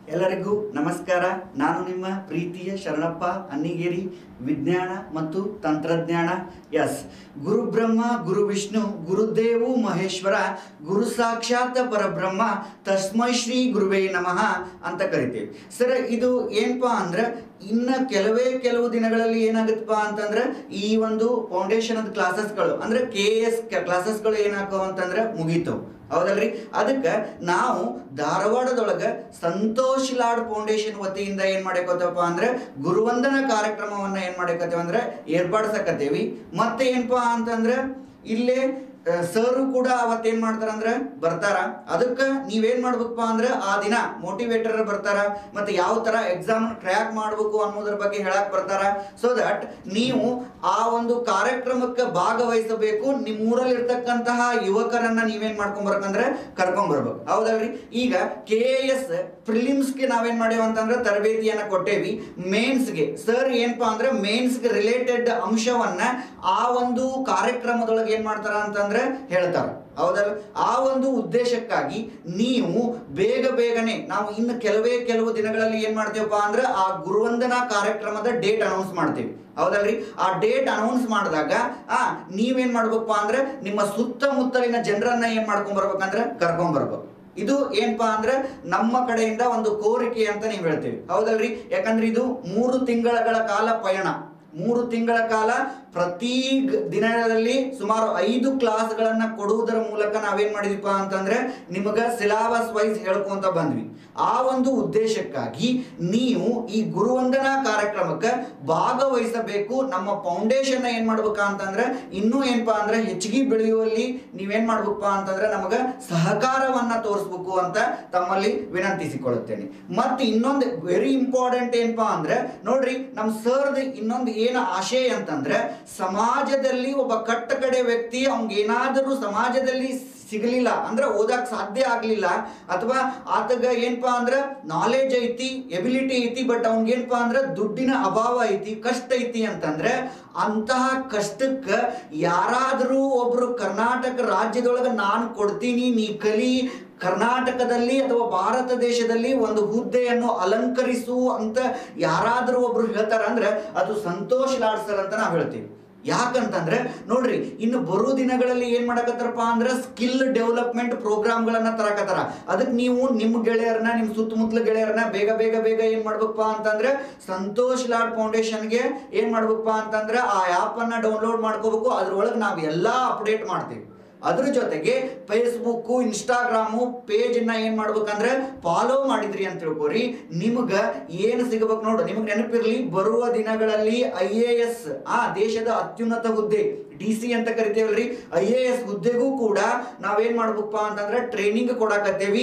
ಎಲ್ಲರಿಗೂ ನಮಸ್ಕಾರ ನಾನು ನಿಮ್ಮ ಪ್ರೀತಿಯ ಶರಣಪ್ಪ ಅನ್ನಿಗೇರಿ ವಿಜ್ಞಾನ ಮತ್ತು ತಂತ್ರಜ್ಞಾನ ಎಸ್ ಗುರು ಬ್ರಹ್ಮ ಗುರು ವಿಷ್ಣು ಗುರುದೇವು ಮಹೇಶ್ವರ ಗುರು ಸಾಕ್ಷಾತ್ ಪರಬ್ರಹ್ಮ ತಸ್ಮೈ ಶ್ರೀ ಗುರುವೇ ನಮಃ ಅಂತ ಕರಿತೀವಿ ಸರ್ ಇದು ಏನಪ್ಪಾ ಅಂದ್ರೆ ಇನ್ನ ಕೆಲವೇ ಕೆಲವು ದಿನಗಳಲ್ಲಿ ಏನಾಗುತ್ತಪ್ಪ ಅಂತಂದ್ರೆ ಈ ಒಂದು ಫೌಂಡೇಶನ್ ಕ್ಲಾಸಸ್ಗಳು ಅಂದ್ರೆ ಕೆ ಎಸ್ ಕ್ಲಾಸಸ್ಗಳು ಏನಾಗ್ತಾವ ಅಂತಂದ್ರೆ ಮುಗೀತವು ಹೌದಲ್ರಿ ಅದಕ್ಕೆ ನಾವು ಧಾರವಾಡದೊಳಗ ಸಂತೋಷ್ ಲಾಡ್ ಫೌಂಡೇಶನ್ ವತಿಯಿಂದ ಏನ್ ಮಾಡಕೋತಪ್ಪ ಅಂದ್ರೆ ಗುರುವಂದನ ಕಾರ್ಯಕ್ರಮವನ್ನ ಏನ್ ಮಾಡಕತ್ತೇವ ಅಂದ್ರೆ ಏರ್ಪಡಿಸಕತ್ತೇವಿ ಮತ್ತೆ ಏನಪ್ಪಾ ಅಂತಂದ್ರೆ ಇಲ್ಲೇ ಸರು ಕೂಡ ಅವತ್ತೇನ್ ಮಾಡ್ತಾರ ಅಂದ್ರೆ ಬರ್ತಾರ ಅದಕ್ಕೆ ನೀವೇನ್ ಮಾಡ್ಬೇಕಪ್ಪ ಅಂದ್ರೆ ಆ ದಿನ ಮೋಟಿವೇಟರ್ ಬರ್ತಾರ ಮತ್ತೆ ಯಾವ ತರ ಎಕ್ಸಾಮ್ ಟ್ರ್ಯಾಕ್ ಮಾಡ್ಬೇಕು ಅನ್ನೋದ್ರ ಬಗ್ಗೆ ಹೇಳಕ್ ಬರ್ತಾರ ಸೊ ದಟ್ ನೀವು ಆ ಒಂದು ಕಾರ್ಯಕ್ರಮಕ್ಕೆ ಭಾಗವಹಿಸಬೇಕು ನಿಮ್ಮ ಊರಲ್ಲಿ ಇರ್ತಕ್ಕಂತಹ ಯುವಕರನ್ನ ನೀವೇನ್ ಮಾಡ್ಕೊಂಡ್ ಬರ್ಬೇಕಂದ್ರೆ ಕರ್ಕೊಂಡ್ ಬರ್ಬೇಕು ಹೌದಲ್ರಿ ಈಗ ಕೆ ಎಸ್ ಪ್ರಿಲಿಮ್ಸ್ಗೆ ನಾವೇನ್ ಮಾಡೇವ ಅಂತಂದ್ರೆ ತರಬೇತಿಯನ್ನ ಕೊಟ್ಟೇವಿ ಮೇನ್ಸ್ಗೆ ಸರ್ ಏನಪ್ಪಾ ಅಂದ್ರೆ ಮೇನ್ಸ್ಗೆ ರಿಲೇಟೆಡ್ ಅಂಶವನ್ನ ಆ ಒಂದು ಕಾರ್ಯಕ್ರಮದೊಳಗೆ ಏನ್ ಮಾಡ್ತಾರ ಅಂತಂದ್ರೆ ಹೇಳ್ತಾರ ಹೌದಲ್ಲ ಆ ಒಂದು ಉದ್ದೇಶಕ್ಕಾಗಿ ನೀವು ಬೇಗ ಬೇಗನೆ ನಾವು ಇನ್ನು ಕೆಲವೇ ಕೆಲವು ದಿನಗಳಲ್ಲಿ ಏನ್ ಮಾಡ್ತೀವಪ್ಪ ಅಂದ್ರೆ ಆ ಗುರುವಂದನಾ ಕಾರ್ಯಕ್ರಮದ ಡೇಟ್ ಅನೌನ್ಸ್ ಮಾಡ್ತೀವಿ ಹೌದಲ್ರಿ ಆ ಡೇಟ್ ಅನೌನ್ಸ್ ಮಾಡಿದಾಗ ಆ ನೀವೇನ್ ಮಾಡ್ಬೇಕಪ್ಪ ಅಂದ್ರೆ ನಿಮ್ಮ ಸುತ್ತಮುತ್ತಲಿನ ಜನರನ್ನ ಏನ್ ಮಾಡ್ಕೊಂಡ್ ಬರ್ಬೇಕಂದ್ರೆ ಕರ್ಕೊಂಡ್ ಬರ್ಬೇಕು ಇದು ಏನಪ್ಪಾ ಅಂದ್ರೆ ನಮ್ಮ ಕಡೆಯಿಂದ ಒಂದು ಕೋರಿಕೆ ಅಂತ ನೀವು ಹೇಳ್ತೀವಿ ಹೌದಲ್ರಿ ಯಾಕಂದ್ರೆ ಇದು ಮೂರು ತಿಂಗಳ ಕಾಲ ಪಯಣ ಮೂರು ತಿಂಗಳ ಕಾಲ ಪ್ರತಿ ಗ- ದಿನದಲ್ಲಿ ಸುಮಾರು ಐದು ಕ್ಲಾಸ್ಗಳನ್ನ ಕೊಡುವುದರ ಮೂಲಕ ನಾವೇನ್ ಮಾಡಿದ್ವಿಪ್ಪ ಅಂತಂದ್ರೆ ನಿಮಗ ಸಿಲಾಬಸ್ ವೈಸ್ ಹೇಳ್ಕೊಂತ ಬಂದ್ವಿ ಆ ಒಂದು ಉದ್ದೇಶಕ್ಕಾಗಿ ನೀವು ಈ ಗುರುವಂದನಾ ಕಾರ್ಯಕ್ರಮಕ್ಕೆ ಭಾಗವಹಿಸಬೇಕು ನಮ್ಮ ಫೌಂಡೇಶನ್ ಏನ್ ಮಾಡ್ಬೇಕ ಅಂತಂದ್ರೆ ಇನ್ನೂ ಏನಪ್ಪಾ ಅಂದ್ರೆ ಹೆಚ್ಚಿಗೆ ಬೆಳೆಯುವಲ್ಲಿ ನೀವೇನ್ ಮಾಡ್ಬೇಕಪ್ಪ ಅಂತಂದ್ರೆ ನಮಗ ಸಹಕಾರವನ್ನ ತೋರಿಸ್ಬೇಕು ಅಂತ ತಮ್ಮಲ್ಲಿ ವಿನಂತಿಸಿಕೊಳ್ಳುತ್ತೇನೆ ಮತ್ತೆ ಇನ್ನೊಂದು ವೆರಿ ಇಂಪಾರ್ಟೆಂಟ್ ಏನಪ್ಪಾ ಅಂದ್ರೆ ನೋಡ್ರಿ ನಮ್ ಸರ್ದ ಇನ್ನೊಂದು ಏನು ಆಶಯ ಅಂತಂದ್ರೆ ಸಮಾಜದಲ್ಲಿ ಒಬ್ಬ ಕಟ್ಟ ಕಡೆ ವ್ಯಕ್ತಿ ಅವ್ನಿಗೆ ಏನಾದರೂ ಸಮಾಜದಲ್ಲಿ ಸಿಗಲಿಲ್ಲ ಅಂದ್ರೆ ಓದಕ್ ಸಾಧ್ಯ ಆಗ್ಲಿಲ್ಲ ಅಥವಾ ಆತಗ ಏನಪ್ಪಾ ಅಂದ್ರ ನಾಲೆಜ್ ಐತಿ ಎಬಿಲಿಟಿ ಐತಿ ಬಟ್ ಅವ್ನಿಗೇನಪ್ಪಾ ಅಂದ್ರ ದುಡ್ಡಿನ ಅಭಾವ ಐತಿ ಕಷ್ಟ ಐತಿ ಅಂತಂದ್ರೆ ಅಂತಹ ಕಷ್ಟಕ್ಕೆ ಯಾರಾದರೂ ಒಬ್ರು ಕರ್ನಾಟಕ ರಾಜ್ಯದೊಳಗೆ ನಾನು ಕೊಡ್ತೀನಿ ನೀ ಕಲಿ ಕರ್ನಾಟಕದಲ್ಲಿ ಅಥವಾ ಭಾರತ ದೇಶದಲ್ಲಿ ಒಂದು ಹುದ್ದೆಯನ್ನು ಅಲಂಕರಿಸು ಅಂತ ಯಾರಾದರೂ ಒಬ್ರು ಹೇಳ್ತಾರ ಅಂದ್ರೆ ಅದು ಸಂತೋಷ್ ಲಾಡ್ ಸರ್ ಅಂತ ನಾವು ಹೇಳ್ತೀವಿ ಯಾಕಂತಂದ್ರೆ ನೋಡ್ರಿ ಇನ್ನು ಬರೋ ದಿನಗಳಲ್ಲಿ ಏನ್ ಮಾಡಕತ್ತಾರಪ್ಪ ಅಂದ್ರೆ ಸ್ಕಿಲ್ ಡೆವಲಪ್ಮೆಂಟ್ ಪ್ರೋಗ್ರಾಮ್ಗಳನ್ನ ತರಕತ್ತಾರ ಅದಕ್ಕೆ ನೀವು ನಿಮ್ಮ ಗೆಳೆಯರನ್ನ ನಿಮ್ಮ ಸುತ್ತಮುತ್ತಲ ಗೆಳೆಯರನ್ನ ಬೇಗ ಬೇಗ ಬೇಗ ಏನ್ ಮಾಡ್ಬೇಕಪ್ಪ ಅಂತಂದ್ರೆ ಸಂತೋಷ್ ಲಾಡ್ ಫೌಂಡೇಶನ್ಗೆ ಏನ್ ಮಾಡ್ಬೇಕಪ್ಪ ಅಂತಂದ್ರೆ ಆ ಆ್ಯಪ್ ಅನ್ನ ಡೌನ್ಲೋಡ್ ಮಾಡ್ಕೋಬೇಕು ಅದ್ರೊಳಗೆ ನಾವು ಎಲ್ಲಾ ಅಪ್ಡೇಟ್ ಮಾಡ್ತೀವಿ ಅದ್ರ ಜೊತೆಗೆ ಫೇಸ್ಬುಕ್ ಇನ್ಸ್ಟಾಗ್ರಾಮು ಪೇಜನ್ನ ಏನ್ ಮಾಡ್ಬೇಕಂದ್ರೆ ಫಾಲೋ ಮಾಡಿದ್ರಿ ಅಂತ ತಿಳ್ಕೊರಿ ನಿಮ್ಗ ಏನು ಸಿಗಬೇಕು ನೋಡು ನಿಮ್ಗೆ ನೆನಪಿರ್ಲಿ ಬರುವ ದಿನಗಳಲ್ಲಿ ಐ ಎ ಎಸ್ ಆ ದೇಶದ ಅತ್ಯುನ್ನತ ಹುದ್ದೆ ಡಿ ಸಿ ಅಂತ ಕರಿತೇವಲ್ರಿ ಐ ಎ ಎಸ್ ಹುದ್ದೆಗೂ ಕೂಡ ನಾವೇನ್ ಮಾಡ್ಬೇಕಪ್ಪ ಅಂತಂದ್ರೆ ಟ್ರೈನಿಂಗ್ ಕೊಡಕತ್ತೇವಿ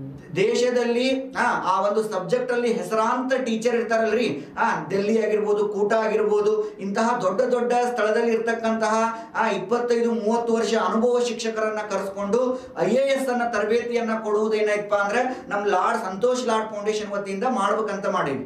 ದೇಶದಲ್ಲಿ ಆ ಆ ಒಂದು ಸಬ್ಜೆಕ್ಟ್ ಅಲ್ಲಿ ಹೆಸರಾಂತ ಟೀಚರ್ ಇರ್ತಾರಲ್ರಿ ಆ ಡೆಲ್ಲಿ ಆಗಿರ್ಬೋದು ಕೂಟ ಆಗಿರ್ಬೋದು ಇಂತಹ ದೊಡ್ಡ ದೊಡ್ಡ ಸ್ಥಳದಲ್ಲಿ ಇರ್ತಕ್ಕಂತಹ ಆ ಇಪ್ಪತ್ತೈದು ಮೂವತ್ತು ವರ್ಷ ಅನುಭವ ಶಿಕ್ಷಕರನ್ನ ಕರೆಸ್ಕೊಂಡು ಐ ಎ ಎಸ್ ಅನ್ನ ತರಬೇತಿಯನ್ನ ಕೊಡುವುದೇನಾಯ್ತಪ್ಪ ಅಂದ್ರೆ ನಮ್ ಲಾಡ್ ಸಂತೋಷ್ ಲಾಡ್ ಫೌಂಡೇಶನ್ ವತಿಯಿಂದ ಮಾಡ್ಬೇಕಂತ ಮಾಡೀವಿ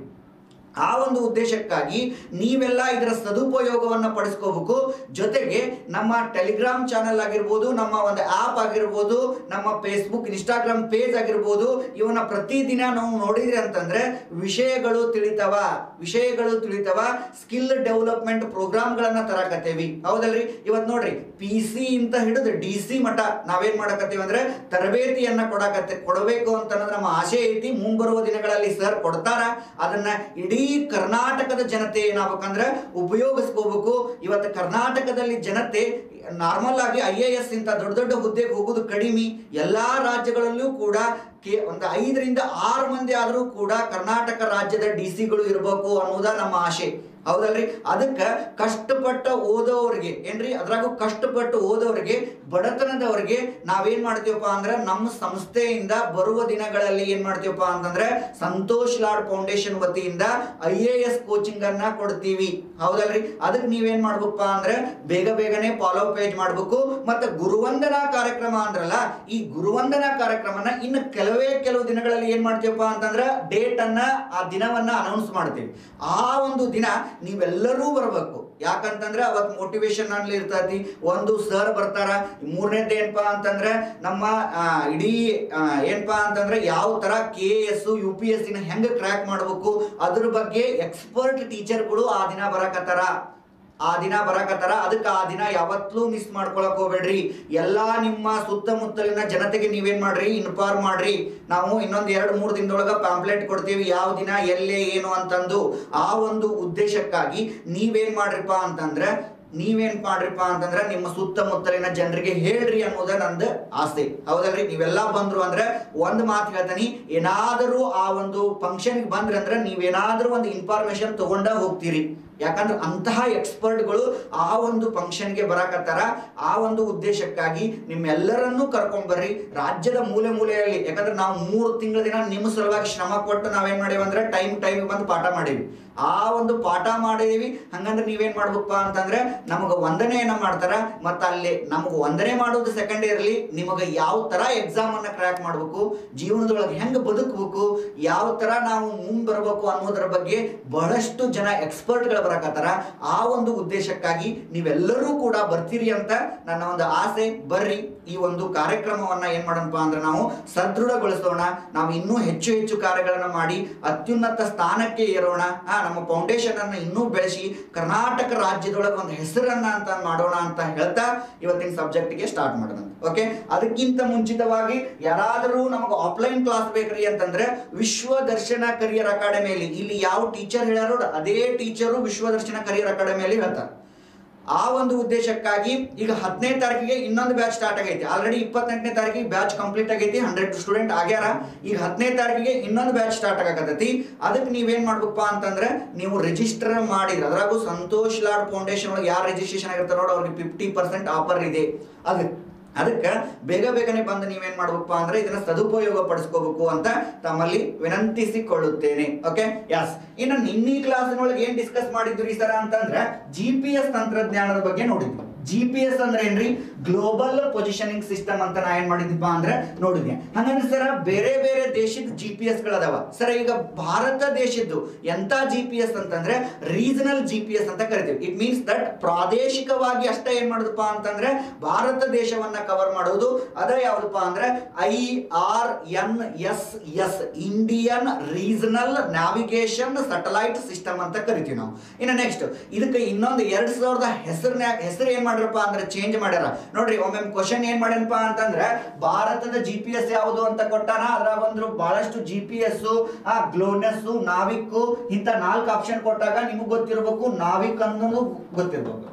ಆ ಒಂದು ಉದ್ದೇಶಕ್ಕಾಗಿ ನೀವೆಲ್ಲ ಇದರ ಸದುಪಯೋಗವನ್ನ ಪಡಿಸ್ಕೋಬೇಕು ಜೊತೆಗೆ ನಮ್ಮ ಟೆಲಿಗ್ರಾಮ್ ಚಾನೆಲ್ ಆಗಿರ್ಬೋದು ನಮ್ಮ ಒಂದು ಆಪ್ ಆಗಿರ್ಬೋದು ನಮ್ಮ ಫೇಸ್ಬುಕ್ ಇನ್ಸ್ಟಾಗ್ರಾಮ್ ಪೇಜ್ ಆಗಿರ್ಬೋದು ಇವನ್ನ ಪ್ರತಿದಿನ ನಾವು ನೋಡಿದ್ರಿ ಅಂತಂದ್ರೆ ವಿಷಯಗಳು ತಿಳಿತವ ವಿಷಯಗಳು ತಿಳಿತವ ಸ್ಕಿಲ್ ಡೆವಲಪ್ಮೆಂಟ್ ಪ್ರೋಗ್ರಾಮ್ಗಳನ್ನ ತರಕತ್ತೇವಿ ಹೌದಲ್ರಿ ಇವತ್ತು ನೋಡ್ರಿ ಪಿ ಸಿ ಇಂತ ಹಿಡಿದು ಡಿ ಸಿ ಮಠ ನಾವೇನ್ ಮಾಡಕತ್ತೀವಿ ಅಂದ್ರೆ ತರಬೇತಿಯನ್ನ ಕೊಡಕತ್ತೆ ಕೊಡಬೇಕು ಅಂತ ಅನ್ನೋದು ನಮ್ಮ ಆಸೆ ಐತಿ ಮುಂಬರುವ ದಿನಗಳಲ್ಲಿ ಸರ್ ಕೊಡ್ತಾರ ಅದನ್ನ ಇಡೀ ಕರ್ನಾಟಕದ ಜನತೆ ಏನಾಗ್ಬೇಕಂದ್ರೆ ಉಪಯೋಗಿಸ್ಕೋಬೇಕು ಇವತ್ತು ಕರ್ನಾಟಕದಲ್ಲಿ ಜನತೆ ನಾರ್ಮಲ್ ಆಗಿ ಐ ಎ ಎಸ್ ಇಂತ ದೊಡ್ಡ ದೊಡ್ಡ ಹುದ್ದೆಗೆ ಹೋಗೋದು ಕಡಿಮೆ ಎಲ್ಲಾ ರಾಜ್ಯಗಳಲ್ಲೂ ಕೂಡ ಕೆ ಒಂದು ಐದರಿಂದ ಆರು ಮಂದಿ ಆದರೂ ಕೂಡ ಕರ್ನಾಟಕ ರಾಜ್ಯದ ಡಿ ಸಿಗಳು ಇರಬೇಕು ಅನ್ನೋದ ನಮ್ಮ ಆಶೆ ಹೌದಲ್ರಿ ಅದಕ್ಕೆ ಕಷ್ಟಪಟ್ಟ ಓದೋರಿಗೆ ಏನ್ರಿ ಅದ್ರಾಗೂ ಕಷ್ಟಪಟ್ಟು ಓದೋರಿಗೆ ಬಡತನದವ್ರಿಗೆ ನಾವೇನ್ ಮಾಡ್ತೀವಪ್ಪ ಅಂದ್ರೆ ನಮ್ಮ ಸಂಸ್ಥೆಯಿಂದ ಬರುವ ದಿನಗಳಲ್ಲಿ ಏನ್ ಮಾಡ್ತೀವಪ್ಪ ಅಂತಂದ್ರೆ ಸಂತೋಷ್ ಲಾಡ್ ಫೌಂಡೇಶನ್ ವತಿಯಿಂದ ಐ ಎ ಎಸ್ ಕೋಚಿಂಗ್ ಅನ್ನ ಕೊಡ್ತೀವಿ ಹೌದಲ್ರಿ ಅದಕ್ಕೆ ನೀವೇನ್ ಮಾಡ್ಬೇಕಪ್ಪ ಅಂದ್ರೆ ಬೇಗ ಬೇಗನೆ ಫಾಲೋ ಪೇಜ್ ಮಾಡ್ಬೇಕು ಮತ್ತೆ ಗುರುವಂದನಾ ಕಾರ್ಯಕ್ರಮ ಅಂದ್ರಲ್ಲ ಈ ಗುರುವಂದನಾ ಕಾರ್ಯಕ್ರಮನ ಇನ್ನು ಕೆಲವೇ ಕೆಲವು ದಿನಗಳಲ್ಲಿ ಏನ್ ಮಾಡ್ತೀವಪ್ಪ ಅಂತಂದ್ರೆ ಡೇಟ್ ಅನ್ನ ಆ ದಿನವನ್ನ ಅನೌನ್ಸ್ ಮಾಡ್ತೀವಿ ಆ ಒಂದು ದಿನ ನೀವೆಲ್ಲರೂ ಬರಬೇಕು ಯಾಕಂತಂದ್ರೆ ಅವತ್ ಮೋಟಿವೇಶನ್ ಅಲ್ಲಿ ಇರ್ತೈತಿ ಒಂದು ಸರ್ ಬರ್ತಾರ ಮೂರನೇದು ಏನಪ್ಪಾ ಅಂತಂದ್ರೆ ನಮ್ಮ ಆ, ಇಡೀ ಆ, ಏನಪ್ಪಾ ಅಂತಂದ್ರೆ ಯಾವ ತರ K S U P S ನ ಹೆಂಗ್ ಕ್ರ್ಯಾಕ್ ಮಾಡ್ಬೇಕು ಅದ್ರ ಬಗ್ಗೆ ಎಕ್ಸ್ಪರ್ಟ್ ಟೀಚರ್ಗಳು ಆ ದಿನ ಬರಕತ್ತಾರ ಆ ದಿನ ಬರಕತ್ತಾರ ಅದಕ್ಕೆ ಆ ದಿನ ಯಾವತ್ತೂ ಮಿಸ್ ಮಾಡ್ಕೊಳಕ್ ಹೋಗ್ಬೇಡ್ರಿ ಎಲ್ಲಾ ನಿಮ್ಮ ಸುತ್ತಮುತ್ತಲಿನ ಜನತೆಗೆ ನೀವೇನ್ ಮಾಡ್ರಿ ಇನ್ಫಾರ್ಮ್ ಮಾಡ್ರಿ ನಾವು ಇನ್ನೊಂದ್ ಎರಡ್ ಮೂರ್ ದಿನದೊಳಗ ಪಾಂಪ್ಲೆಟ್ ಕೊಡ್ತೀವಿ ಯಾವ ದಿನ ಎಲ್ಲೇ ಏನು ಅಂತಂದು ಆ ಒಂದು ಉದ್ದೇಶಕ್ಕಾಗಿ ನೀವೇನ್ ಮಾಡ್ರಿಪ್ಪ ಅಂತಂದ್ರೆ ನೀವೇನ್ ಮಾಡ್ರಿಪ್ಪ ಅಂತಂದ್ರೆ ನಿಮ್ಮ ಸುತ್ತಮುತ್ತಲಿನ ಜನರಿಗೆ ಹೇಳ್ರಿ ಅನ್ನೋದ ನಂದು ಆಸೆ ಹೌದಲ್ರಿ ನೀವೆಲ್ಲ ಬಂದ್ರು ಅಂದ್ರೆ ಒಂದ್ ಮಾತು ಹೇಳ್ತಾನಿ ಏನಾದರೂ ಆ ಒಂದು ಫಂಕ್ಷನ್ಗೆ ಬಂದ್ರಿ ಅಂದ್ರೆ ನೀವೇನಾದ್ರೂ ಒಂದು ಇನ್ಫಾರ್ಮೇಶನ್ ತಗೊಂಡ ಹೋಗ್ತೀರಿ ಯಾಕಂದ್ರೆ ಅಂತಹ ಎಕ್ಸ್ಪರ್ಟ್ಗಳು ಆ ಒಂದು ಫಂಕ್ಷನ್ಗೆ ಬರಾಕತ್ತಾರ ಆ ಒಂದು ಉದ್ದೇಶಕ್ಕಾಗಿ ನಿಮ್ಮೆಲ್ಲರನ್ನೂ ಕರ್ಕೊಂಡ್ ಬರ್ರಿ ರಾಜ್ಯದ ಮೂಲೆ ಮೂಲೆಯಲ್ಲಿ ಯಾಕಂದ್ರೆ ನಾವು ಮೂರು ತಿಂಗಳ ದಿನ ನಿಮ್ಮ ಸಲುವಾಗಿ ಶ್ರಮ ಕೊಟ್ಟು ನಾವೇನ್ ಮಾಡೇವಿ ಅಂದ್ರೆ ಟೈಮ್ ಟೈಮ್ ಬಂದು ಪಾಠ ಮಾಡೀವಿ ಆ ಒಂದು ಪಾಠ ಮಾಡಿದೀವಿ ಹಂಗಂದ್ರೆ ನೀವೇನ್ ಮಾಡ್ಬೇಕಪ್ಪ ಅಂತಂದ್ರೆ ನಮಗ ವಂದನೆಯನ್ನ ಮಾಡ್ತಾರ ಮತ್ತ ಅಲ್ಲಿ ನಮಗ ವಂದನೆ ಮಾಡೋದು ಸೆಕೆಂಡ್ ಇಯರ್ಲಿ ನಿಮಗ ಯಾವ ತರ ಎಕ್ಸಾಮ್ ಅನ್ನ ಕ್ರ್ಯಾಕ್ ಮಾಡ್ಬೇಕು ಜೀವನದೊಳಗೆ ಹೆಂಗ್ ಬದುಕಬೇಕು ಯಾವ ತರ ನಾವು ಮುಂದ್ ಬರ್ಬೇಕು ಅನ್ನೋದ್ರ ಬಗ್ಗೆ ಬಹಳಷ್ಟು ಜನ ಎಕ್ಸ್ಪರ್ಟ್ ಗಳು ಬರಕತ್ತಾರ ಆ ಒಂದು ಉದ್ದೇಶಕ್ಕಾಗಿ ನೀವೆಲ್ಲರೂ ಕೂಡ ಬರ್ತೀರಿ ಅಂತ ನನ್ನ ಒಂದು ಆಸೆ ಬರ್ರಿ ಈ ಒಂದು ಕಾರ್ಯಕ್ರಮವನ್ನ ಏನ್ ಮಾಡೋಣಪ್ಪ ಅಂದ್ರೆ ನಾವು ಸದೃಢಗೊಳಿಸೋಣ ನಾವು ಇನ್ನೂ ಹೆಚ್ಚು ಹೆಚ್ಚು ಕಾರ್ಯಗಳನ್ನ ಮಾಡಿ ಅತ್ಯುನ್ನತ ಸ್ಥಾನಕ್ಕೆ ಏರೋಣ ಆ ನಮ್ಮ ಫೌಂಡೇಶನ್ ಅನ್ನ ಇನ್ನೂ ಬೆಳೆಸಿ ಕರ್ನಾಟಕ ರಾಜ್ಯದೊಳಗೆ ಒಂದು ಹೆಸರನ್ನ ಅಂತ ಮಾಡೋಣ ಅಂತ ಹೇಳ್ತಾ ಇವತ್ತಿನ ಸಬ್ಜೆಕ್ಟ್ಗೆ ಸ್ಟಾರ್ಟ್ ಮಾಡೋಣ ಓಕೆ ಅದಕ್ಕಿಂತ ಮುಂಚಿತವಾಗಿ ಯಾರಾದರೂ ನಮಗೆ ಆಫ್ಲೈನ್ ಕ್ಲಾಸ್ ಬೇಕ್ರಿ ಅಂತಂದ್ರೆ ವಿಶ್ವ ದರ್ಶನ ಕರಿಯರ್ ಅಕಾಡೆಮಿಯಲ್ಲಿ ಇಲ್ಲಿ ಯಾವ ಟೀಚರ್ ಹೇಳ್ಯಾರೋ ಅದೇ ಟೀಚರು ವಿಶ್ವ ದರ್ಶನ ಕರಿಯರ್ ಅಕಾಡೆಮಿಯಲ್ಲಿ ಹೇಳ್ತಾರೆ ಆ ಒಂದು ಉದ್ದೇಶಕ್ಕಾಗಿ ಈಗ ಹದಿನೈದು ತಾರೀಕಿಗೆ ಇನ್ನೊಂದು ಬ್ಯಾಚ್ ಸ್ಟಾರ್ಟ್ ಆಗೈತಿ ಆಲ್ರೆಡಿ ಇಪ್ಪತ್ತೆಂಟನೇ ತಾರೀಕಿಗೆ ಬ್ಯಾಚ್ ಕಂಪ್ಲೀಟ್ ಆಗೈತಿ ಹಂಡ್ರೆಡ್ ಸ್ಟೂಡೆಂಟ್ ಆಗ್ಯಾರ ಈಗ ಹದಿನೈದು ತಾರೀಕಿಗೆ ಇನ್ನೊಂದು ಬ್ಯಾಚ್ ಸ್ಟಾರ್ಟ್ ಆಗಕತ್ತೈತಿ ಅದಕ್ಕೆ ನೀವೇನ್ ಮಾಡ್ಬೇಕಪ್ಪ ಅಂತಂದ್ರೆ ನೀವು ರಿಜಿಸ್ಟರ್ ಮಾಡಿದ್ರೆ ಅದ್ರಾಗೂ ಸಂತೋಷ್ ಲಾಡ್ ಫೌಂಡೇಶನ್ ಒಳಗೆ ಯಾರು ರಿಜಿಸ್ಟ್ರೇಷನ್ ಆಗಿರ್ತಾರೆ ನೋಡಿ ಅವ್ರಿಗೆ ಫಿಫ್ಟಿ ಪರ್ಸೆಂಟ್ ಆಫರ್ ಇದೆ ಅದಕ್ಕೆ ಅದಕ್ಕೆ ಬೇಗ ಬೇಗನೆ ಬಂದು ನೀವೇನ್ ಮಾಡ್ಬೇಕಪ್ಪ ಅಂದ್ರೆ ಇದನ್ನ ಸದುಪಯೋಗ ಪಡಿಸ್ಕೋಬೇಕು ಅಂತ ತಮ್ಮಲ್ಲಿ ವಿನಂತಿಸಿಕೊಳ್ಳುತ್ತೇನೆ ಓಕೆ ಯಸ್ ಇನ್ನು ನಿನ್ನೆ ಕ್ಲಾಸಿನೊಳಗೆ ಏನ್ ಡಿಸ್ಕಸ್ ಮಾಡಿದ್ರಿ ಸರ್ ಅಂತಂದ್ರೆ ಜಿ ಪಿ ಎಸ್ ತಂತ್ರಜ್ಞಾನದ ಬಗ್ಗೆ ನೋಡಿದ್ವಿ ಜಿ ಪಿ ಎಸ್ ಅಂದ್ರೆ ಏನ್ರಿ ಗ್ಲೋಬಲ್ ಪೊಸಿಷನಿಂಗ್ ಸಿಸ್ಟಮ್ ಅಂತ ನಾ ಏನ್ ಮಾಡಿದ್ವಿ ಅಂದ್ರೆ ನೋಡಿದ್ವಿ ಹಂಗಂದ್ರೆ ಸರ್ ಬೇರೆ ಬೇರೆ ದೇಶದ ಜಿ ಪಿ ಎಸ್ ಗಳದಾವ ಸರ್ ಈಗ ಭಾರತ ದೇಶದ್ದು ಎಂತ ಜಿ ಪಿ ಎಸ್ ಅಂತಂದ್ರೆ ರೀಜನಲ್ ಜಿ ಪಿ ಎಸ್ ಅಂತ ಕರಿತೀವಿ ಇಟ್ ಮೀನ್ಸ್ ದಟ್ ಪ್ರಾದೇಶಿಕವಾಗಿ ಅಷ್ಟೇ ಏನ್ ಮಾಡುದಪ್ಪ ಅಂತಂದ್ರೆ ಭಾರತ ದೇಶವನ್ನ ಕವರ್ ಮಾಡೋದು ಅದ ಯಾವ್ದಪ್ಪ ಅಂದ್ರೆ I R N S S Indian regional navigation satellite system ಅಂತ ಕರಿತೀವಿ ನಾವು ಇನ್ನು ನೆಕ್ಸ್ಟ್ ಇದಕ್ಕೆ ಇನ್ನೊಂದು ಎರಡ್ ಸಾವಿರದ ಹೆಸರಿನ ಹೆಸರು ಏನ್ ಮಾಡ್ರಪ್ಪ ಅಂದ್ರೆ ಚೇಂಜ್ ಮಾಡ್ಯಾರ ನೋಡ್ರಿ ಒಮ್ಮೆ ಕ್ವಶನ್ ಏನ್ ಮಾಡ್ಯಾನಪ್ಪ ಅಂತಂದ್ರೆ ಭಾರತದ ಜಿ ಪಿ ಎಸ್ ಯಾವುದು ಅಂತ ಕೊಟ್ಟಾನ ಅದ್ರಾಗ ಒಂದು ಬಹಳಷ್ಟು ಜಿ ಪಿ ಎಸ್ ಆ ಗ್ಲೋನೆಸ್ ನಾವಿಕ್ ಇಂತ ನಾಲ್ಕು ಆಪ್ಷನ್ ಕೊಟ್ಟಾಗ ನಿಮಗ್ ಗೊತ್ತಿರ್ಬೇಕು ನಾವಿಕ್ ಅನ್ನೋದು ಗೊತ್ತಿರ್ಬೇಕು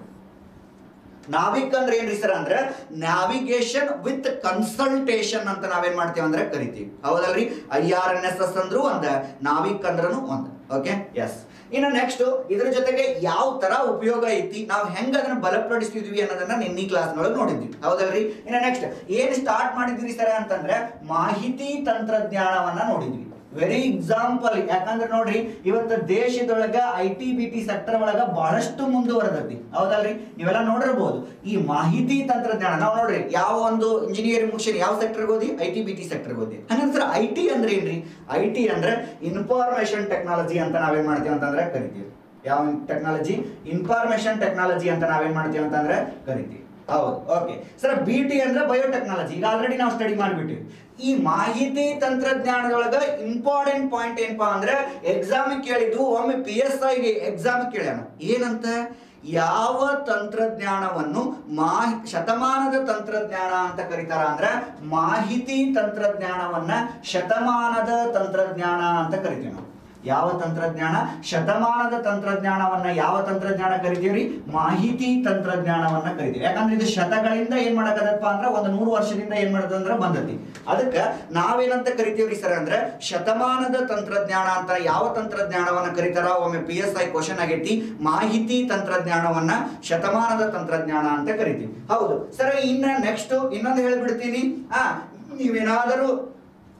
ನಾವಿಕ್ ಅಂದ್ರೆ ಏನ್ರಿ ಸರ್ ಅಂದ್ರೆ ನ್ಯಾವಿಗೇಷನ್ ವಿತ್ ಕನ್ಸಲ್ಟೇಷನ್ ಅಂತ ನಾವೇನ್ ಮಾಡ್ತೀವಿ ಅಂದ್ರೆ ಕರಿತೀವಿ ಹೌದಲ್ರಿ I R N S S ಅಂದ್ರು ಒಂದ ನಾವಿಕ್ ಅಂದ್ರೂ ಒಂದ್ ಓಕೆ ಎಸ್ ಇನ್ನು ನೆಕ್ಸ್ಟ್ ಇದ್ರ ಜೊತೆಗೆ ಯಾವ ತರ ಉಪಯೋಗ ಐತಿ ನಾವು ಹೆಂಗ ಅದನ್ನ ಬಲಪಡಿಸ್ತಿದ್ವಿ ಅನ್ನೋದನ್ನ ನಿನ್ನೆ ಕ್ಲಾಸ್ನೊಳಗೆ ನೋಡಿದ್ವಿ ಹೌದಲ್ರಿ ಇನ್ನು ನೆಕ್ಸ್ಟ್ ಏನ್ ಸ್ಟಾರ್ಟ್ ಮಾಡಿದ್ವಿ ಸರ್ ಅಂತಂದ್ರೆ ಮಾಹಿತಿ ತಂತ್ರಜ್ಞಾನವನ್ನ ನೋಡಿದ್ವಿ ವೆರಿ ಎಕ್ಸಾಂಪಲ್ ಯಾಕಂದ್ರೆ ನೋಡ್ರಿ ಇವತ್ತು ದೇಶದೊಳಗ I T B T sector ಒಳಗ ಬಹಳಷ್ಟು ಮುಂದುವರೆದೈತಿ ಹೌದಲ್ರಿ ನೀವೆಲ್ಲ ನೋಡಿರ್ಬೋದು ಈ ಮಾಹಿತಿ ತಂತ್ರಜ್ಞಾನ ನಾವು ನೋಡ್ರಿ ಯಾವ ಒಂದು ಇಂಜಿನಿಯರಿಂಗ್ ಮುಗಿಸಿ ಯಾವ ಸೆಕ್ಟರ್ ಓದಿ I T B T sector ಓದಿ ಹಂಗಂದ್ರೆ ಐ ಟಿ ಅಂದ್ರೆ ಏನ್ರಿ ಐ ಟಿ ಅಂದ್ರೆ ಇನ್ಫಾರ್ಮೇಶನ್ ಟೆಕ್ನಾಲಜಿ ಅಂತ ನಾವೇನ್ ಮಾಡ್ತೀವಿ ಅಂತಂದ್ರೆ ಕರಿತೀವಿ ಯಾವ ಟೆಕ್ನಾಲಜಿ ಇನ್ಫಾರ್ಮೇಶನ್ ಟೆಕ್ನಾಲಜಿ ಅಂತ ನಾವೇನ್ ಮಾಡ್ತೀವಿ ಅಂತಂದ್ರೆ ಕರಿತೀವಿ ಹೌದು ಓಕೆ ಸರ್ ಬಿ ಟಿ ಅಂದ್ರೆ ಬಯೋಟೆಕ್ನಾಲಜಿ ಈಗ ಆಲ್ರೆಡಿ ನಾವು ಸ್ಟಡಿ ಮಾಡಿಬಿಟ್ಟಿವಿ ಈ ಮಾಹಿತಿ ತಂತ್ರಜ್ಞಾನದೊಳಗ ಇಂಪಾರ್ಟೆಂಟ್ ಪಾಯಿಂಟ್ ಏನಪ್ಪಾ ಅಂದ್ರೆ ಎಕ್ಸಾಮ್ ಕೇಳಿದ್ದು ಒಮ್ಮೆ ಪಿ ಎಸ್ ಐಗೆ ಎಕ್ಸಾಮ್ ಕೇಳ್ಯಾನ ಏನಂತ ಯಾವ ತಂತ್ರಜ್ಞಾನವನ್ನು ಮಾಹಿ ಶತಮಾನದ ತಂತ್ರಜ್ಞಾನ ಅಂತ ಕರೀತಾರ ಅಂದ್ರೆ ಮಾಹಿತಿ ತಂತ್ರಜ್ಞಾನವನ್ನ ಶತಮಾನದ ತಂತ್ರಜ್ಞಾನ ಅಂತ ಕರಿತೀವಿ ನಾವು ಯಾವ ತಂತ್ರಜ್ಞಾನ ಶತಮಾನದ ತಂತ್ರಜ್ಞಾನವನ್ನ ಯಾವ ತಂತ್ರಜ್ಞಾನ ಕರಿತೀವ್ರಿ ಮಾಹಿತಿ ತಂತ್ರಜ್ಞಾನವನ್ನ ಕರಿತೀವಿ ಯಾಕಂದ್ರೆ ಇದು ಶತಗಳಿಂದ ಏನ್ ಮಾಡಕತ್ತಪ್ಪ ಅಂದ್ರೆ ಒಂದು ನೂರು ವರ್ಷದಿಂದ ಏನ್ ಮಾಡದಂದ್ರ ಬಂದತಿ ಅದಕ್ಕ ನಾವೇನಂತ ಕರಿತೀವ್ರಿ ಸರ್ ಅಂದ್ರೆ ಶತಮಾನದ ತಂತ್ರಜ್ಞಾನ ಅಂತ ಯಾವ ತಂತ್ರಜ್ಞಾನವನ್ನ ಕರಿತಾರ ಒಮ್ಮೆ ಪಿ ಎಸ್ ಐ ಕ್ವಶನ್ ಆಗೈತಿ ಮಾಹಿತಿ ತಂತ್ರಜ್ಞಾನವನ್ನ ಶತಮಾನದ ತಂತ್ರಜ್ಞಾನ ಅಂತ ಕರಿತೀವಿ ಹೌದು ಸರ್ ಇನ್ನ ನೆಕ್ಸ್ಟ್ ಇನ್ನೊಂದು ಹೇಳ್ಬಿಡ್ತೀನಿ ಆ ನೀವೇನಾದರೂ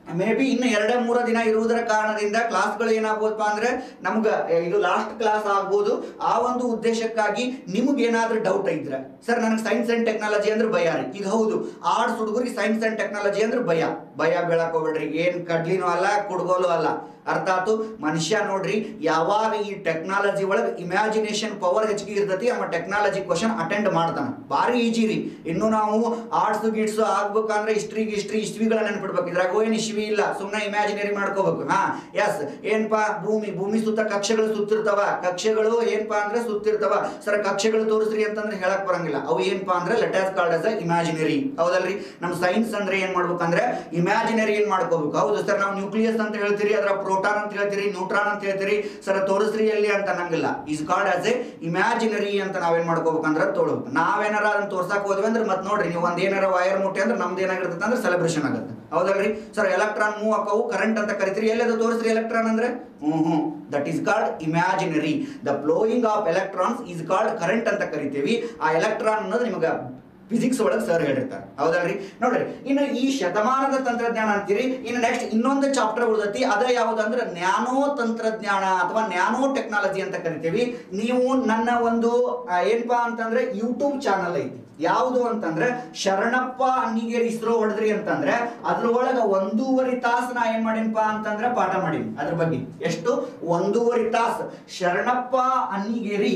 ಮೇ ಬಿ ಇನ್ನು ಎರಡೇ ಮೂರ ದಿನ ಇರುವುದರ ಕಾರಣದಿಂದ ಕ್ಲಾಸ್ಗಳು ಏನಾಗ್ಬೋದಪ್ಪ ಅಂದ್ರೆ ನಮ್ಗೆ ಇದು ಲಾಸ್ಟ್ ಕ್ಲಾಸ್ ಆಗ್ಬೋದು ಆ ಒಂದು ಉದ್ದೇಶಕ್ಕಾಗಿ ನಿಮ್ಗೆ ಏನಾದ್ರೂ ಡೌಟ್ ಇದ್ರೆ ಸರ್ ನನಗೆ ಸೈನ್ಸ್ ಅಂಡ್ ಟೆಕ್ನಾಲಜಿ ಅಂದ್ರೆ ಭಯ ರೀ ಈಗ ಹೌದು ಆರ್ಟ್ಸ್ ಹುಡುಗರಿಗೆ ಸೈನ್ಸ್ ಅಂಡ್ ಟೆಕ್ನಾಲಜಿ ಅಂದ್ರೆ ಭಯ ಭಯ ಬೀಳಕ್ ಹೋಗ್ಬೇಡ್ರಿ ಏನ್ ಕಡ್ಲಿನೂ ಅಲ್ಲ ಕುಡ್ಗೋಲು ಅಲ್ಲ ಅರ್ಥ ಆತು ಮನುಷ್ಯ ನೋಡ್ರಿ ಯಾವಾಗ ಈ ಟೆಕ್ನಾಲಜಿ ಒಳಗೆ ಇಮ್ಯಾಜಿನೇಷನ್ ಪವರ್ ಹೆಚ್ಚಿಗೆ ಇರ್ತೈತಿ ಅವ ಟೆಕ್ನಾಲಜಿ ಕ್ವಶನ್ ಅಟೆಂಡ್ ಮಾಡ್ತಾನ ಭಾರಿ ಈಜಿ ರೀ ಇನ್ನು ನಾವು ಆರ್ಟ್ಸ್ ಗಿಟ್ಸ್ ಆಗ್ಬೇಕಂದ್ರೆ ಹಿಸ್ಟ್ರಿ ಹಿಸ್ಟ್ರಿ ಇಸ್ವಿಗಳ ನೆನ್ಪಿಡ್ಬೇಕು ಇದ್ರಾಗ ಏನು ಇಸ್ವಿ ಇಲ್ಲ ಸುಮ್ಮನೆ ಇಮ್ಯಾಜಿನರಿ ಮಾಡ್ಕೋಬೇಕು ಹಾ ಎಸ್ ಏನ್ಪಾ ಭೂಮಿ ಭೂಮಿ ಸುತ್ತ ಕಕ್ಷೆಗಳು ಸುತ್ತಿರ್ತಾವ ಕಕ್ಷೆಗಳು ಏನ್ಪಾ ಅಂದ್ರೆ ಸುತ್ತಿರ್ತಾವ ಸರ್ ಕಕ್ಷೆಗಳು ತೋರಿಸ್ರಿ ಅಂತಂದ್ರೆ ಹೇಳಕ್ ಬರಂಗಿಲ್ಲ ಅವು ಏನ್ಪಾ ಅಂದ್ರೆ ಲೆಟರ್ಸ್ ಕಾರ್ಡ್ as ಇಮ್ಯಾಜಿನರಿ ಹೌದಲ್ರಿ ನಮ್ ಸೈನ್ಸ್ ಅಂದ್ರೆ ಏನ್ ಮಾಡ್ಬೇಕಂದ್ರೆ ಇಮ್ಯಾಜಿನರಿ ಏನ್ ಮಾಡ್ಕೋಬೇಕು ಹೌದು ಸರ್ ನಾವು ನ್ಯೂಕ್ಲಿಯಸ್ ಅಂತ ಹೇಳ್ತೀರಿ ಅದರ ಪ್ರೋಟಾನ್ ಅಂತ ಹೇಳ್ತೀರಿ ನ್ಯೂಟ್ರಾನ್ ಅಂತ ಹೇಳ್ತೀರಿ ಸರ್ ತೋರಿಸ್ರಿ ಎಲ್ಲಿ ಅಂತ ಅನ್ನಂಗಿಲ್ಲ is called as a imaginary ಅಂತ ನಾವೇನ್ ಮಾಡ್ಕೋಬೇಕಂದ್ರೆ ತೋಳ್ಬೇಕು ನಾವೇನಾರ ಅದನ್ನ ತೋರ್ಸಕ್ ಹೋದ್ವಿ ಅಂದ್ರೆ ಮತ್ತೆ ನೋಡ್ರಿ ನೀವು ಒಂದ್ ಏನಾರ ವೈರ್ ಮುಟ್ಟಿ ಅಂದ್ರೆ ನಮ್ದು ಏನಾಗಿರ್ತದೆ ಅಂದ್ರೆ ಸೆಲೆಬ್ರೇಷನ್ ಆಗುತ್ತೆ ಹೌದಲ್ರಿ ಸರ್ ಎಲೆಕ್ಟ್ರಾನ್ ಮೂವ್ ಆಕವು ಕರೆಂಟ್ ಅಂತ ಕರಿತೀರಿ ಎಲ್ಲದು ತೋರಿಸ್ರಿ ಎಲೆಕ್ಟ್ರಾನ್ ಅಂದ್ರೆ hmm hmm that is called imaginary the flowing of electrons is called current ಅಂತ ಕರಿತೀವಿ ಆ ಎಲೆಕ್ಟ್ರಾನ್ ಅನ್ನೋದು ನಿಮಗೆ ಫಿಸಿಕ್ಸ್ ಒಳಗೆ ಸರ್ ಹೇಳಿರ್ತಾರೆ ಹೌದಲ್ರಿ ನೋಡ್ರಿ ಇನ್ನು ಈ ಶತಮಾನದ ತಂತ್ರಜ್ಞಾನ ಅಂತೀರಿ ಇನ್ನು ನೆಕ್ಸ್ಟ್ ಇನ್ನೊಂದು ಚಾಪ್ಟರ್ ಉಳಿದತಿ ಅದ ಯಾವುದಂದ್ರೆ ನ್ಯಾನೋ ತಂತ್ರಜ್ಞಾನ ಅಥವಾ ನ್ಯಾನೋ ಟೆಕ್ನಾಲಜಿ ಅಂತ ಕರಿತೀವಿ ನೀವು ನನ್ನ ಒಂದು ಆ, ಏನಪ್ಪಾ ಅಂತಂದ್ರೆ ಯೂಟ್ಯೂಬ್ ಚಾನಲ್ ಐತಿ ಯಾವುದು ಅಂತಂದ್ರೆ ಶರಣಪ್ಪ ಅನ್ನಿಗೇರಿ ಇಸ್ರೋ ಹೊಡೆದ್ರಿ ಅಂತಂದ್ರೆ ಅದ್ರೊಳಗ ಒಂದೂವರೆ ತಾಸು ನಾ ಏನ್ ಮಾಡೀನಪ್ಪ ಅಂತಂದ್ರೆ ಪಾಠ ಮಾಡೀನಿ ಅದ್ರ ಬಗ್ಗೆ ಎಷ್ಟು ಒಂದೂವರೆ ತಾಸು ಶರಣಪ್ಪ ಅನ್ನಿಗೇರಿ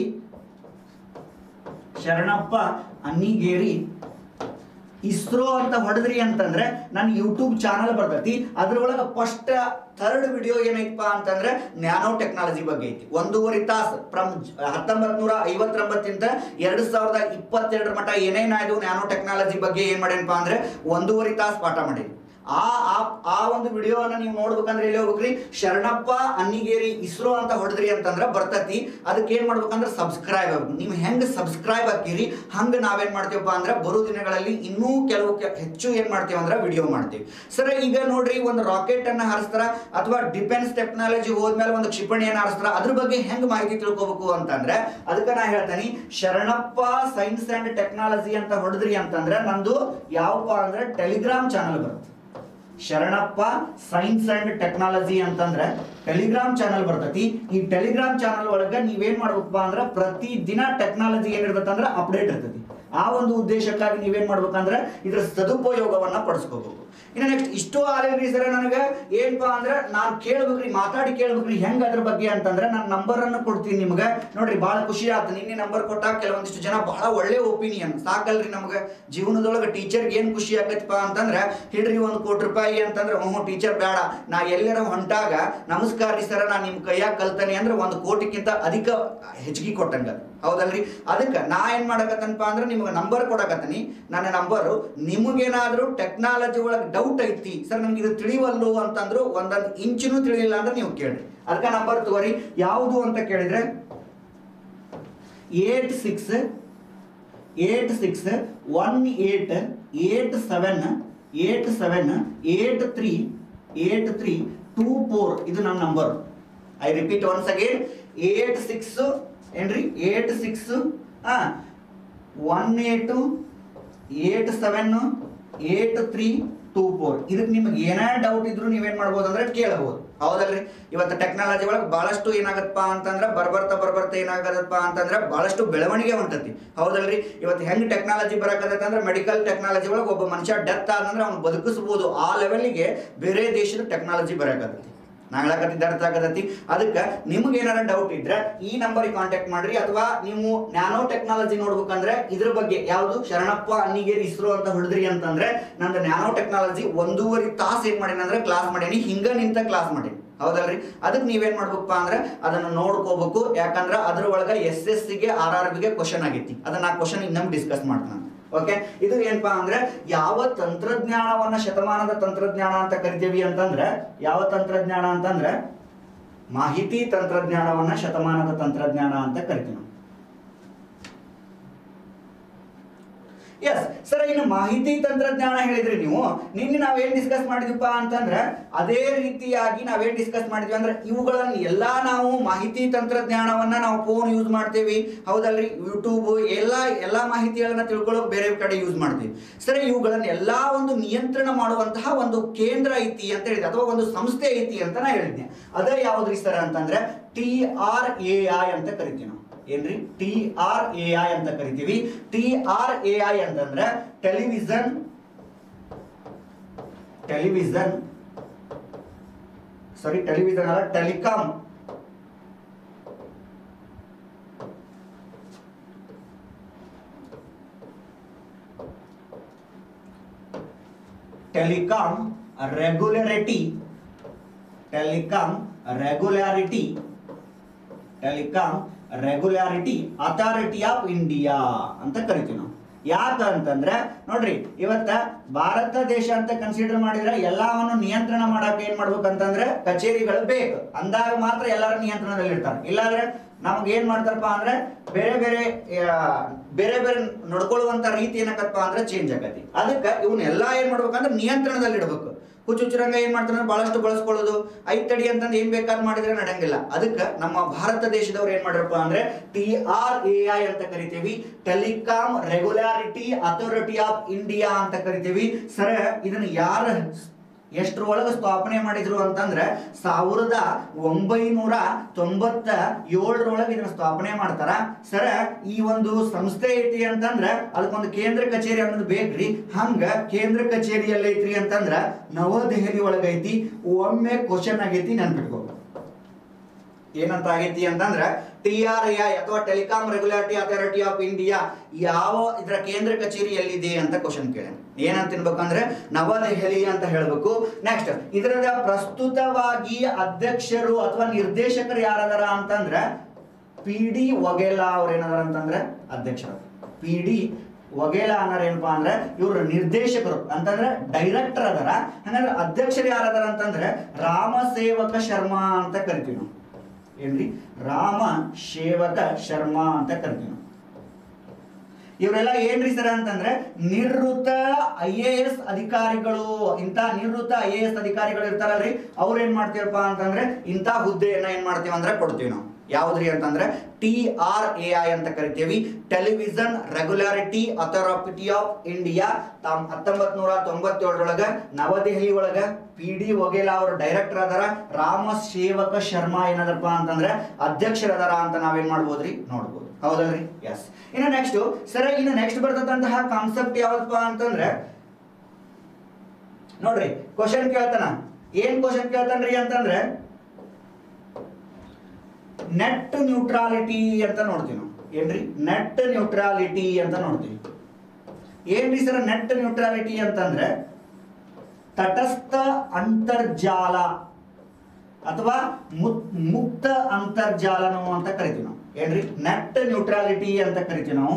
ಶರಣಪ್ಪ ಅನ್ನಿಗೇರಿ ಇಸ್ರೋ ಅಂತ ಹೊಡೆದ್ರಿ ಅಂತಂದ್ರೆ ನನ್ನ ಯೂಟ್ಯೂಬ್ ಚಾನಲ್ ಬರ್ತೈತಿ ಅದ್ರೊಳಗೆ ಫಸ್ಟ್ ಥರ್ಡ್ ವಿಡಿಯೋ ಏನೈತಪ್ಪ ಅಂತಂದ್ರೆ ನ್ಯಾನೋ ಟೆಕ್ನಾಲಜಿ ಬಗ್ಗೆ ಐತಿ ಒಂದೂವರೆ ತಾಸು ಫ್ರಮ್ ಹತ್ತೊಂಬತ್ ನೂರ ಐವತ್ತೊಂಬತ್ತಿಂದ ಎರಡ್ ಸಾವಿರದ ಇಪ್ಪತ್ತೆರಡರ ಮಟ್ಟ ಏನೇನಾಯ್ತು ನ್ಯಾನೋ ಟೆಕ್ನಾಲಜಿ ಬಗ್ಗೆ ಏನ್ ಮಾಡೇನಪ್ಪ ಅಂದ್ರೆ ಒಂದೂವರೆ ತಾಸು ಪಾಠ ಮಾಡೀನಿ ಆ ಆ- ಆ ಒಂದು ವಿಡಿಯೋನ ನೀವು ನೋಡ್ಬೇಕಂದ್ರೆ ಎಲ್ಲಿ ಹೋಗ್ಬೇಕ್ರಿ ಶರಣಪ್ಪ ಅನ್ನಿಗೇರಿ ಇಸ್ರೋ ಅಂತ ಹೊಡೆದ್ರಿ ಅಂತಂದ್ರೆ ಬರ್ತತಿ ಅದಕ್ಕೆ ಏನ್ ಮಾಡ್ಬೇಕಂದ್ರೆ ಸಬ್ಸ್ಕ್ರೈಬ್ ಆಗ್ಬೇಕು ನೀವು ಹೆಂಗ್ ಸಬ್ಸ್ಕ್ರೈಬ್ ಹಾಕಿರಿ ಹಂಗ ನಾವೇನ್ ಮಾಡ್ತೀವಪ್ಪ ಅಂದ್ರೆ ಬರೋ ದಿನಗಳಲ್ಲಿ ಇನ್ನೂ ಕೆಲವು ಕೆ- ಹೆಚ್ಚು ಏನ್ ಮಾಡ್ತೀವಿ ಅಂದ್ರೆ ವಿಡಿಯೋ ಮಾಡ್ತೀವಿ ಸರ್ ಈಗ ನೋಡ್ರಿ ಒಂದು ರಾಕೆಟ್ ಅನ್ನ ಹಾರಿಸ್ತಾರ ಅಥವಾ ಡಿಫೆನ್ಸ್ ಟೆಕ್ನಾಲಜಿ ಹೋದ್ಮೇಲೆ ಒಂದು ಕ್ಷಿಪಣಿಯನ್ನ ಹಾರಿಸ್ತಾರ ಅದ್ರ ಬಗ್ಗೆ ಹೆಂಗ್ ಮಾಹಿತಿ ತಿಳ್ಕೊಬೇಕು ಅಂತಂದ್ರೆ ಅದಕ್ಕೆ ನಾ ಹೇಳ್ತೇನೆ ಶರಣಪ್ಪ ಸೈನ್ಸ್ ಅಂಡ್ ಟೆಕ್ನಾಲಜಿ ಅಂತ ಹೊಡೆದ್ರಿ ಅಂತಂದ್ರೆ ನಂದು ಯಾವಪ್ಪ ಅಂದ್ರೆ ಟೆಲಿಗ್ರಾಮ್ ಚಾನಲ್ ಬರುತ್ತೆ ಶರಣಪ್ಪ ಸೈನ್ಸ್ ಅಂಡ್ ಟೆಕ್ನಾಲಜಿ ಅಂತಂದ್ರೆ ಟೆಲಿಗ್ರಾಮ್ ಚಾನಲ್ ಬರ್ತೈತಿ ಈ ಟೆಲಿಗ್ರಾಮ್ ಚಾನಲ್ ಒಳಗ ನೀವೇನ್ ಮಾಡ್ಬೇಕಪ್ಪ ಅಂದ್ರೆ ಪ್ರತಿ ದಿನ ಟೆಕ್ನಾಲಜಿ ಏನಿರ್ತೈತೆ ಅಂದ್ರೆ ಅಪ್ಡೇಟ್ ಇರ್ತೈತಿ ಆ ಒಂದು ಉದ್ದೇಶಕ್ಕಾಗಿ ನೀವೇನ್ ಮಾಡ್ಬೇಕಂದ್ರೆ ಇದ್ರ ಸದುಪಯೋಗವನ್ನ ಪಡಿಸ್ಕೋಬೇಕು ಇನ್ನು ನೆಕ್ಸ್ಟ್ ಇಷ್ಟು ಆಲ್ರೆಡಿ ಸರ್ ನನಗೆ ಏನಪ್ಪಾ ಅಂದ್ರೆ ನಾನು ಕೇಳ್ಬೇಕ್ರಿ ಮಾತಾಡಿ ಕೇಳ್ಬೇಕ್ರಿ ಹೆಂಗ್ ಅದ್ರ ಬಗ್ಗೆ ಅಂತಂದ್ರೆ ನಾನು ನಂಬರ್ ಅನ್ನು ಕೊಡ್ತೀನಿ ನಿಮ್ಗೆ ನೋಡ್ರಿ ಬಹಳ ಖುಷಿ ಆಯ್ತು ನಿನ್ನೆ ನಂಬರ್ ಕೊಟ್ಟಾಗ ಕೆಲವೊಂದಿಷ್ಟು ಜನ ಬಹಳ ಒಳ್ಳೆ ಒಪಿನಿಯನ್ ಸಾಕಲ್ರಿ ನಮ್ಗೆ ಜೀವನದೊಳಗೆ ಟೀಚರ್ಗೆ ಏನ್ ಖುಷಿ ಆಗತ್ತಪ್ಪ ಅಂತಂದ್ರೆ ಹಿಡ್ರಿ ಒಂದು ಕೋಟಿ ರೂಪಾಯಿ ಅಂತಂದ್ರೆ ಹ್ಞೂ ಟೀಚರ್ ಬೇಡ ನಾ ಎಲ್ಲರ ಹೊಂಟಾಗ ನಮಸ್ಕಾರ ರೀ ಸರ ನಾ ನಿಮ್ ಕೈಯಾಗ ಕಲ್ತಾನೆ ಅಂದ್ರೆ ಒಂದು ಕೋಟಿಕ್ಕಿಂತ ಅಧಿಕ ಹೆಚ್ಚಿಗೆ ಕೊಟ್ಟಂಗ ಹೌದಲ್ರಿ ಅದಕ್ಕೆ ನಾ ಏನ್ ಮಾಡಕತ್ತನಪ್ಪ ಅಂದ್ರೆ ನಿಮ್ಗೆ ನಂಬರ್ ಕೊಡಕತ್ತೀನಿ ನನ್ನ ನಂಬರು ನಿಮಗೇನಾದ್ರೂ ಟೆಕ್ನಾಲಜಿ ಒಳಗೆ ಡೌಟ್ ಐತಿ ಸರ್ ನಮ್ಗೆ ಇದು ತಿಳಿವಲ್ಲು ಅಂತಂದ್ರು ಒಂದೊಂದು ಇಂಚಿನೂ ತಿಳಿಲಿಲ್ಲ ಅಂದ್ರೆ ನೀವು ಕೇಳ್ರಿ ಅದಕ್ಕೆ ನಂಬರ್ ತಗೋರಿ ಯಾವುದು ಅಂತ ಕೇಳಿದ್ರೆ eight six eight six one eight eight seven eight seven eight three eight three two four ಇದು ನನ್ನ number I repeat once again eight six ಏನ್ರಿ ಏಟ್ ಸಿಕ್ಸ್ ಹಾ one eight eight seven eight three two four ಇದಕ್ಕೆ ನಿಮಗೆ ಏನೇ doubt ಇದ್ರು ನೀವೇನ್ ಮಾಡ್ಬೋದು ಅಂದ್ರೆ ಕೇಳಬಹುದು ಹೌದಲ್ರಿ ಇವತ್ತು ಟೆಕ್ನಾಲಜಿ ಒಳಗೆ ಬಹಳಷ್ಟು ಏನಾಗತ್ತಪ್ಪ ಅಂತಂದ್ರೆ ಬರ್ಬರ್ತಾ ಬರ್ಬರ್ತಾ ಏನಾಗತ್ತಪ್ಪ ಅಂತಂದ್ರೆ ಬಹಳಷ್ಟು ಬೆಳವಣಿಗೆ ಹೊಂಟತಿ ಹೌದಲ್ರಿ ಇವತ್ತು ಹೆಂಗ್ ಟೆಕ್ನಾಲಜಿ ಬರಕತ್ತೈತೆ ಅಂದ್ರೆ ಮೆಡಿಕಲ್ ಟೆಕ್ನಾಲಜಿ ಒಳಗೆ ಒಬ್ಬ ಮನುಷ್ಯ ಡೆತ್ ಆದಂದ್ರೆ ಅವ್ನು ಬದುಕಿಸ್ಬೋದು ಆ ಲೆವೆಲ್ಗೆ ಬೇರೆ ದೇಶದ ಟೆಕ್ನಾಲಜಿ ಬರಕತ್ತೈತಿ ನಾ ಹೇಳಕತ್ತಿದ್ದ ಅರ್ಥ ಆಗತೈತಿ ಅದಕ್ಕೆ ನಿಮ್ಗೆ ಏನಾರ ಡೌಟ್ ಇದ್ರೆ ಈ ನಂಬರಿಗೆ ಕಾಂಟ್ಯಾಕ್ಟ್ ಮಾಡ್ರಿ ಅಥವಾ ನೀವು ನ್ಯಾನೋ ಟೆಕ್ನಾಲಜಿ ನೋಡ್ಬೇಕಂದ್ರೆ ಇದ್ರ ಬಗ್ಗೆ ಯಾವುದು ಶರಣಪ್ಪ ಅನ್ನಿಗೇರಿ ಇಸ್ರೋ ಅಂತ ಹೊಡೆದ್ರಿ ಅಂತಂದ್ರೆ ನಂದು ನ್ಯಾನೋ ಟೆಕ್ನಾಲಜಿ ಒಂದೂವರೆ ತಾಸು ಏನ್ ಮಾಡೀನಿ ಅಂದ್ರೆ ಕ್ಲಾಸ್ ಮಾಡೀನಿ ಹಿಂಗ ನಿಂತ ಕ್ಲಾಸ್ ಮಾಡೀನಿ ಹೌದಲ್ರಿ ಅದಕ್ಕೆ ನೀವೇನ್ ಮಾಡ್ಬೇಕಪ್ಪ ಅಂದ್ರೆ ಅದನ್ನ ನೋಡ್ಕೋಬೇಕು ಯಾಕಂದ್ರೆ ಅದ್ರ ಒಳಗ ಎಸ್ ಎಸ್ ಗೆ ಆರ್ ಆರ್ ಬಿಗೆ ಕ್ವಶನ್ ಆಗೈತಿ ಅದನ್ನ ಆ ಕ್ವಶನ್ ಇನ್ನೊಮ್ಮೆ ಡಿಸ್ಕಸ್ ಮಾಡ್ತಾನೆ ಓಕೆ ಇದು ಏನಪ್ಪಾ ಅಂದ್ರೆ ಯಾವ ತಂತ್ರಜ್ಞಾನವನ್ನ ಶತಮಾನದ ತಂತ್ರಜ್ಞಾನ ಅಂತ ಕರಿತೀವಿ ಅಂತಂದ್ರೆ ಯಾವ ತಂತ್ರಜ್ಞಾನ ಅಂತಂದ್ರೆ ಮಾಹಿತಿ ತಂತ್ರಜ್ಞಾನವನ್ನ ಶತಮಾನದ ತಂತ್ರಜ್ಞಾನ ಅಂತ ಕರಿತೀವಿ ನಾವು. ಎಸ್ ಸರ್ ಇನ್ನು ಮಾಹಿತಿ ತಂತ್ರಜ್ಞಾನ ಹೇಳಿದ್ರಿ ನೀವು ನಿನ್ನೆ ನಾವೇನ್ ಡಿಸ್ಕಸ್ ಮಾಡಿದ್ವಿಪ್ಪ ಅಂತಂದ್ರೆ ಅದೇ ರೀತಿಯಾಗಿ ನಾವೇನ್ ಡಿಸ್ಕಸ್ ಮಾಡಿದ್ವಿ ಅಂದ್ರೆ ಇವುಗಳನ್ನ ಎಲ್ಲಾ ನಾವು ಮಾಹಿತಿ ತಂತ್ರಜ್ಞಾನವನ್ನ ನಾವು ಫೋನ್ ಯೂಸ್ ಮಾಡ್ತೇವಿ ಹೌದಲ್ರಿ ಯೂಟ್ಯೂಬ್ ಎಲ್ಲ ಎಲ್ಲಾ ಮಾಹಿತಿಗಳನ್ನ ತಿಳ್ಕೊಳ್ಳೋಕೆ ಬೇರೆ ಕಡೆ ಯೂಸ್ ಮಾಡ್ತೀವಿ ಸರಿ ಇವುಗಳನ್ನ ಎಲ್ಲಾ ಒಂದು ನಿಯಂತ್ರಣ ಮಾಡುವಂತಹ ಒಂದು ಕೇಂದ್ರ ಐತಿ ಅಂತ ಹೇಳಿದೆ ಅಥವಾ ಒಂದು ಸಂಸ್ಥೆ ಐತಿ ಅಂತ ನಾ ಹೇಳಿದ್ದೆ ಅದೇ ಯಾವ್ದ್ರಿ ಸರ್ ಅಂತಂದ್ರೆ ಟಿ ಆರ್ ಎ ಐ ಅಂತ ಕರಿತೀವಿ ನಾವು ಏನ್ರಿ ಟಿ ಆರ್ ಎ ಐ ಅಂತ ಕರಿತೀವಿ ಟಿ ಆರ್ ಎ ಐ ಅಂತಂದ್ರೆ ಟೆಲಿವಿಷನ್ ಟೆಲಿವಿಷನ್ ಸಾರಿ ಟೆಲಿವಿಷನ್ ಅಲ್ಲ telecom telecom regularity telecom regularity telecom regularity authority of India ಅಂತ ಕರಿತೀವಿ ನಾವು ಯಾಕಂತಂದ್ರೆ ನೋಡ್ರಿ ಇವತ್ತ ಭಾರತ ದೇಶ ಅಂತ ಕನ್ಸಿಡರ್ ಮಾಡಿದ್ರೆ ಎಲ್ಲವನ್ನು ನಿಯಂತ್ರಣ ಮಾಡಕ್ ಏನ್ ಮಾಡ್ಬೇಕಂತಂದ್ರೆ ಕಚೇರಿಗಳು ಬೇಕು ಅಂದಾಗ ಮಾತ್ರ ಎಲ್ಲರ ನಿಯಂತ್ರಣದಲ್ಲಿ ಇರ್ತಾರೆ ಇಲ್ಲಾಂದ್ರೆ ನಮ್ಗೆ ಏನ್ ಮಾಡ್ತಾರಪ್ಪ ಅಂದ್ರೆ ಬೇರೆ ಬೇರೆ ಆ, ಬೇರೆ ಬೇರೆ ನಡ್ಕೊಳ್ಳುವಂತ ರೀತಿ ಏನಕ್ಕಪ್ಪ ಅಂದ್ರೆ ಚೇಂಜ್ ಆಗತಿ ಅದಕ್ಕೆ ಇವನ್ನೆಲ್ಲ ಏನ್ ಮಾಡ್ಬೇಕಂದ್ರೆ ನಿಯಂತ್ರಣದಲ್ಲಿ ಇಡಬೇಕು ಹುಚ್ಚುಚ್ಚುರಂಗ ಏನ್ ಮಾಡ್ತಾರೆ ಬಹಳಷ್ಟು ಬಳಸ್ಕೊಳ್ಳೋದು ಐದ್ ತಡಿ ಅಂತಂದು ಏನ್ ಬೇಕಾದ್ ಮಾಡಿದ್ರೆ ನಡೆಯಂಗಿಲ್ಲ ಅದಕ್ಕೆ ನಮ್ಮ ಭಾರತ ದೇಶದವ್ರು ಏನ್ ಮಾಡ್ರಪ್ಪ ಅಂದ್ರೆ ಟಿ ಆರ್ ಎ ಐ ಅಂತ ಕರಿತೀವಿ telecom regularity authority of India ಅಂತ ಕರಿತೀವಿ ಸರ ಇದನ್ನ ಯಾರ ಎಷ್ಟ್ರೊಳಗೆ ಸ್ಥಾಪನೆ ಮಾಡಿದ್ರು ಅಂತಂದ್ರೆ ಸಾವಿರದ ಒಂಬೈನೂರ ತೊಂಬತ್ತ ಏಳರೊಳಗೆ ಇದನ್ನ ಸ್ಥಾಪನೆ ಮಾಡ್ತಾರ ಸರ ಈ ಒಂದು ಸಂಸ್ಥೆ ಐತಿ ಅಂತಂದ್ರ ಅದಕ್ಕೊಂದು ಕೇಂದ್ರ ಕಚೇರಿ ಅನ್ನೋದು ಬೇಕ್ರಿ ಹಂಗ ಕೇಂದ್ರ ಕಚೇರಿ ಎಲ್ಲೈತ್ರಿ ಅಂತಂದ್ರ ನವದೆಹಲಿ ಒಳಗೈತಿ ಒಮ್ಮೆ ಕ್ವಶನ್ ಆಗೈತಿ ನೆನ್ಪಿಟ್ಕೋ ಏನಂತ ಆಗೈತಿ ಅಂತಂದ್ರ ಟಿ ಆರ್ ಐ ಅಥವಾ telecom regulatory authority of India ಯಾವ ಇದರ ಕೇಂದ್ರ ಕಚೇರಿ ಎಲ್ಲಿದೆ ಅಂತ ಕ್ವಶನ್ ಕೇಳ ಏನಂತ ತಿನ್ಬೇಕಂದ್ರೆ ನವದೆಹಲಿ ಅಂತ ಹೇಳ್ಬೇಕು ನೆಕ್ಸ್ಟ್ ಇದರ ಪ್ರಸ್ತುತವಾಗಿ ಅಧ್ಯಕ್ಷರು ಅಥವಾ ನಿರ್ದೇಶಕರು ಯಾರದಾರ ಅಂತಂದ್ರ ಪಿ ಡಿ ವಘೇಲಾ ಅವ್ರ ಏನದಾರ ಅಂತಂದ್ರೆ ಅಧ್ಯಕ್ಷರು ಪಿ ಡಿ ವಘೇಲಾ ಅನ್ನೋರು ಏನಪ್ಪಾ ಅಂದ್ರೆ ಇವ್ರ ನಿರ್ದೇಶಕರು ಅಂತಂದ್ರೆ ಡೈರೆಕ್ಟರ್ ಅದಾರ ಹಂಗಂದ್ರೆ ಅಧ್ಯಕ್ಷರು ಯಾರದಾರ ಅಂತಂದ್ರೆ ರಾಮ ಸೇವಕ ಶರ್ಮಾ ಅಂತ ಕರಿತೀವಿ ನಾವು ಏನ್ರಿ ರಾಮ ಸೇವಕ ಶರ್ಮಾ ಅಂತ ಕರಿತೀವಿ ನಾವು ಇವರೆಲ್ಲ ಏನ್ರಿ ಸರ್ ಅಂತಂದ್ರೆ ನಿವೃತ್ತ ಐ ಎ ಎಸ್ ಅಧಿಕಾರಿಗಳು ಇಂಥ ನಿವೃತ್ತ ಐ ಎ ಎಸ್ ಅಧಿಕಾರಿಗಳು ಇರ್ತಾರಲ್ರಿ ಅವ್ರು ಏನ್ ಮಾಡ್ತೀವಪ್ಪ ಅಂತಂದ್ರೆ ಇಂಥ ಹುದ್ದೆಯನ್ನ ಏನ್ ಮಾಡ್ತೀವಿ ಅಂದ್ರೆ ಕೊಡ್ತೀವಿ ನಾವು ಯಾವ್ದ್ರಿ ಅಂತಂದ್ರೆ ಟಿ ಆರ್ ಎ ಐ ಅಂತ ಕರಿತೀವಿ television regularity authority of India ತಾಮ್ ಹತ್ತೊಂಬತ್ ನೂರ ತೊಂಬತ್ತೇಳರೊಳಗ ನವದೆಹಲಿ ಒಳಗ ಪಿ ಡಿ ವಘೇಲಾ ಅವರು ಡೈರೆಕ್ಟರ್ ಅದಾರ ರಾಮ ಸೇವಕ ಶರ್ಮಾ ಏನದಪ್ಪ ಅಂತಂದ್ರೆ ಅಧ್ಯಕ್ಷರದಾರ ಅಂತ ನಾವೇನ್ ಮಾಡ್ಬೋದ್ರಿ ನೋಡ್ಬೋದು ಹೌದಲ್ರಿ ಎಸ್ ಇನ್ನು ನೆಕ್ಸ್ಟ್ ಸರ ಇನ್ನು ನೆಕ್ಸ್ಟ್ ಬರ್ತದಂತಹ ಕಾನ್ಸೆಪ್ಟ್ ಯಾವದಪ್ಪ ಅಂತಂದ್ರೆ ನೋಡ್ರಿ ಕ್ವಶನ್ ಕೇಳ್ತಾನ ಏನ್ ಕ್ವಶನ್ ಕೇಳ್ತಾನ್ರಿ ಅಂತಂದ್ರೆ ನೆಟ್ ನ್ಯೂಟ್ರಾಲಿಟಿ ಅಂತ ನೋಡ್ತೀವಿ ನಾವು ಏನ್ರಿ ನೆಟ್ ನ್ಯೂಟ್ರಾಲಿಟಿ ಅಂತ ನೋಡ್ತೀವಿ ಏನ್ರಿ ಸರ್ ನೆಟ್ ನ್ಯೂಟ್ರಾಲಿಟಿ ಅಂತಂದ್ರೆ ತಟಸ್ಥ ಅಂತರ್ಜಾಲ ಅಥವಾ ಮುತ್- ಮುಕ್ತ ಅಂತರ್ಜಾಲನು ಅಂತ ಕರಿತೀವಿ ನಾವು ಏನ್ರಿ ನೆಟ್ ನ್ಯೂಟ್ರಾಲಿಟಿ ಅಂತ ಕರಿತೀವಿ ನಾವು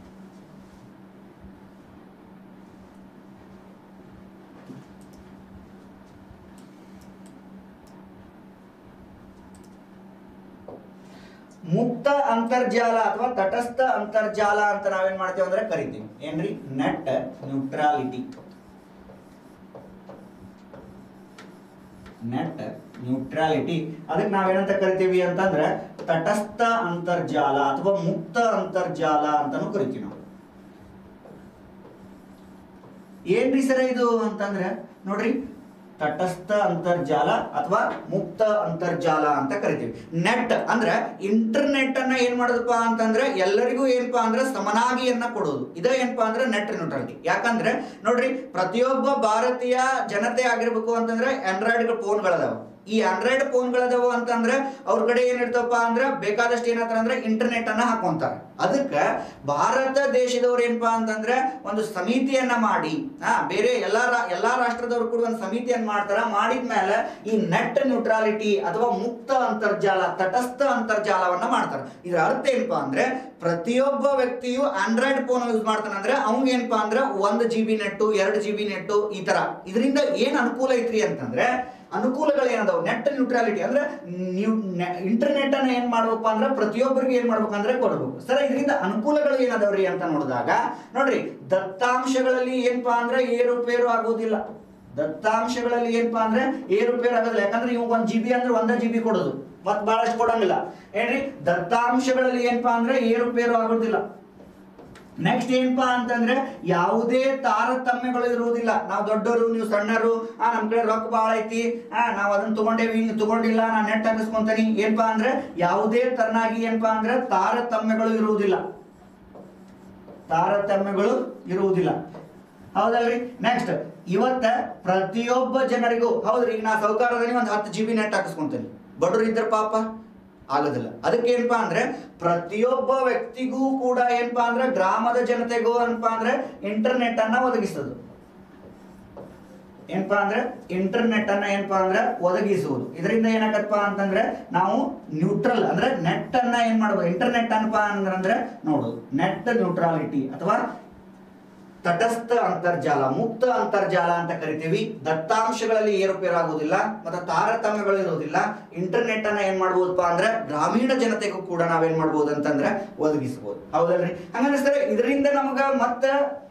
ಮುಕ್ತ ಅಂತರ್ಜಾಲ ಅಥವಾ ತಟಸ್ಥ ಅಂತರ್ಜಾಲ ಅಂತ ನಾವೇನ್ ಮಾಡ್ತೇವೆ ಅಂದ್ರೆ ಕರಿತೀವಿ ಏನ್ರಿ ನೆಟ್ ನ್ಯೂಟ್ರಾಲಿಟಿ ನೆಟ್ ನ್ಯೂಟ್ರಾಲಿಟಿ ಅದಕ್ಕೆ ನಾವೇನಂತ ಕರಿತೀವಿ ಅಂತಂದ್ರೆ ತಟಸ್ಥ ಅಂತರ್ಜಾಲ ಅಥವಾ ಮುಕ್ತ ಅಂತರ್ಜಾಲ ಅಂತಾನು ಕರಿತೀವಿ ನಾವು ಏನ್ರಿ ಸರ ಇದು ಅಂತಂದ್ರೆ ನೋಡ್ರಿ ತಟಸ್ಥ ಅಂತರ್ಜಾಲ ಅಥವಾ ಮುಕ್ತ ಅಂತರ್ಜಾಲ ಅಂತ ಕರಿತೀವಿ ನೆಟ್ ಅಂದ್ರೆ ಇಂಟರ್ನೆಟ್ ಅನ್ನ ಏನ್ ಮಾಡೋದಪ್ಪ ಅಂತಂದ್ರೆ ಎಲ್ಲರಿಗೂ ಏನಪ್ಪಾ ಅಂದ್ರೆ ಸಮನಾಗಿಯನ್ನ ಕೊಡೋದು ಇದ ಏನಪ್ಪಾ ಅಂದ್ರೆ ನೆಟ್ ನ್ಯೂಟ್ರಾಲಿಟಿ ಯಾಕಂದ್ರೆ ನೋಡ್ರಿ ಪ್ರತಿಯೊಬ್ಬ ಭಾರತೀಯ ಜನತೆ ಆಗಿರ್ಬೇಕು ಅಂತಂದ್ರೆ ಆಂಡ್ರಾಯ್ಡ್ ಫೋನ್ಗಳದಾವ ಈ ಆಂಡ್ರಾಯ್ಡ್ ಫೋನ್ಗಳದಾವ ಅಂತಂದ್ರೆ ಅವ್ರ ಕಡೆ ಏನಿರ್ತಪ್ಪ ಅಂದ್ರೆ ಬೇಕಾದಷ್ಟು ಏನಂತಾರ ಅಂದ್ರೆ ಇಂಟರ್ನೆಟ್ ಅನ್ನ ಹಾಕೊಂತಾರ ಅದಕ್ಕೆ ಭಾರತ ದೇಶದವ್ರು ಏನಪ್ಪಾ ಅಂತಂದ್ರೆ ಒಂದು ಸಮಿತಿಯನ್ನ ಮಾಡಿ ಹಾ ಬೇರೆ ಎಲ್ಲಾ ರಾ- ಎಲ್ಲಾ ರಾಷ್ಟ್ರದವ್ರು ಕೂಡ ಒಂದು ಸಮಿತಿಯನ್ನ ಮಾಡ್ತಾರ ಮಾಡಿದ್ಮೇಲೆ ಈ ನೆಟ್ ನ್ಯೂಟ್ರಾಲಿಟಿ ಅಥವಾ ಮುಕ್ತ ಅಂತರ್ಜಾಲ ತಟಸ್ಥ ಅಂತರ್ಜಾಲವನ್ನ ಮಾಡ್ತಾರೆ ಇದರ ಅರ್ಥ ಏನಪ್ಪಾ ಅಂದ್ರೆ ಪ್ರತಿಯೊಬ್ಬ ವ್ಯಕ್ತಿಯು ಆಂಡ್ರಾಯ್ಡ್ ಫೋನ್ ಯೂಸ್ ಮಾಡ್ತಾನೆ ಅಂದ್ರೆ ಅವ್ನಿಗೆ ಏನಪ್ಪಾ ಅಂದ್ರೆ ಒಂದು ಜಿ ಬಿ ನೆಟ್ಟು ಎರಡು ಜಿ ಬಿ ನೆಟ್ಟು ಈ ತರ ಇದರಿಂದ ಏನ್ ಅನುಕೂಲ ಐತ್ರಿ ಅಂತಂದ್ರೆ ಅನುಕೂಲಗಳು ಏನದಾವು ನೆಟ್ ನ್ಯೂಟ್ರಾಲಿಟಿ ಅಂದ್ರೆ ನೀವು ಇಂಟರ್ನೆಟ್ ಅನ್ನ ಏನ್ ಮಾಡ್ಬೇಕಪ್ಪ ಅಂದ್ರೆ ಪ್ರತಿಯೊಬ್ಬರಿಗೆ ಏನ್ ಮಾಡ್ಬೇಕಂದ್ರೆ ಕೊಡಬೇಕು ಸರ್ ಇದರಿಂದ ಅನುಕೂಲಗಳು ಏನದಾವ್ರಿ ಅಂತ ನೋಡಿದಾಗ ನೋಡ್ರಿ ದತ್ತಾಂಶಗಳಲ್ಲಿ ಏನಪ್ಪಾ ಅಂದ್ರೆ ಏರುಪೇರು ಆಗೋದಿಲ್ಲ ದತ್ತಾಂಶಗಳಲ್ಲಿ ಏನಪ್ಪಾ ಅಂದ್ರೆ ಏರುಪೇರು ಆಗೋದಿಲ್ಲ ಯಾಕಂದ್ರೆ ಇವಾಗ ಒಂದ್ ಜಿ ಬಿ ಅಂದ್ರೆ ಒಂದ ಜಿ ಬಿ ಕೊಡೋದು ಮತ್ ಬಹಳಷ್ಟು ಕೊಡಂಗಿಲ್ಲ ಏನ್ರಿ ದತ್ತಾಂಶಗಳಲ್ಲಿ ಏನಪ್ಪಾ ಅಂದ್ರೆ ಏರುಪೇರು ಆಗೋದಿಲ್ಲ ನೆಕ್ಸ್ಟ್ ಏನಪ್ಪಾ ಅಂತಂದ್ರೆ ಯಾವುದೇ ತಾರತಮ್ಯಗಳು ಇರುವುದಿಲ್ಲ ನಾವು ದೊಡ್ಡವರು ನೀವು ಸಣ್ಣರು ಆ ನಮ್ ಕಡೆ ರೊಕ್ಕ ಭಾಳ ಐತಿ ಆ ನಾವ್ ಅದನ್ನ ತಗೊಂಡೇವಿ ನೀವು ತಗೊಂಡಿಲ್ಲ ನಾ ನೆಟ್ ಹಾಕಿಸ್ಕೊಂತೀನಿ ಏನಪ್ಪಾ ಅಂದ್ರೆ ಯಾವುದೇ ತರನಾಗಿ ಏನಪ್ಪಾ ಅಂದ್ರೆ ತಾರತಮ್ಯಗಳು ಇರುವುದಿಲ್ಲ ತಾರತಮ್ಯಗಳು ಇರುವುದಿಲ್ಲ ಹೌದಲ್ರಿ ನೆಕ್ಸ್ಟ್ ಇವತ್ತ ಪ್ರತಿಯೊಬ್ಬ ಜನರಿಗೂ ಹೌದ್ರಿ ಈಗ ನಾ ಸೌಕಾರದಲ್ಲಿ ಒಂದು ಹತ್ತು ಜಿ ಬಿ ನೆಟ್ ಹಾಕಿಸ್ಕೊಂತೀನಿ ಬಡವ್ರು ಇದ್ರ ಪಾಪ ಆಗೋದಿಲ್ಲ ಅದಕ್ಕೆ ಏನಪ್ಪಾ ಅಂದ್ರೆ ಪ್ರತಿಯೊಬ್ಬ ವ್ಯಕ್ತಿಗೂ ಕೂಡ ಏನಪ್ಪಾ ಅಂದ್ರೆ ಗ್ರಾಮದ ಜನತೆಗೂ ಏನಪ್ಪಾ ಅಂದ್ರೆ ಇಂಟರ್ನೆಟ್ ಅನ್ನ ಒದಗಿಸೋದು ಏನಪ್ಪಾ ಅಂದ್ರೆ ಇಂಟರ್ನೆಟ್ ಅನ್ನ ಏನಪ್ಪಾ ಅಂದ್ರೆ ಒದಗಿಸುವುದು ಇದರಿಂದ ಏನಾಗತ್ತಪ್ಪ ಅಂತಂದ್ರೆ ನಾವು ನ್ಯೂಟ್ರಲ್ ಅಂದ್ರೆ ನೆಟ್ ಅನ್ನ ಏನ್ ಮಾಡ್ಬೋದು ಇಂಟರ್ನೆಟ್ ಅನ್ಪಾ ಅಂದ್ರೆ ನೋಡುದು ನೆಟ್ ನ್ಯೂಟ್ರಾಲಿಟಿ ಅಥವಾ ತಟಸ್ಥ ಅಂತರ್ಜಾಲ ಮುಕ್ತ ಅಂತರ್ಜಾಲ ಅಂತ ಕರಿತೀವಿ ದತ್ತಾಂಶಗಳಲ್ಲಿ ಏರುಪೇರು ಆಗುವುದಿಲ್ಲ ಮತ್ತೆ ತಾರತಮ್ಯಗಳು ಇರುವುದಿಲ್ಲ ಇಂಟರ್ನೆಟ್ ಅನ್ನ ಏನ್ ಮಾಡ್ಬೋದಪ್ಪ ಅಂದ್ರೆ ಗ್ರಾಮೀಣ ಜನತೆಗೂ ಕೂಡ ನಾವೇನ್ ಮಾಡ್ಬೋದು ಅಂತಂದ್ರೆ ಒದಗಿಸಬಹುದು ಹೌದಲ್ರಿ ಹಂಗಂದ್ರೆ ಸರ್ ಇದರಿಂದ ನಮಗ ಮತ್ತ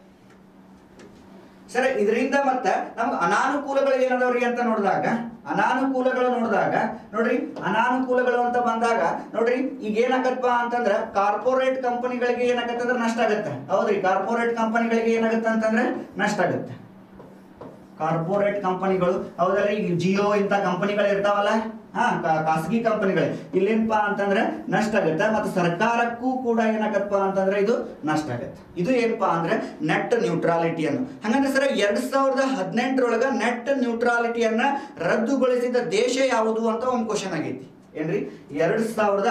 ಸರ್ ಇದರಿಂದ ಮತ್ತೆ ನಮ್ಗೆ ಅನಾನುಕೂಲಗಳು ಏನದವ್ರಿ ಅಂತ ನೋಡಿದಾಗ ಅನಾನುಕೂಲಗಳು ನೋಡಿದಾಗ ನೋಡ್ರಿ ಅನಾನುಕೂಲಗಳು ಅಂತ ಬಂದಾಗ ನೋಡ್ರಿ ಈಗ ಏನಾಗತ್ತಪ್ಪ ಅಂತಂದ್ರ ಕಾರ್ಪೊರೇಟ್ ಕಂಪನಿಗಳಿಗೆ ಏನಾಗತ್ತಂದ್ರೆ ನಷ್ಟ ಆಗತ್ತೆ ಹೌದ್ರಿ ಕಾರ್ಪೊರೇಟ್ ಕಂಪನಿಗಳಿಗೆ ಏನಾಗತ್ತೆ ಅಂತಂದ್ರೆ ನಷ್ಟ ಆಗತ್ತೆ ಕಾರ್ಪೊರೇಟ್ ಕಂಪನಿಗಳು ಹೌದಲ್ಲ ಈಗ ಜಿಯೋ ಇಂಥ ಕಂಪನಿಗಳು ಇರ್ತಾವಲ್ಲ ಹಾ ಖಾ- ಖಾಸಗಿ ಕಂಪನಿಗಳು ಇಲ್ಲೇನಪ್ಪ ಅಂತಂದ್ರೆ ನಷ್ಟ ಆಗುತ್ತೆ ಮತ್ತು ಸರ್ಕಾರಕ್ಕೂ ಕೂಡ ಏನಾಗತ್ತಪ್ಪ ಅಂತಂದ್ರೆ ಇದು ನಷ್ಟ ಆಗುತ್ತೆ ಇದು ಏನಪ್ಪಾ ಅಂದ್ರೆ ನೆಟ್ ನ್ಯೂಟ್ರಾಲಿಟಿಯನ್ನು ಹಂಗಂದ್ರೆ ಸರ್ ಎರಡ್ ಸಾವಿರದ ಹದಿನೆಂಟರೊಳಗ ನೆಟ್ ನ್ಯೂಟ್ರಾಲಿಟಿಯನ್ನ ರದ್ದುಗೊಳಿಸಿದ ದೇಶ ಯಾವುದು ಅಂತ ಒಂದು ಕ್ವಶನ್ ಆಗೈತಿ ಏನ್ರಿ ಎರಡ್ ಸಾವಿರದ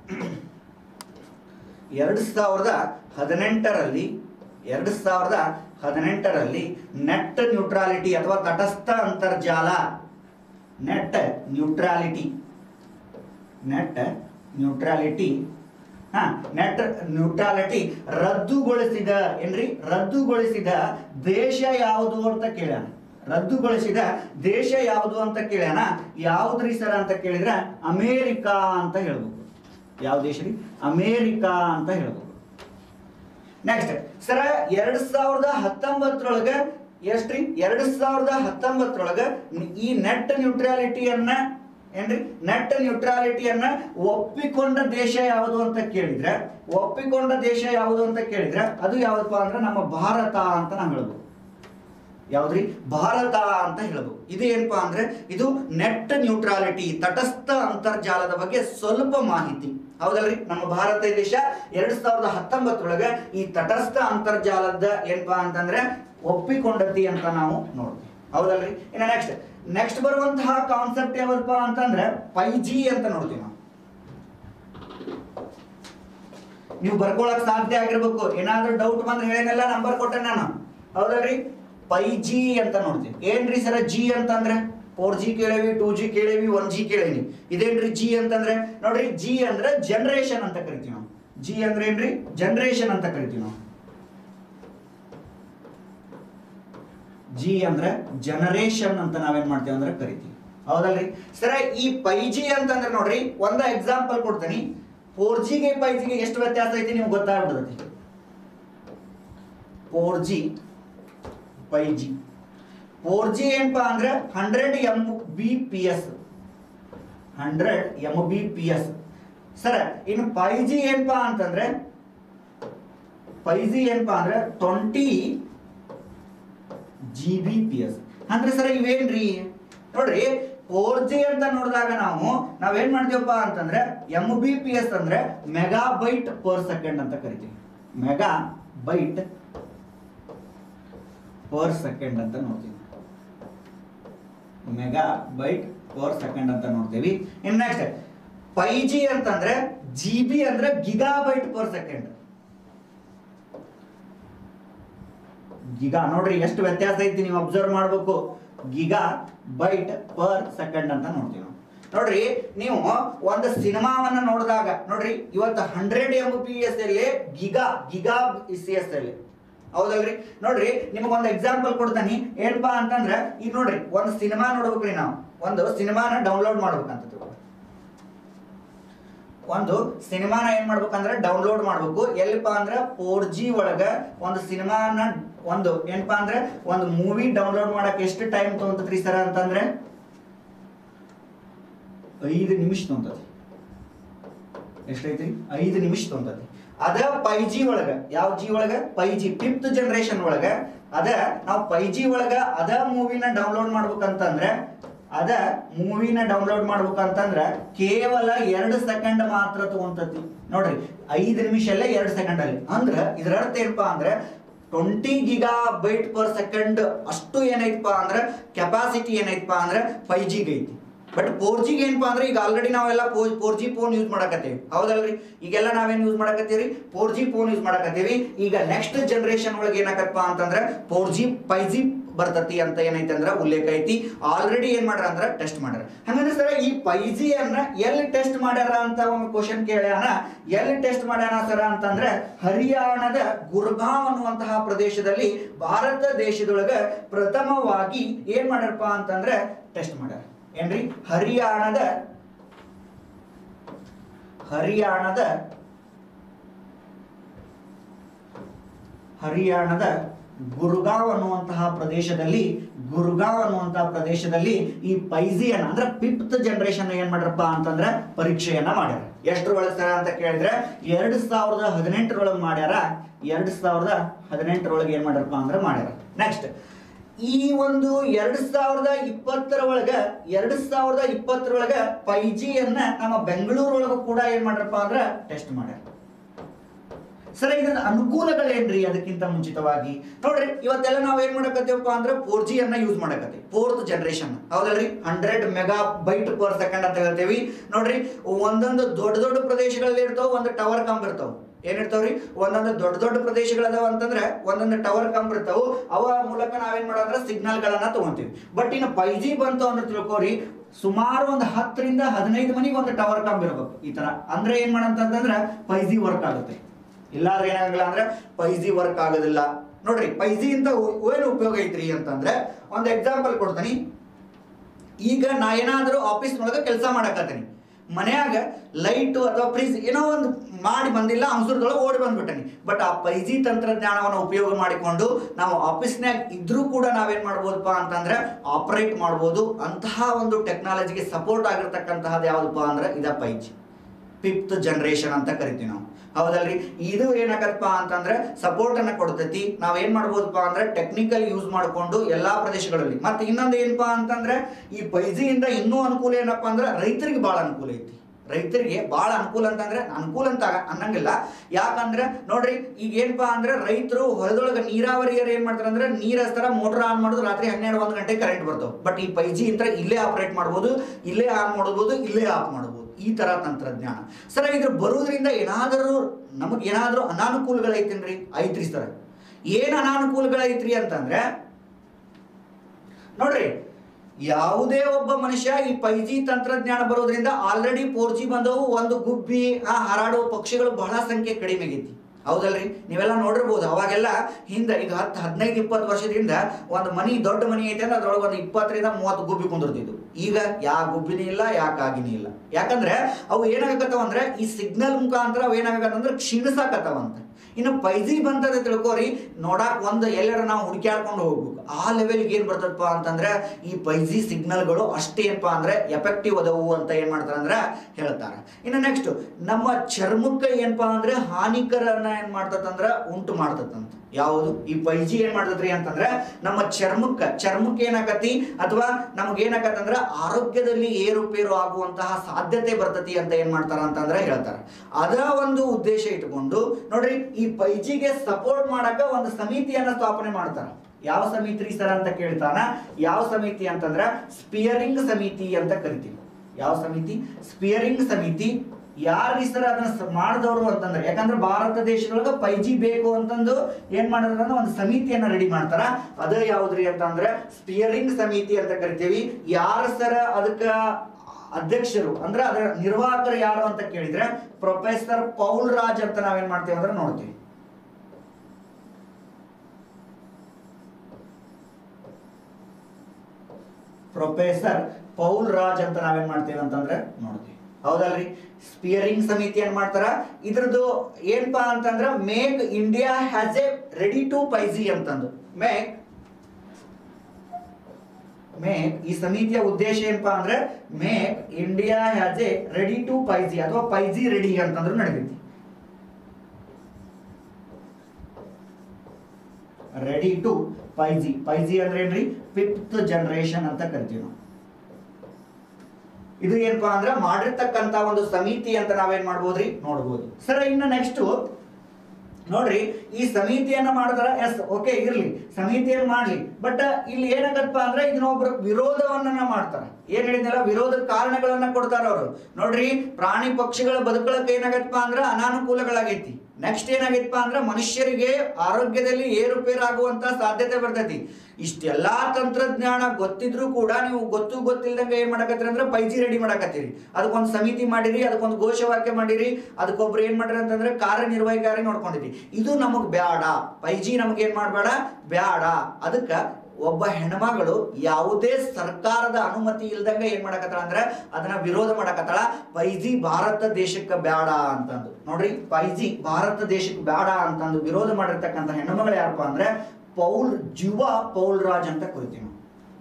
ಎರಡ್ ಸಾವಿರದ ಹದಿನೆಂಟರಲ್ಲಿ ಎರಡ್ ಸಾವಿರದ ಹದಿನೆಂಟರಲ್ಲಿ ನೆಟ್ ನ್ಯೂಟ್ರಾಲಿಟಿ ಅಥವಾ ತಟಸ್ಥ ಅಂತರ್ಜಾಲ ನೆಟ್ ನ್ಯೂಟ್ರಾಲಿಟಿ ನೆಟ್ ನ್ಯೂಟ್ರಾಲಿಟಿ ಹಾ ನೆಟ್ ನ್ಯೂಟ್ರಾಲಿಟಿ ರದ್ದುಗೊಳಿಸಿದ ಏನ್ರಿ ರದ್ದುಗೊಳಿಸಿದ ದೇಶ ಯಾವುದು ಅಂತ ಕೇಳ್ಯಾನ ರದ್ದುಗೊಳಿಸಿದ ದೇಶ ಯಾವುದು ಅಂತ ಕೇಳ್ಯಾನ ಯಾವ್ದ್ರಿ ಸರ್ ಅಂತ ಕೇಳಿದ್ರೆ ಅಮೇರಿಕಾ ಅಂತ ಹೇಳ್ಬೇಕು ಯಾವ ದೇಶ ರೀ ಅಮೇರಿಕಾ ಅಂತ ಹೇಳ್ಬೇಕು ನೆಕ್ಸ್ಟ್ ಸರ ಎರಡ್ ಸಾವಿರದ ಹತ್ತೊಂಬತ್ತರೊಳಗ ಎಷ್ಟ್ರಿ ಎರಡ್ ಸಾವಿರದ ಹತ್ತೊಂಬತ್ತರೊಳಗ ನಿ- ಈ ನೆಟ್ ನ್ಯೂಟ್ರಾಲಿಟಿಯನ್ನ ಏನ್ರಿ ನೆಟ್ ನ್ಯೂಟ್ರಾಲಿಟಿಯನ್ನ ಒಪ್ಪಿಕೊಂಡ ದೇಶ ಯಾವುದು ಅಂತ ಕೇಳಿದ್ರೆ ಒಪ್ಪಿಕೊಂಡ ದೇಶ ಯಾವುದು ಅಂತ ಕೇಳಿದ್ರೆ ಅದು ಯಾವ್ದಪ್ಪ ಅಂದ್ರೆ ನಮ್ಮ ಭಾರತ ಅಂತ ನಾವು ಹೇಳ್ಬೋದು ಯಾವ್ದ್ರಿ ಭಾರತ ಅಂತ ಹೇಳ್ಬೋದು ಇದು ಏನಪ್ಪಾ ಅಂದ್ರೆ ಇದು ನೆಟ್ ನ್ಯೂಟ್ರಾಲಿಟಿ ತಟಸ್ಥ ಅಂತರ್ಜಾಲದ ಬಗ್ಗೆ ಸ್ವಲ್ಪ ಮಾಹಿತಿ ಹೌದಲ್ರಿ ನಮ್ಮ ಭಾರತ ದೇಶ ಎರಡ್ ಸಾವಿರದ ಹತ್ತೊಂಬತ್ತರೊಳಗೆ ಈ ತಟಸ್ಥ ಅಂತರ್ಜಾಲದ ಏನಪ್ಪಾ ಅಂತಂದ್ರೆ ಒಪ್ಪಿಕೊಂಡತಿ ಅಂತ ನಾವು ನೋಡ್ತೀವಿ ಹೌದಲ್ರಿ ಇನ್ನು ನೆಕ್ಸ್ಟ್ ನೆಕ್ಸ್ಟ್ ಬರುವಂತಹ ಕಾನ್ಸೆಪ್ಟ್ ಯಾವಪ್ಪ ಅಂತಂದ್ರೆ ಫೈ ಜಿ ಅಂತ ನೋಡ್ತೀವಿ ನಾವು ನೀವು ಬರ್ಕೊಳಕ್ ಸಾಧ್ಯ ಆಗಿರ್ಬೇಕು ಏನಾದ್ರೂ ಡೌಟ್ ಬಂದ್ರೆ ಹೇಳೇನೆಲ್ಲ ನಂಬರ್ ಕೊಟ್ಟೆ ನಾನು ಹೌದಲ್ರಿ ಫೈ ಜಿ ಅಂತ ನೋಡ್ತೀವಿ ಏನ್ರಿ ಸರ ಜಿ ಅಂತಂದ್ರೆ ಫೋರ್ ಜಿ ಕೇಳೇವಿ ಟೂ ಜಿ ಕೇಳೇವಿ ಒನ್ ಜಿ ಕೇಳೇವಿ ಇದೇನ್ರಿ ಜಿ ಅಂತಂದ್ರೆ ನೋಡ್ರಿ ಜಿ ಅಂದ್ರೆ ಜನರೇಷನ್ ಅಂತ ಕರಿತೀವಿ ನಾವು ಜಿ ಅಂದ್ರೆ ಏನ್ರಿ ಜನರೇಷನ್ ಅಂತ ಕರಿತೀವಿ ನಾವು ಜಿ ಅಂದ್ರೆ ಜನರೇಷನ್ ಅಂತ ನಾವೇನ್ ಮಾಡ್ತೀವಿ ಅಂದ್ರೆ ಕರಿತೀವಿ ಹೌದಲ್ರಿ ಸರ ಈ ಫೈ ಜಿ ಅಂತಂದ್ರೆ ನೋಡ್ರಿ ಒಂದ ಎಕ್ಸಾಂಪಲ್ ಕೊಡ್ತೀನಿ ಫೋರ್ ಜಿಗೆ ಫೈ ಜಿಗೆ ಎಷ್ಟು ವ್ಯತ್ಯಾಸ ಐತಿ ನಿಮ್ಗೆ ಗೊತ್ತಾಗ್ಬಿಡ್ತೈತಿ four G five G four G ಏನಪ್ಪಾ ಅಂದ್ರೆ hundred M B P S hundred M B P S sir ಇನ್ನು ಫೈ ಜಿ ಏನಪ್ಪಾ ಅಂತಂದ್ರೆ ಫೈ ಜಿ ಏನಪ್ಪಾ ಅಂದ್ರೆ twenty G B P S ಅಂದ್ರೆ ಸರ್ ಇವೇನ್ರಿ ನೋಡ್ರಿ ಫೋರ್ ಜಿ ಅಂತ ನೋಡಿದಾಗ ನಾವು ನಾವೇನ್ ಮಾಡ್ತೀವಪ್ಪ ಅಂತಂದ್ರೆ ಎಂ ಬಿ ಪಿ ಎಸ್ ಅಂದ್ರೆ ಮೆಗಾ ಬೈಟ್ ಪರ್ ಸೆಕೆಂಡ್ ಅಂತ ಕರಿತೀವಿ ಮೆಗಾ ಬೈಟ್ ಪರ್ ಸೆಕೆಂಡ್ ಅಂತ ನೋಡ್ತೀವಿ ಮೆಗಾ ಬೈಟ್ ಪರ್ ಸೆಕೆಂಡ್ ಅಂತ ನೋಡ್ತೀವಿ ಇನ್ ನೆಕ್ಸ್ಟ್ ಫೈ ಜಿ ಅಂತಂದ್ರೆ ಜಿ ಬಿ ಅಂದ್ರೆ gigabyte per second giga ನೋಡ್ರಿ ಎಷ್ಟು ವ್ಯತ್ಯಾಸ ಐತಿ ನೀವು ಅಬ್ಸರ್ವ್ ಮಾಡ್ಬೇಕು ಗಿಗಾ ಬೈಟ್ ಪರ್ ಸೆಕೆಂಡ್ ಅಂತ ನೋಡ್ತೀವಿ ನಾವು ನೋಡ್ರಿ ನೀವು ಒಂದು ಸಿನಿಮಾವನ್ನ ನೋಡಿದಾಗ ನೋಡ್ರಿ ಇವತ್ತು ಹಂಡ್ರೆಡ್ ಎಂ ಪಿ ಎಸ್ ಅಲ್ಲಿ ಗಿಗಾ ಗಿಗಾ ಸಿ ಎಸ್ ಅಲ್ಲಿ ಹೌದಲ್ರಿ ನೋಡ್ರಿ ನಿಮಗೊಂದು ಎಕ್ಸಾಂಪಲ್ ಕೊಡ್ತಾನೆ ಏನಪ್ಪಾ ಅಂತಂದ್ರೆ ಈಗ ನೋಡ್ರಿ ಒಂದು ಸಿನಿಮಾ ನೋಡ್ಬೇಕ್ರಿ ನಾವು ಒಂದು ಸಿನಿಮಾನ ಡೌನ್ಲೋಡ್ ಮಾಡ್ಬೇಕಂತ ತಿಳ್ಕೊ. ಒಂದು ಸಿನಿಮಾನ ಏನ್ ಮಾಡ್ಬೇಕಂದ್ರೆ ಡೌನ್ಲೋಡ್ ಮಾಡ್ಬೇಕು ಎಲ್ಲಿಪ್ಪ ಅಂದ್ರೆ ಫೋರ್ ಜಿ ಒಳಗ ಒಂದು ಸಿನಿಮಾನ ಒಂದು ಏನಪ್ಪಾ ಅಂದ್ರೆ ಒಂದು ಮೂವಿ ಡೌನ್ಲೋಡ್ ಮಾಡಕ್ ಎಷ್ಟು ಟೈಮ್ ತಗೊಂತದ್ರಿ ಸರ್ ಅಂತಂದ್ರೆ ಐದು ನಿಮಿಷ ತೊಗೊಂತದ ಎಷ್ಟೈತಿ ಐದು ನಿಮಿಷ ತೊಗೊಂತದ ಅದ ಫೈ ಜಿ ಒಳಗ ಯಾವ ಜಿ ಒಳಗ ಫೈ ಜಿ ಫಿಫ್ತ್ ಜನರೇಷನ್ ಒಳಗ ಅದ ನಾವು ಫೈ ಜಿ ಒಳಗ ಅದ ಮೂವಿನ ಡೌನ್ಲೋಡ್ ಮಾಡ್ಬೇಕಂತಂದ್ರೆ ಅದ ಮೂವಿನ ಡೌನ್ಲೋಡ್ ಮಾಡ್ಬೇಕಂತಂದ್ರ ಕೇವಲ ಎರಡು ಸೆಕೆಂಡ್ ಮಾತ್ರ ತಗೊಂತತಿ ನೋಡ್ರಿ ಐದು ನಿಮಿಷ ಅಲ್ಲೇ ಎರಡು ಸೆಕೆಂಡ್ ಅಲ್ಲಿ ಅಂದ್ರ ಇದ್ರ ಅರ್ಥ ಏನಪ್ಪಾ ಅಂದ್ರೆ twenty gigabyte per second ಅಷ್ಟು ಏನೈತಪ್ಪ ಅಂದ್ರೆ ಕೆಪಾಸಿಟಿ ಏನೈತಪ್ಪ ಅಂದ್ರೆ ಫೈ ಜಿಗೆ ಐತಿ ಬಟ್ ಫೋರ್ ಜಿಗೆ ಏನಪ್ಪಾ ಅಂದ್ರೆ ಈಗ ಆಲ್ರೆಡಿ ನಾವೆಲ್ಲ ಫೋರ್ ಜಿ ಫೋನ್ ಯೂಸ್ ಮಾಡಕತ್ತೀವಿ ಹೌದಲ್ರಿ ಈಗೆಲ್ಲ ನಾವೇನ್ ಯೂಸ್ ಮಾಡಕತ್ತೀವಿ ಫೋರ್ ಜಿ ಫೋನ್ ಯೂಸ್ ಮಾಡಕತ್ತೀವಿ ಈಗ ನೆಕ್ಸ್ಟ್ ಜನರೇಷನ್ ಒಳಗೆ ಏನಾಗತ್ತಪ್ಪ ಅಂತಂದ್ರೆ ಫೋರ್ ಜಿ ಫೈ ಜಿ ಬರ್ತತಿ ಅಂತ ಏನೈತೆ ಅಂದ್ರೆ ಉಲ್ಲೇಖ ಐತಿ ಆಲ್ರೆಡಿ ಏನ್ ಮಾಡ್ಯಾರ ಅಂದ್ರೆ ಟೆಸ್ಟ್ ಮಾಡ್ಯಾರ ಹಂಗಂದ್ರೆ ಸರ್ ಈ ಫೈ ಜಿ ಅನ್ನ ಎಲ್ಲಿ ಟೆಸ್ಟ್ ಮಾಡ್ಯಾರ ಅಂತ ಒಂದು ಕ್ವಶನ್ ಕೇಳ್ಯಾನ ಎಲ್ಲಿ ಟೆಸ್ಟ್ ಮಾಡ್ಯಾನ ಸರ್ ಅಂತಂದ್ರೆ ಹರಿಯಾಣದ ಗುರ್ಗಾಂವ್ ಅನ್ನುವಂತಹ ಪ್ರದೇಶದಲ್ಲಿ ಭಾರತ ದೇಶದೊಳಗ ಪ್ರಥಮವಾಗಿ ಏನ್ ಮಾಡ್ಯಾರಪ್ಪ ಅಂತಂದ್ರೆ ಟೆಸ್ಟ್ ಮಾಡ್ಯಾರ ಏನ್ರಿ ಹರಿಯಾಣದ ಹರಿಯಾಣದ ಹರಿಯಾಣದ ಗುರುಗಾಂವ್ ಅನ್ನುವಂತಹ ಪ್ರದೇಶದಲ್ಲಿ ಗುರುಗಾಂವ್ ಅನ್ನುವಂತಹ ಪ್ರದೇಶದಲ್ಲಿ ಈ ಪೈಜಿಯನ್ನ ಅಂದ್ರೆ ಫಿಫ್ತ್ ಜನರೇಷನ್ ಏನ್ ಮಾಡ್ರಪ್ಪ ಅಂತಂದ್ರೆ ಪರೀಕ್ಷೆಯನ್ನ ಮಾಡ್ಯಾರ ಎಷ್ಟ್ರೊಳಗೆ ಸರ ಅಂತ ಕೇಳಿದ್ರೆ ಎರಡ್ ಸಾವಿರದ ಹದಿನೆಂಟರೊಳಗೆ ಮಾಡ್ಯಾರ ಎರಡ್ ಸಾವಿರದ ಹದಿನೆಂಟರೊಳಗೆ ಏನ್ ಮಾಡ್ಯಾರಪ್ಪ ಅಂದ್ರೆ ಮಾಡ್ಯಾರ ನೆಕ್ಸ್ಟ್ ಈ ಒಂದು ಎರಡ್ ಸಾವಿರದ ಇಪ್ಪತ್ತರ ಒಳಗ ಎರಡ್ ಸಾವಿರದ ಇಪ್ಪತ್ತರೊಳಗ ಫೈ ಜಿಯನ್ನ ನಮ್ಮ ಬೆಂಗಳೂರೊಳಗೂ ಕೂಡ ಏನ್ ಮಾಡ್ರಪ್ಪ ಅಂದ್ರೆ ಟೆಸ್ಟ್ ಮಾಡ್ಯಾರ ಸರ್ ಇದರ ಅನುಕೂಲಗಳೇನ್ರಿ ಅದಕ್ಕಿಂತ ಮುಂಚಿತವಾಗಿ ನೋಡ್ರಿ ಇವತ್ತೆಲ್ಲ ನಾವ್ ಏನ್ ಮಾಡಕತ್ತೀವಪ್ಪ ಅಂದ್ರೆ ಫೋರ್ ಜಿ ಅನ್ನ ಯೂಸ್ ಮಾಡಕತ್ತೀವಿ ಫೋರ್ತ್ ಜನರೇಷನ್ ಹೌದಲ್ರಿ hundred megabyte per second ಅಂತ ಹೇಳ್ತೇವಿ ನೋಡ್ರಿ ಒಂದೊಂದು ದೊಡ್ಡ ದೊಡ್ಡ ಪ್ರದೇಶಗಳಲ್ಲಿ ಇರ್ತಾವ ಒಂದು ಟವರ್ ಕಂಬ ಇರ್ತಾವ ಏನಿರ್ತಾವ್ರಿ ಒಂದೊಂದು ದೊಡ್ಡ ದೊಡ್ಡ ಪ್ರದೇಶಗಳದಾವ ಅಂತಂದ್ರೆ ಒಂದೊಂದು ಟವರ್ ಕಂಬ ಇರ್ತಾವ ಅವ ಮೂಲಕ ನಾವೇನ್ ಮಾಡೋದ್ರ ಸಿಗ್ನಲ್ ಗಳನ್ನ ತಗೊಂತೀವಿ ಬಟ್ ಇನ್ನು ಫೈ ಜಿ ಬಂತು ಅಂದ್ರೆ ತಿಳ್ಕೊರಿ ಸುಮಾರು ಒಂದು ಹತ್ತರಿಂದ ಹದಿನೈದು ಮನಿಗೆ ಒಂದು ಟವರ್ ಕಂಬ ಇರ್ಬೇಕು ಈ ತರ ಅಂದ್ರೆ ಏನ್ ಮಾಡಂತಂದ್ರೆ ಫೈ ಜಿ ವರ್ಕ್ ಆಗುತ್ತೆ ಇಲ್ಲಾಂದ್ರೆ ಏನಾಗಲ್ಲ ಅಂದ್ರೆ ಫೈ ಜಿ ವರ್ಕ್ ಆಗೋದಿಲ್ಲ ನೋಡ್ರಿ ಫೈ ಜಿ ಇಂದ ಉ- ಏನು ಉಪಯೋಗ ಐತ್ರಿ ಅಂತಂದ್ರೆ ಒಂದು ಎಕ್ಸಾಂಪಲ್ ಕೊಡ್ತೀನಿ ಈಗ ನಾ ಏನಾದರೂ ಆಫೀಸ್ನೊಳಗೆ ಕೆಲಸ ಮಾಡಕತ್ತೀನಿ ಮನ್ಯಾಗ ಲೈಟು ಅಥವಾ ಫ್ರಿಜ್ ಏನೋ ಒಂದು ಮಾಡಿ ಬಂದಿಲ್ಲ ಅವಸರದೊಳಗೆ ಓಡಿ ಬಂದ್ಬಿಟ್ಟನಿ ಬಟ್ ಆ ಫೈ ಜಿ ತಂತ್ರಜ್ಞಾನವನ್ನು ಉಪಯೋಗ ಮಾಡಿಕೊಂಡು ನಾವು ಆಫೀಸ್ನಾಗ ಇದ್ರೂ ಕೂಡ ನಾವೇನ್ ಮಾಡ್ಬೋದಪ್ಪ ಅಂತಂದ್ರೆ ಆಪರೇಟ್ ಮಾಡ್ಬೋದು ಅಂತಹ ಒಂದು ಟೆಕ್ನಾಲಜಿಗೆ ಸಪೋರ್ಟ್ ಆಗಿರ್ತಕ್ಕಂತಹದ್ದು ಯಾವುದಪ್ಪ ಅಂದ್ರೆ ಇದ ಫೈ ಜಿ ಫಿಫ್ತ್ ಜನರೇಷನ್ ಅಂತ ಕರಿತೀವಿ ನಾವು ಹೌದಲ್ರಿ ಇದು ಏನಾಗತ್ತಪ್ಪ ಅಂತಂದ್ರೆ ಸಪೋರ್ಟ್ ಅನ್ನ ಕೊಡ್ತೈತಿ ನಾವ್ ಏನ್ ಮಾಡ್ಬೋದಪ್ಪ ಅಂದ್ರೆ ಟೆಕ್ನಿಕಲ್ ಯೂಸ್ ಮಾಡ್ಕೊಂಡು ಎಲ್ಲಾ ಪ್ರದೇಶಗಳಲ್ಲಿ ಮತ್ತೆ ಇನ್ನೊಂದು ಏನಪ್ಪಾ ಅಂತಂದ್ರೆ ಈ ಪೈಜಿಯಿಂದ ಇನ್ನೂ ಅನುಕೂಲ ಏನಪ್ಪಾ ಅಂದ್ರೆ ರೈತರಿಗೆ ಬಹಳ ಅನುಕೂಲ ಐತಿ ರೈತರಿಗೆ ಬಹಳ ಅನುಕೂಲ ಅಂತಂದ್ರೆ ಅನುಕೂಲ ಅಂತ ಅನ್ನಂಗಿಲ್ಲ ಯಾಕಂದ್ರೆ ನೋಡ್ರಿ ಈಗ ಏನಪ್ಪಾ ಅಂದ್ರೆ ರೈತರು ಹೊಲದೊಳಗ ನೀರಾವರಿಯರು ಏನ್ ಮಾಡ್ತಾರೆ ಅಂದ್ರೆ ನೀರ್ ಹಸ್ತಾರ ಮೋಟರ್ ಆನ್ ಮಾಡೋದು ರಾತ್ರಿ ಹನ್ನೆರಡು ಒಂದು ಗಂಟೆ ಕರೆಂಟ್ ಬರ್ತಾವ ಬಟ್ ಈ ಫೈ ಜಿ ಇಂತ್ರ ಇಲ್ಲೇ ಆಪರೇಟ್ ಮಾಡ್ಬೋದು ಇಲ್ಲೇ ಆನ್ ಮಾಡ್ಬೋದು ಇಲ್ಲೇ ಆಫ್ ಮಾಡ್ಬೋದು ಈ ತರ ತಂತ್ರಜ್ಞಾನ ಸರ್ ಇದ್ರ ಬರೋದ್ರಿಂದ ಏನಾದರೂ ನಮಗೆ ಏನಾದರೂ ಅನಾನುಕೂಲಗಳೈತೇನ್ರಿ ಐತ್ರಿ ಸರ್ ಏನ್ ಅನಾನುಕೂಲಗಳೈತ್ರಿ ಅಂತಂದ್ರೆ ನೋಡ್ರಿ ಯಾವುದೇ ಒಬ್ಬ ಮನುಷ್ಯ ಈ ಫೈ ಜಿ ತಂತ್ರಜ್ಞಾನ ಬರೋದ್ರಿಂದ ಆಲ್ರೆಡಿ ಫೋರ್ ಜಿ ಬಂದವು ಒಂದು ಗುಬ್ಬಿ ಆ ಹಾರಾಡುವ ಪಕ್ಷಿಗಳು ಬಹಳ ಸಂಖ್ಯೆ ಕಡಿಮೆ ಆಗೈತಿ ಹೌದಲ್ರಿ ನೀವೆಲ್ಲ ನೋಡಿರ್ಬೋದು ಅವಾಗೆಲ್ಲ ಹಿಂದೆ ಈಗ ಹತ್ತು ಹದಿನೈದು ಇಪ್ಪತ್ತು ವರ್ಷದಿಂದ ಒಂದು ಮನಿ ದೊಡ್ಡ ಮನಿ ಐತೆ ಅಂದ್ರೆ ಅದ್ರೊಳಗೆ ಒಂದು ಇಪ್ಪತ್ತರಿಂದ ಮೂವತ್ತು ಗುಬ್ಬಿ ಕುಂದಿರ್ತಿದ್ವು ಈಗ ಯಾ ಗುಬ್ಬಿನೇ ಇಲ್ಲ ಯಾ ಕಾಗಿನೇ ಇಲ್ಲ ಯಾಕಂದ್ರೆ ಅವು ಏನಾಗಕತ್ತಾವ ಅಂದ್ರೆ ಈ ಸಿಗ್ನಲ್ ಮುಖಾಂತರ ಅವು ಏನಾಗಕತ್ತಂದ್ರೆ ಕ್ಷೀಣಿಸಾಕತ್ತಾವಂತ ಇನ್ನು ಫೈ ಜಿ ಬಂತದ ತಿಳ್ಕೊರಿ ನೋಡಾಕ್ ಒಂದು ಎಲ್ಲರ ನಾವು ಹುಡುಕ್ಯಾಡ್ಕೊಂಡು ಹೋಗ್ಬೇಕು ಆ ಲೆವೆಲ್ಗೆ ಏನ್ ಬರ್ತದಪ್ಪ ಅಂತಂದ್ರೆ ಈ ಫೈ ಜಿ ಸಿಗ್ನಲ್ಗಳು ಅಷ್ಟೇನಪ್ಪ ಅಂದ್ರೆ ಎಫೆಕ್ಟಿವ್ ಅದಾವು ಅಂತ ಏನ್ ಮಾಡ್ತಾರೆ ಅಂದ್ರೆ ಹೇಳ್ತಾರೆ ಇನ್ನು ನೆಕ್ಸ್ಟ್ ನಮ್ಮ ಚರ್ಮಕ್ಕೆ ಏನಪ್ಪಾ ಅಂದ್ರೆ ಹಾನಿಕರನ್ನ ಏನ್ ಮಾಡ್ತದಂದ್ರ ಉಂಟು ಮಾಡ್ತದಂತ ಯಾವುದು ಈ ಫೈ ಜಿ ಏನ್ ಮಾಡ್ತದ್ರಿ ಅಂತಂದ್ರೆ ನಮ್ಮ ಚರ್ಮಕ್ಕ ಚರ್ಮಕ್ಕೆ ಏನಾಗತಿ ಅಥವಾ ನಮ್ಗೆ ಏನಾಗತ್ತಂದ್ರ ಆರೋಗ್ಯದಲ್ಲಿ ಏರುಪೇರು ಆಗುವಂತಹ ಸಾಧ್ಯತೆ ಬರ್ತತಿ ಅಂತ ಏನ್ ಮಾಡ್ತಾರ ಅಂತಂದ್ರೆ ಹೇಳ್ತಾರೆ ಅದರ ಒಂದು ಉದ್ದೇಶ ಇಟ್ಕೊಂಡು ನೋಡ್ರಿ ಈ ಫೈ ಜಿಗೆ ಸಪೋರ್ಟ್ ಮಾಡಕ ಒಂದು ಸಮಿತಿಯನ್ನ ಸ್ಥಾಪನೆ ಮಾಡ್ತಾರ ಯಾವ ಸಮಿತಿ ರೀ ಸರ್ ಅಂತ ಕೇಳ್ತಾನ ಯಾವ ಸಮಿತಿ ಅಂತಂದ್ರ ಸ್ಪಿಯರಿಂಗ್ ಸಮಿತಿ ಅಂತ ಕರಿತೀವಿ ಯಾವ ಸಮಿತಿ ಸ್ಪಿಯರಿಂಗ್ ಸಮಿತಿ ಯಾರು ಸರ್ ಅದನ್ನ ಸ- ಮಾಡಿದವರು ಅಂತಂದ್ರೆ ಯಾಕಂದ್ರೆ ಭಾರತ ದೇಶದೊಳಗ ಫೈ ಜಿ ಬೇಕು ಅಂತಂದು ಏನ್ ಮಾಡಿದ್ರ ಅಂದ್ರೆ ಒಂದು ಸಮಿತಿಯನ್ನ ರೆಡಿ ಮಾಡ್ತಾರ ಅದ ಯಾವ್ದ್ರಿ ಅಂತಂದ್ರೆ ಸ್ಪಿಯರಿಂಗ್ ಸಮಿತಿ ಅಂತ ಕರಿತೀವಿ ಯಾರು ಸರ್ ಅದಕ್ಕ ಅಧ್ಯಕ್ಷರು ಅಂದ್ರೆ ಅದರ ನಿರ್ವಾಹಕರು ಯಾರು ಅಂತ ಕೇಳಿದ್ರೆ ಪ್ರೊಫೆಸರ್ ಪೌಲ್ ರಾಜ್ ಅಂತ ನಾವೇನ್ ಮಾಡ್ತೀವಿ ಅಂದ್ರೆ ನೋಡ್ತೀವಿ ಪ್ರೊಫೆಸರ್ ಪೌಲ್ ರಾಜ್ ಅಂತ ನಾವೇನ್ ಮಾಡ್ತೀವಿ ಅಂತಂದ್ರೆ ನೋಡ್ತೀವಿ ಹೌದಲ್ರಿ ಸ್ಪಿಯರಿಂಗ್ ಸಮಿತಿ ಏನ್ ಮಾಡ್ತಾರ ಇದ್ರದ್ದು ಏನಪ್ಪಾ ಅಂತಂದ್ರ make India has a ready to five G ಅಂತಂದು ಮೇಕ್ ಮೇಕ್ ಈ ಸಮಿತಿಯ ಉದ್ದೇಶ ಏನಪ್ಪಾ ಅಂದ್ರೆ make India has a ready to five G ಅಥವಾ ಪೈಜಿ ರೆಡಿ ಅಂತಂದ್ರು ನಡೆದೈತಿ ರೆಡಿ ಟು ಪೈಜಿ ಪೈಜಿ ಅಂದ್ರೆ ಏನ್ರಿ ಫಿಫ್ತ್ ಜನರೇಷನ್ ಅಂತ ಕರಿತೀವಿ ನಾವು ಇದು ಏನಪ್ಪಾ ಅಂದ್ರೆ ಮಾಡಿರ್ತಕ್ಕಂತ ಒಂದು ಸಮಿತಿ ಅಂತ ನಾವೇನ್ ಮಾಡ್ಬೋದ್ರಿ ನೋಡ್ಬೋದು ಸರ್ ಇನ್ನು ನೆಕ್ಸ್ಟ್ ನೋಡ್ರಿ ಈ ಸಮಿತಿಯನ್ನ ಮಾಡಿದ್ರ ಎಸ್ ಓಕೆ ಇರ್ಲಿ ಸಮಿತಿಯನ್ನು ಮಾಡ್ಲಿ ಬಟ್ ಇಲ್ಲಿ ಏನಾಗತ್ತಪ್ಪ ಅಂದ್ರೆ ಇದನ್ನೊಬ್ರು ವಿರೋಧವನ್ನ ಮಾಡ್ತಾರ ಏನ್ ಹೇಳಿದ್ನಲ್ಲ ವಿರೋಧದ ಕಾರಣಗಳನ್ನ ಕೊಡ್ತಾರ ಅವರು ನೋಡ್ರಿ ಪ್ರಾಣಿ ಪಕ್ಷಿಗಳ ಬದುಕಳಕ್ಕೆ ಏನಾಗತ್ತಪ್ಪ ಅಂದ್ರೆ ಅನಾನುಕೂಲಗಳಾಗೈತಿ ನೆಕ್ಸ್ಟ್ ಏನಾಗೈತಪ್ಪ ಅಂದ್ರೆ ಮನುಷ್ಯರಿಗೆ ಆರೋಗ್ಯದಲ್ಲಿ ಏರುಪೇರಾಗುವಂತ ಸಾಧ್ಯತೆ ಬರ್ತೈತಿ ಇಷ್ಟೆಲ್ಲಾ ತಂತ್ರಜ್ಞಾನ ಗೊತ್ತಿದ್ರು ಕೂಡ ನೀವು ಗೊತ್ತು ಗೊತ್ತಿಲ್ದಂಗೆ ಏನ್ ಮಾಡಕತ್ತೀರಿ ಅಂದ್ರೆ ಪೈಜಿ ರೆಡಿ ಮಾಡಕತ್ತೀರಿ ಅದಕ್ಕೊಂದು ಸಮಿತಿ ಮಾಡಿರಿ ಅದಕ್ಕೊಂದು ಘೋಷವಾಕ್ಯ ಮಾಡಿರಿ ಅದಕ್ಕೊಬ್ರು ಏನ್ ಮಾಡ್ರಿ ಅಂತಂದ್ರೆ ಕಾರ್ಯನಿರ್ವಹಿಕಾರಿ ನೋಡ್ಕೊಂಡಿರಿ ಇದು ನಮಗ್ ಬ್ಯಾಡ ಪೈಜಿ ನಮಗ್ ಏನ್ ಮಾಡ್ಬೇಡ ಬ್ಯಾಡ ಅದಕ್ಕ ಒಬ್ಬ ಹೆಣ್ಮಗಳು ಯಾವುದೇ ಸರ್ಕಾರದ ಅನುಮತಿ ಇಲ್ದಂಗೆ ಏನ್ ಮಾಡಕತ್ತಾಳ ಅಂದ್ರೆ ಅದನ್ನ ವಿರೋಧ ಮಾಡಕತ್ತಾಳ ಪೈಜಿ ಭಾರತ ದೇಶಕ್ಕೆ ಬ್ಯಾಡ ಅಂತಂದು ನೋಡ್ರಿ ಪೈಜಿ ಭಾರತ ದೇಶಕ್ಕೆ ಬ್ಯಾಡ ಅಂತಂದು ವಿರೋಧ ಮಾಡಿರ್ತಕ್ಕಂಥ ಹೆಣ್ಮಗಳು ಯಾರಪ್ಪ ಅಂದ್ರೆ ಪೌಲ್ ಜುವ ಪೌಲ್ ರಾಜ್ ಅಂತ ಕರಿತೀವಿ ನಾವು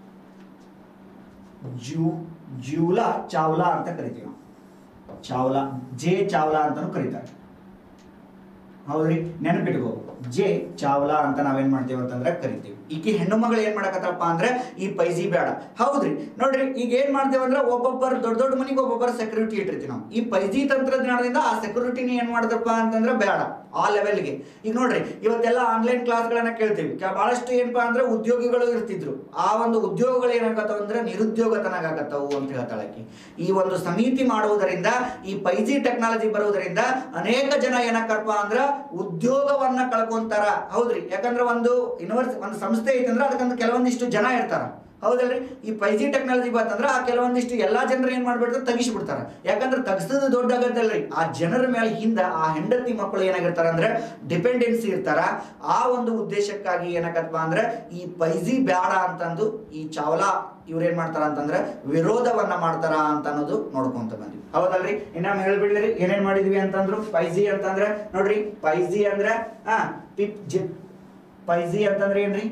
ಜೂ ಜೂಲಾ ಚಾವ್ಲಾ ಅಂತ ಕರಿತೀವಿ ನಾವು ಚಾವ್ಲಾ ಜೆ ಚಾವ್ಲಾ ಅಂತಾನು ಕರೀತಾರೆ ಹೌದ್ರಿ ನೆನಪಿಟ್ಕೋ ಜೆ ಚಾವ್ಲಾ ಅಂತ ನಾವೇನ್ ಮಾಡ್ತೀವಿ ಅಂತಂದ್ರೆ ಕರಿತೀವಿ ಈಕಿ ಹೆಣ್ಣು ಮಗಳು ಏನ್ ಮಾಡಕತ್ತಪ್ಪ ಅಂದ್ರೆ ಈ ಪೈಜಿ ಬೇಡ ಹೌದ್ರಿ ನೋಡ್ರಿ ಈಗ ಏನ್ ಮಾಡ್ತೇವೆ ಅಂದ್ರೆ ಒಬ್ಬೊಬ್ಬರು ದೊಡ್ಡ ದೊಡ್ಡ ಮನೆಗೆ ಒಬ್ಬೊಬ್ಬರು ಸೆಕ್ಯೂರಿಟಿ ಇಟ್ಟಿರ್ತೀವಿ ನಾವು ಈ ಪೈಜಿ ತಂತ್ರಜ್ಞಾನದಿಂದ ಆ ಸೆಕ್ಯೂರಿಟಿನ ಏನ್ ಮಾಡ್ದಪ್ಪ ಅಂತಂದ್ರೆ ಬೇಡ ಆ ಲೆವೆಲ್ಗೆ ಈಗ ನೋಡ್ರಿ ಇವತ್ತೆಲ್ಲ ಆನ್ಲೈನ್ ಕ್ಲಾಸ್ಗಳನ್ನ ಕೇಳ್ತೀವಿ ಕೆ- ಬಹಳಷ್ಟು ಏನಪ್ಪಾ ಅಂದ್ರೆ ಉದ್ಯೋಗಿಗಳು ಇರ್ತಿದ್ರು ಆ ಒಂದು ಉದ್ಯೋಗಗಳು ಏನಾಗತ್ತವ ಅಂದ್ರೆ ನಿರುದ್ಯೋಗತನಾಗತ್ತವು ಅಂತ ಹೇಳ್ತಾಳೆ ಆಕಿ. ಈ ಒಂದು ಸಮಿತಿ ಮಾಡುವುದರಿಂದ ಈ ಪೈಜಿ ಟೆಕ್ನಾಲಜಿ ಬರುವುದರಿಂದ ಅನೇಕ ಜನ ಏನಕ್ಕಪ್ಪ ಅಂದ್ರ ಉದ್ಯೋಗವನ್ನ ಕಳ್ಕೊಂತಾರ ಹೌದ್ರಿ ಯಾಕಂದ್ರೆ ಒಂದು ಯೂನಿವರ್ಸಿ ಒಂದು ಸಂಸ್ಥೆ ಐತಂದ್ರೆ ಅದಕ್ಕಂತ ಕೆಲವೊಂದಿಷ್ಟು ಜನ ಇರ್ತಾರ ಹೌದಲ್ರಿ ಈ ಪೈಜಿ ಟೆಕ್ನಾಲಜಿ ಬಂತಂದ್ರೆ ಆ ಕೆಲವೊಂದಿಷ್ಟು ಎಲ್ಲಾ ಜನರು ಏನ್ ಮಾಡ್ಬಿಡ್ತಾರೆ ತೆಗಿಸ್ಬಿಡ್ತಾರ ಯಾಕಂದ್ರೆ ತಗ್ಸೋದು ದೊಡ್ಡ ಆಗತ್ತಲ್ರಿ ಆ ಜನರ ಮೇಲೆ ಹಿಂದ ಆ ಹೆಂಡತಿ ಮಕ್ಕಳು ಏನಾಗಿರ್ತಾರ ಅಂದ್ರೆ ಡಿಪೆಂಡೆನ್ಸಿ ಇರ್ತಾರ ಆ ಒಂದು ಉದ್ದೇಶಕ್ಕಾಗಿ ಏನಾಗತ್ತಪ್ಪ ಅಂದ್ರೆ ಈ ಪೈಜಿ ಬ್ಯಾಡ ಅಂತಂದು ಈ ಚಾವ್ಲಾ ಇವ್ರೇನ್ ಮಾಡ್ತಾರ ಅಂತಂದ್ರೆ ವಿರೋಧವನ್ನ ಮಾಡ್ತಾರ ಅಂತ ಅನ್ನೋದು ನೋಡ್ಕೊಂತ ಬಂದ್ವಿ ಹೌದಲ್ರಿ ಇನ್ನೊಮ್ಮೆ ಹೇಳ್ಬಿಡ್ಲಿ ಏನೇನ್ ಮಾಡಿದ್ವಿ ಅಂತಂದ್ರು ಪೈಜಿ ಅಂತಂದ್ರೆ ನೋಡ್ರಿ ಪೈಜಿ ಅಂದ್ರೆ ಆ ಪಿಪ್ ಜಿ ಪೈಜಿ ಅಂತಂದ್ರೆ ಏನ್ರಿ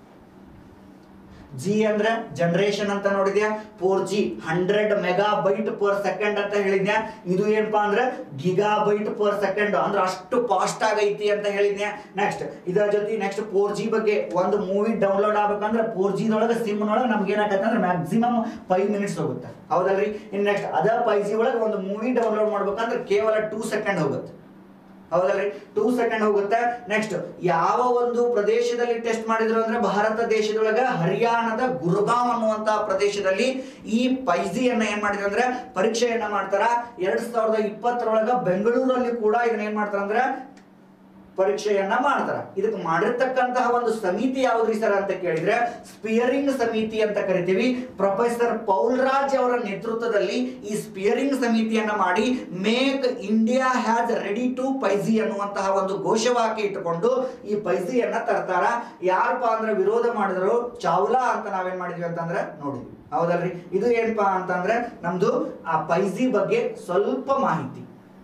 ಜಿ ಅಂದ್ರೆ ಜನರೇಷನ್ ಅಂತ ನೋಡಿದ್ಯಾ four G hundred megabyte per second ಅಂತ ಹೇಳಿದ್ಯಾ ಇದು ಏನಪ್ಪಾ ಅಂದ್ರೆ ಗಿಗಾ ಬೈಟ್ ಪರ್ ಸೆಕೆಂಡ್ ಅಂದ್ರೆ ಅಷ್ಟು ಫಾಸ್ಟ್ ಆಗೈತಿ ಅಂತ ಹೇಳಿದ್ಯಾ ನೆಕ್ಸ್ಟ್ ಇದರ ಜೊತೆ ನೆಕ್ಸ್ಟ್ ಫೋರ್ ಜಿ ಬಗ್ಗೆ ಒಂದು ಮೂವಿ ಡೌನ್ಲೋಡ್ ಆಗ್ಬೇಕಂದ್ರೆ ಫೋರ್ ಜಿದೊಳಗೆ ಸಿಮ್ ಒಳಗೆ ನಮ್ಗೆ ಏನಾಗತ್ತೆ ಅಂದ್ರೆ ಮ್ಯಾಕ್ಸಿಮಮ್ ಫೈವ್ ಮಿನಿಟ್ಸ್ ಹೋಗುತ್ತೆ ಹೌದಲ್ರಿ ಇನ್ ನೆಕ್ಸ್ಟ್ ಅದ ಫೈವ್ ಜಿ ಒಳಗೆ ಒಂದು ಮೂವಿ ಡೌನ್ಲೋಡ್ ಮಾಡ್ಬೇಕಂದ್ರೆ ಕೇವಲ ಟೂ ಸೆಕೆಂಡ್ ಹೋಗುತ್ತೆ ಹೌದಲ್ರಿ ಟೂ ಸೆಕೆಂಡ್ ಹೋಗುತ್ತೆ ನೆಕ್ಸ್ಟ್ ಯಾವ ಒಂದು ಪ್ರದೇಶದಲ್ಲಿ ಟೆಸ್ಟ್ ಮಾಡಿದ್ರು ಅಂದ್ರೆ ಭಾರತ ದೇಶದೊಳಗ ಹರಿಯಾಣದ ಗುರುಗಾಂವ್ ಅನ್ನುವಂತ ಪ್ರದೇಶದಲ್ಲಿ ಈ ಪೈಜಿಯನ್ನ ಏನ್ ಮಾಡಿದ್ರು ಅಂದ್ರೆ ಪರೀಕ್ಷೆಯನ್ನ ಮಾಡ್ತಾರ ಎರಡ್ ಸಾವಿರದ ಇಪ್ಪತ್ತರೊಳಗ ಬೆಂಗಳೂರಲ್ಲಿ ಕೂಡ ಇದನ್ನ ಏನ್ ಮಾಡ್ತಾರ ಅಂದ್ರೆ ಪರೀಕ್ಷೆಯನ್ನ ಮಾಡ್ತಾರ ಇದಕ್ಕೆ ಮಾಡಿರ್ತಕ್ಕಂತಹ ಒಂದು ಸಮಿತಿ ಯಾವ್ದ್ರಿ ಸರ್ ಅಂತ ಕೇಳಿದ್ರೆ ಸ್ಪಿಯರಿಂಗ್ ಸಮಿತಿ ಅಂತ ಕರಿತೀವಿ ಪ್ರೊಫೆಸರ್ ಪೌಲ್ ರಾಜ್ ಅವರ ನೇತೃತ್ವದಲ್ಲಿ ಈ ಸ್ಪಿಯರಿಂಗ್ ಸಮಿತಿಯನ್ನ ಮಾಡಿ make India has ready to five G ಅನ್ನುವಂತಹ ಒಂದು ಘೋಷವಾಕ್ಯ ಇಟ್ಟುಕೊಂಡು ಈ ಪೈಜಿಯನ್ನ ತರ್ತಾರ ಯಾರಪ್ಪ ಅಂದ್ರೆ ವಿರೋಧ ಮಾಡಿದ್ರು ಚಾವ್ಲಾ ಅಂತ ನಾವೇನ್ ಮಾಡಿದ್ವಿ ಅಂತಂದ್ರೆ ನೋಡಿದ್ವಿ ಹೌದಲ್ರಿ ಇದು ಏನಪ್ಪಾ ಅಂತಂದ್ರೆ ನಮ್ದು ಆ ಪೈಜಿ ಬಗ್ಗೆ ಸ್ವಲ್ಪ ಮಾಹಿತಿ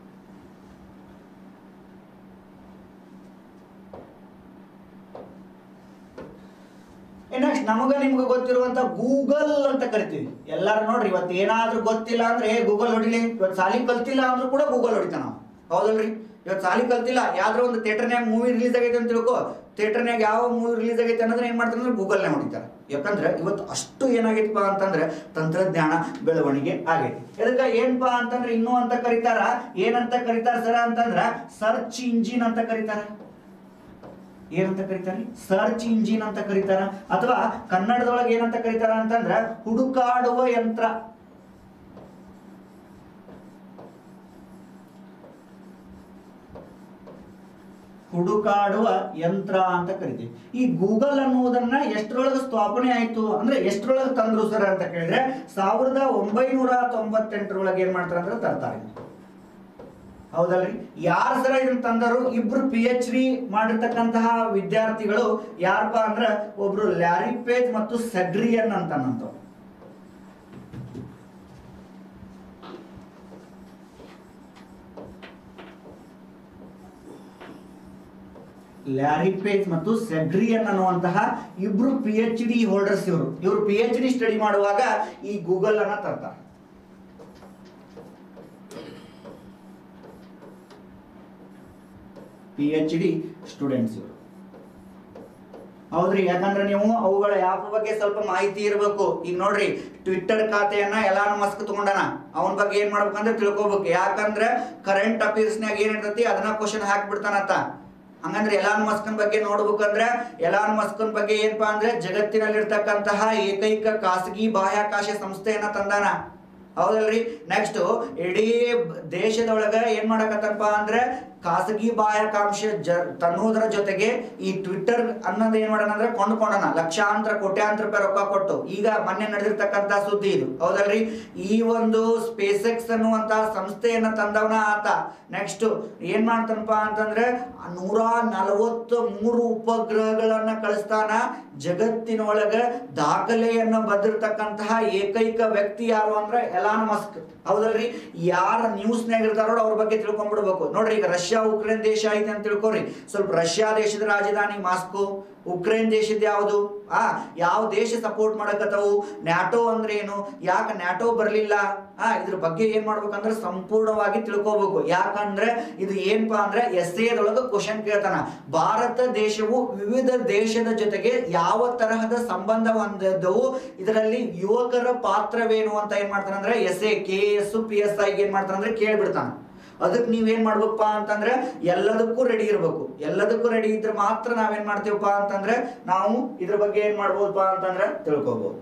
ನೆಕ್ಸ್ಟ್ ನಮಗ ನಿಮ್ಗೆ ಗೊತ್ತಿರುವಂತ ಗೂಗಲ್ ಅಂತ ಕರಿತೀವಿ ಎಲ್ಲಾರು ನೋಡ್ರಿ ಇವತ್ತು ಏನಾದ್ರೂ ಗೊತ್ತಿಲ್ಲ ಅಂದ್ರೆ ಏ ಗೂಗಲ್ ಹೊಡಿಲಿ ಇವತ್ತು ಸಾಲಿ ಕಲ್ತಿಲ್ಲ ಅಂದ್ರೂ ಕೂಡ ಗೂಗಲ್ ಹೊಡಿತಾನ ನಾವು ಹೌದಲ್ರಿ ಇವತ್ತು ಸಾಲಿ ಕಲ್ತಿಲ್ಲ ಯಾವ್ದ್ರ ಒಂದು ಥಿಯೇಟರ್ನ್ಯಾಗ ಮೂವಿ ರಿಲೀಸ್ ಆಗೈತೆ ಅಂತ ತಿಳ್ಕೊ ಥಿಯೇಟರ್ನ್ಯಾಗ ಯಾವ ಮೂವಿ ರಿಲೀಸ್ ಆಗೈತೆ ಅನ್ನೋದನ್ನ ಏನ್ ಮಾಡ್ತಾರೆ ಅಂದ್ರೆ ಗೂಗಲ್ನೇ ಹೊಡಿತಾರೆ ಯಾಕಂದ್ರೆ ಇವತ್ತು ಅಷ್ಟು ಏನಾಗೈತಪ್ಪ ಅಂತಂದ್ರೆ ತಂತ್ರಜ್ಞಾನ ಬೆಳವಣಿಗೆ ಆಗೈತಿ ಇದಕ್ಕ ಏನಪ್ಪಾ ಅಂತಂದ್ರೆ ಇನ್ನೂ ಅಂತ ಕರೀತಾರ ಏನಂತ ಕರೀತಾರ ಸರ ಅಂತಂದ್ರ ಸರ್ಚ್ ಇಂಜಿನ್ ಅಂತ ಕರೀತಾರ ಏನಂತ ಕರೀತಾರೆ ಸರ್ಚ್ ಇಂಜಿನ್ ಅಂತ ಕರೀತಾರ ಅಥವಾ ಕನ್ನಡದೊಳಗೆ ಏನಂತ ಕರೀತಾರ ಅಂತಂದ್ರ ಹುಡುಕಾಡುವ ಯಂತ್ರ ಹುಡುಕಾಡುವ ಯಂತ್ರ ಅಂತ ಕರಿತೀವಿ ಈ ಗೂಗಲ್ ಅನ್ನುವುದನ್ನ ಎಷ್ಟರೊಳಗೆ ಸ್ಥಾಪನೆ ಆಯ್ತು ಅಂದ್ರೆ ಎಷ್ಟರೊಳಗೆ ತಂದ್ರು ಸರ್ ಅಂತ ಕೇಳಿದ್ರೆ ಸಾವಿರದ ಒಂಬೈನೂರ ತೊಂಬತ್ತೆಂಟರೊಳಗೆ ಏನ್ ಮಾಡ್ತಾರೆ ಅಂದ್ರೆ ತರ್ತಾರೆ ಹೌದಲ್ರಿ ಯಾರು ಸರ ಇದನ್ನ ತಂದರು ಇಬ್ರು ಪಿ ಎಚ್ ಡಿ ಮಾಡಿರ್ತಕ್ಕಂತಹ ವಿದ್ಯಾರ್ಥಿಗಳು ಯಾರಪ್ಪ ಅಂದ್ರ ಒಬ್ರು ಲ್ಯಾರಿ ಪೇಜ್ ಮತ್ತು ಸೆಡ್ರಿಯನ್ ಅಂತ ಲ್ಯಾರಿ ಪೇಜ್ ಮತ್ತು ಸೆಡ್ರಿಯನ್ ಅನ್ನುವಂತಹ ಇಬ್ರು ಪಿ ಎಚ್ ಡಿ ಹೋಲ್ಡರ್ಸ್ ಇವರು ಇವರು ಪಿ ಎಚ್ ಡಿ ಸ್ಟಡಿ ಮಾಡುವಾಗ ಈ ಗೂಗಲ್ ಅನ್ನ ತರ್ತಾರೆ ಪಿ ಎಚ್ ಡಿ ಸ್ಟೂಡೆಂಟ್ಸ್ ಇವರು ಹೌದ್ರಿ ಯಾಕಂದ್ರೆ ನೀವು ಅವುಗಳ ಆ್ಯಪ್ ಬಗ್ಗೆ ಸ್ವಲ್ಪ ಮಾಹಿತಿ ಇರಬೇಕು ಈಗ ನೋಡ್ರಿ ಟ್ವಿಟ್ಟರ್ ಖಾತೆಯನ್ನ ಎಲಾನ್ ಮಸ್ಕ್ ತಗೊಂಡನ ಅವನ ಬಗ್ಗೆ ಏನ್ ಮಾಡ್ಬೇಕಂದ್ರೆ ತಿಳ್ಕೊಬೇಕು ಯಾಕಂದ್ರೆ ಕರೆಂಟ್ ಅಫೇರ್ಸ್ನಾಗ ಏನ್ ಇರ್ತೈತಿ ಅದನ್ನ ಕ್ವಶನ್ ಹಾಕ್ಬಿಡ್ತಾನತ್ತ ಹಂಗಂದ್ರೆ ಎಲಾನ್ ಮಸ್ಕನ್ ಬಗ್ಗೆ ನೋಡ್ಬೇಕಂದ್ರೆ ಎಲಾನ್ ಮಸ್ಕನ್ ಬಗ್ಗೆ ಏನಪ್ಪಾ ಅಂದ್ರೆ ಜಗತ್ತಿನಲ್ಲಿರ್ತಕ್ಕಂತಹ ಏಕೈಕ ಖಾಸಗಿ ಬಾಹ್ಯಾಕಾಶ ಸಂಸ್ಥೆಯನ್ನ ತಂದಾನ ಹೌದಲ್ರಿ ನೆಕ್ಸ್ಟ್ ಇಡೀ ಬ- ದೇಶದೊಳಗ ಏನ್ ಮಾಡಕತ್ತಪ್ಪ ಅಂದ್ರೆ ಖಾಸಗಿ ಬಾಹ್ಯಾಕಾಂಶ ಜ ತನ್ನೋದ್ರ ಜೊತೆಗೆ ಈ ಟ್ವಿಟ್ಟರ್ ಅನ್ನೋದು ಏನ್ ಮಾಡೋಣ ಅಂದ್ರೆ ಕೊಂಡ್ಕೊಂಡನ ಲಕ್ಷಾಂತರ ಕೋಟ್ಯಾಂತರ ರೂಪಾಯಿ ರೊಕ್ಕ ಕೊಟ್ಟು ಈಗ ಮೊನ್ನೆ ನಡೆದಿರ್ತಕ್ಕಂತ ಸುದ್ದಿ ಇದು ಹೌದಲ್ರಿ ಈ ಒಂದು ಸ್ಪೇಸ್ ಎಕ್ಸ್ ಅನ್ನುವಂತ ಸಂಸ್ಥೆಯನ್ನ ತಂದವನ ಆತ ನೆಕ್ಸ್ಟ್ ಏನ್ ಮಾಡ್ತಾನಪ್ಪ ಅಂತಂದ್ರೆ ನೂರ ನಲವತ್ತು ಮೂರು ಉಪಗ್ರಹಗಳನ್ನ ಕಳಿಸ್ತಾನ ಜಗತ್ತಿನೊಳಗ ದಾಖಲೆಯನ್ನ ಬದ್ದಿರ್ತಕ್ಕಂತಹ ಏಕೈಕ ವ್ಯಕ್ತಿ ಯಾರು ಅಂದ್ರೆ ಎಲಾನ್ ಮಸ್ಕ್ ಹೌದಲ್ರಿ ಯಾರ ನ್ಯೂಸ್ನಾಗ ಇರ್ತಾರೋ ಅವ್ರ ಬಗ್ಗೆ ತಿಳ್ಕೊಂಡ್ಬಿಡ್ಬೇಕು ನೋಡ್ರಿ ಈಗ ರಷ್ಯಾ ಉಕ್ರೇನ್ ದೇಶ ಐತೆ ಅಂತ ತಿಳ್ಕೊರಿ ಸ್ವಲ್ಪ ರಷ್ಯಾ ದೇಶದ ರಾಜಧಾನಿ ಮಾಸ್ಕೋ ಉಕ್ರೇನ್ ದೇಶದ ಯಾವುದು ಆ ಯಾವ ದೇಶ ಸಪೋರ್ಟ್ ಮಾಡಕತ್ತವು ನ್ಯಾಟೋ ಅಂದ್ರೆ ಏನು ಯಾಕೆ ನ್ಯಾಟೋ ಬರಲಿಲ್ಲ ಆ ಇದ್ರ ಬಗ್ಗೆ ಏನ್ ಮಾಡ್ಬೇಕಂದ್ರೆ ಸಂಪೂರ್ಣವಾಗಿ ತಿಳ್ಕೊಬೇಕು ಯಾಕಂದ್ರೆ ಇದು ಏನಪ್ಪಾ ಅಂದ್ರೆ ಎಸ್ ಎದೊಳಗ ಕ್ವಶನ್ ಕೇಳ್ತಾನ ಭಾರತ ದೇಶವು ವಿವಿಧ ದೇಶದ ಜೊತೆಗೆ ಯಾವ ತರಹದ ಸಂಬಂಧ ಹೊಂದಿದ್ದವು ಇದರಲ್ಲಿ ಯುವಕರ ಪಾತ್ರವೇನು ಅಂತ ಏನ್ ಮಾಡ್ತಾನೆ ಅಂದ್ರೆ S A K S P S I ಏನ್ ಮಾಡ್ತಾನೆ ಅಂದ್ರೆ ಕೇಳ್ಬಿಡ್ತಾನ ಅದಕ್ಕೆ ನೀವೇನ್ ಮಾಡ್ಬೇಕಪ್ಪ ಅಂತಂದ್ರೆ ಎಲ್ಲದಕ್ಕೂ ರೆಡಿ ಇರ್ಬೇಕು ಎಲ್ಲದಕ್ಕೂ ರೆಡಿ ಇದ್ರೆ ಮಾತ್ರ ನಾವೇನ್ ಮಾಡ್ತೀವಪ್ಪ ಅಂತಂದ್ರೆ ನಾವು ಇದ್ರ ಬಗ್ಗೆ ಏನ್ ಮಾಡ್ಬೋದಪ್ಪ ಅಂತಂದ್ರೆ ತಿಳ್ಕೊಬಹುದು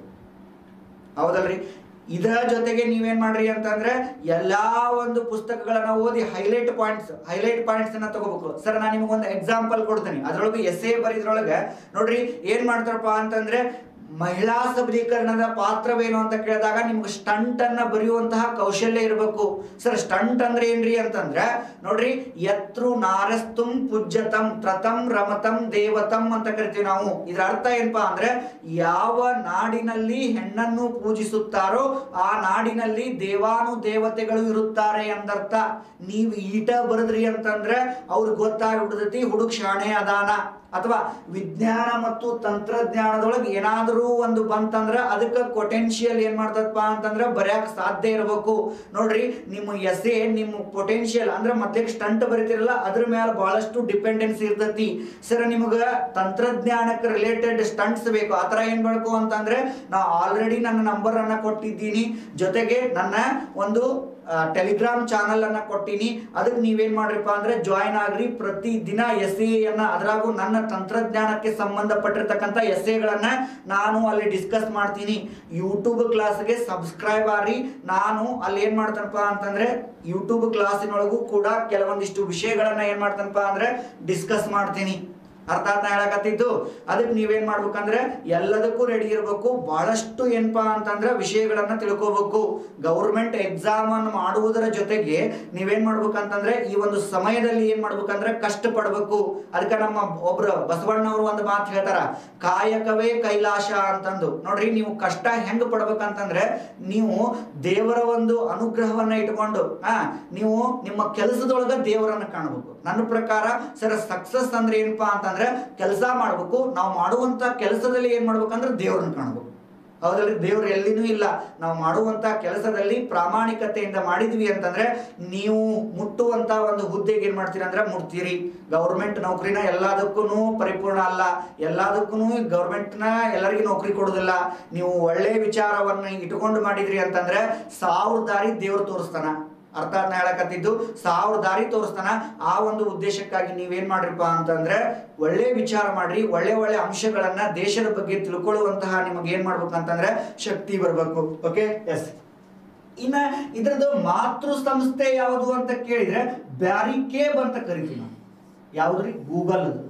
ಹೌದಲ್ರಿ ಇದರ ಜೊತೆಗೆ ನೀವೇನ್ ಮಾಡ್ರಿ ಅಂತಂದ್ರೆ ಎಲ್ಲಾ ಒಂದು ಪುಸ್ತಕಗಳನ್ನ ಓದಿ ಹೈಲೈಟ್ ಪಾಯಿಂಟ್ಸ್ ಹೈಲೈಟ್ ಪಾಯಿಂಟ್ಸ್ ಅನ್ನ ತಗೋಬೇಕು ಸರ್ ನಾನು ನಿಮಗೆ ಒಂದು ಎಕ್ಸಾಂಪಲ್ ಕೊಡ್ತೀನಿ ಅದ್ರೊಳಗೆ ಎಸ್ ಎ ಬರೀದ್ರೊಳಗೆ ನೋಡ್ರಿ ಏನ್ ಮಾಡ್ತಾರಪ್ಪ ಅಂತಂದ್ರೆ ಮಹಿಳಾ ಸಬಲೀಕರಣದ ಪಾತ್ರವೇನು ಅಂತ ಕೇಳಿದಾಗ ನಿಮ್ಗೆ ಸ್ಟಂಟ್ ಅನ್ನ ಬರೆಯುವಂತಹ ಕೌಶಲ್ಯ ಇರಬೇಕು ಸರ್ ಸ್ಟಂಟ್ ಅಂದ್ರೆ ಏನ್ರಿ ಅಂತಂದ್ರೆ ನೋಡ್ರಿ ಯತ್ರು ನಾರಸ್ತುಂ ಪೂಜ್ಯತಂ ತ್ರತಂ ರಮತಂ ದೇವತಂ ಅಂತ ಕರಿತೀವಿ ನಾವು ಇದ್ರ ಅರ್ಥ ಏನಪ್ಪಾ ಅಂದ್ರೆ ಯಾವ ನಾಡಿನಲ್ಲಿ ಹೆಣ್ಣನ್ನು ಪೂಜಿಸುತ್ತಾರೋ ಆ ನಾಡಿನಲ್ಲಿ ದೇವಾನು ದೇವತೆಗಳು ಇರುತ್ತಾರೆ ಎಂದರ್ಥ ನೀವು ಈಟ ಬರದ್ರಿ ಅಂತಂದ್ರೆ ಅವ್ರಿಗೆ ಗೊತ್ತಾಗ್ಬಿಡ್ತೈತಿ ಹುಡುಗ ಶಾಣೆ ಅದಾನ ಅಥವಾ ವಿಜ್ಞಾನ ಮತ್ತು ತಂತ್ರಜ್ಞಾನದೊಳಗೆ ಏನಾದರೂ ಒಂದು ಬಂತಂದ್ರೆ ಅದಕ್ಕೆ ಪೊಟೆನ್ಶಿಯಲ್ ಏನ್ ಮಾಡ್ತದಪ್ಪ ಅಂತಂದ್ರೆ ಬರ್ಯಾಕ ಸಾಧ್ಯ ಇರಬೇಕು ನೋಡ್ರಿ ನಿಮ್ಮ ಎಸೆ ನಿಮ್ಮ ಪೊಟೆನ್ಶಿಯಲ್ ಅಂದ್ರೆ ಮೊದ್ಲಿಗೆ ಸ್ಟಂಟ್ ಬರೀತಿರಲ್ಲ ಅದ್ರ ಮೇಲೆ ಬಹಳಷ್ಟು ಡಿಪೆಂಡೆನ್ಸಿ ಇರ್ತೈತಿ ಸರ್ ನಿಮಗೆ ತಂತ್ರಜ್ಞಾನಕ್ಕೆ ರಿಲೇಟೆಡ್ ಸ್ಟಂಟ್ಸ್ ಬೇಕು ಆ ಥರ ಏನ್ ಬೇಕು ಅಂತಂದ್ರೆ ನಾ ಆಲ್ರೆಡಿ ನನ್ನ ನಂಬರ್ ಅನ್ನ ಕೊಟ್ಟಿದ್ದೀನಿ ಜೊತೆಗೆ ನನ್ನ ಒಂದು ಟೆಲಿಗ್ರಾಮ್ ಚಾನಲ್ ಅನ್ನ ಕೊಟ್ಟಿನಿ ಅದಕ್ಕೆ ನೀವೇನ್ ಮಾಡ್ರಿಪ್ಪ ಅಂದ್ರೆ ಜಾಯಿನ್ ಆಗ್ರಿ ಪ್ರತಿ ದಿನ ಎಸ್ ಅನ್ನ ಅದ್ರಾಗೂ ನನ್ನ ತಂತ್ರಜ್ಞಾನಕ್ಕೆ ಸಂಬಂಧಪಟ್ಟಿರ್ತಕ್ಕಂಥ ಎಸ್ ಎಗಳನ್ನ ನಾನು ಅಲ್ಲಿ ಡಿಸ್ಕಸ್ ಮಾಡ್ತೀನಿ ಯೂಟ್ಯೂಬ್ ಕ್ಲಾಸ್ಗೆ ಸಬ್ಸ್ಕ್ರೈಬ್ ಆಗ್ರಿ ನಾನು ಅಲ್ಲಿ ಏನ್ ಮಾಡ್ತೇನಪ್ಪ ಅಂತಂದ್ರೆ ಯೂಟ್ಯೂಬ್ ಕ್ಲಾಸಿನೊಳಗೂ ಕೂಡ ಕೆಲವೊಂದಿಷ್ಟು ವಿಷಯಗಳನ್ನ ಏನ್ ಮಾಡ್ತೇನಪ್ಪ ಅಂದ್ರೆ ಡಿಸ್ಕಸ್ ಮಾಡ್ತೀನಿ ಅರ್ಥಾತ್ ನಾ ಹೇಳಕತ್ತಿದ್ದು ಅದಕ್ಕೆ ನೀವೇನ್ ಮಾಡ್ಬೇಕಂದ್ರೆ ಎಲ್ಲದಕ್ಕೂ ರೆಡಿ ಇರಬೇಕು ಬಹಳಷ್ಟು ಏನಪ್ಪಾ ಅಂತಂದ್ರೆ ವಿಷಯಗಳನ್ನ ತಿಳ್ಕೋಬೇಕು ಗೌರ್ಮೆಂಟ್ ಎಕ್ಸಾಮ್ ಅನ್ನು ಮಾಡುವುದರ ಜೊತೆಗೆ ನೀವೇನ್ ಮಾಡ್ಬೇಕಂತಂದ್ರೆ ಈ ಒಂದು ಸಮಯದಲ್ಲಿ ಏನ್ ಮಾಡ್ಬೇಕಂದ್ರೆ ಕಷ್ಟ ಪಡ್ಬೇಕು ಅದಕ್ಕೆ ನಮ್ಮ ಒಬ್ರು ಬಸವಣ್ಣವರು ಒಂದು ಮಾತು ಹೇಳ್ತಾರ ಕಾಯಕವೇ ಕೈಲಾಶ ಅಂತಂದು ನೋಡ್ರಿ ನೀವು ಕಷ್ಟ ಹೆಂಗ್ ಪಡ್ಬೇಕಂತಂದ್ರೆ ನೀವು ದೇವರ ಒಂದು ಅನುಗ್ರಹವನ್ನ ಇಟ್ಕೊಂಡು ಆ ನೀವು ನಿಮ್ಮ ಕೆಲಸದೊಳಗ ದೇವರನ್ನ ಕಾಣಬೇಕು ನನ್ನ ಪ್ರಕಾರ ಸರ್ ಸಕ್ಸಸ್ ಅಂದ್ರೆ ಏನಪ್ಪಾ ಅಂತಂದ್ರೆ ಕೆಲಸ ಮಾಡ್ಬೇಕು ನಾವು ಮಾಡುವಂತ ಕೆಲಸದಲ್ಲಿ ಏನ್ ಮಾಡ್ಬೇಕಂದ್ರೆ ದೇವ್ರನ್ನ ಕಾಣಬೇಕು ಹೌದಲ್ರಿ ದೇವ್ರು ಎಲ್ಲಿನೂ ಇಲ್ಲ ನಾವು ಮಾಡುವಂತ ಕೆಲಸದಲ್ಲಿ ಪ್ರಾಮಾಣಿಕತೆಯಿಂದ ಮಾಡಿದ್ವಿ ಅಂತಂದ್ರೆ ನೀವು ಮುಟ್ಟುವಂತ ಒಂದು ಹುದ್ದೆಗೆ ಏನ್ ಮಾಡ್ತೀರಿ ಅಂದ್ರೆ ಮುಟ್ತೀರಿ ಗೌರ್ಮೆಂಟ್ ನೌಕರಿನ ಎಲ್ಲದಕ್ಕೂ ಪರಿಪೂರ್ಣ ಅಲ್ಲ ಎಲ್ಲದಕ್ಕೂ ಗೌರ್ಮೆಂಟ್ನ ಎಲ್ಲರಿಗೂ ನೌಕರಿ ಕೊಡೋದಿಲ್ಲ ನೀವು ಒಳ್ಳೆ ವಿಚಾರವನ್ನ ಇಟ್ಕೊಂಡು ಮಾಡಿದ್ರಿ ಅಂತಂದ್ರೆ ಸಾವಿರ ದಾರಿ ದೇವ್ರು ತೋರಿಸ್ತಾನ ಅರ್ಥಾತ್ ನಾ ಹೇಳಕತ್ತಿದ್ದು ಸಾವಿರ ದಾರಿ ತೋರಿಸ್ತಾನ ಆ ಒಂದು ಉದ್ದೇಶಕ್ಕಾಗಿ ನೀವೇನ್ ಮಾಡ್ರಿಪ್ಪ ಅಂತಂದ್ರೆ ಒಳ್ಳೆ ವಿಚಾರ ಮಾಡ್ರಿ ಒಳ್ಳೆ ಒಳ್ಳೆ ಅಂಶಗಳನ್ನ ದೇಶದ ಬಗ್ಗೆ ತಿಳ್ಕೊಳ್ಳುವಂತಹ ನಿಮಗೆ ಏನ್ ಮಾಡ್ಬೇಕಂತಂದ್ರೆ ಶಕ್ತಿ ಬರ್ಬೇಕು ಓಕೆ ಎಸ್ ಇನ್ನ ಇದ್ರದ್ದು ಮಾತೃ ಸಂಸ್ಥೆ ಯಾವುದು ಅಂತ ಕೇಳಿದ್ರೆ ಬ್ಯಾರಿಕೇಬ್ ಅಂತ ಕರಿತೀವಿ ನಾವು ಯಾವ್ದ್ರಿ ಗೂಗಲ್ ಅದು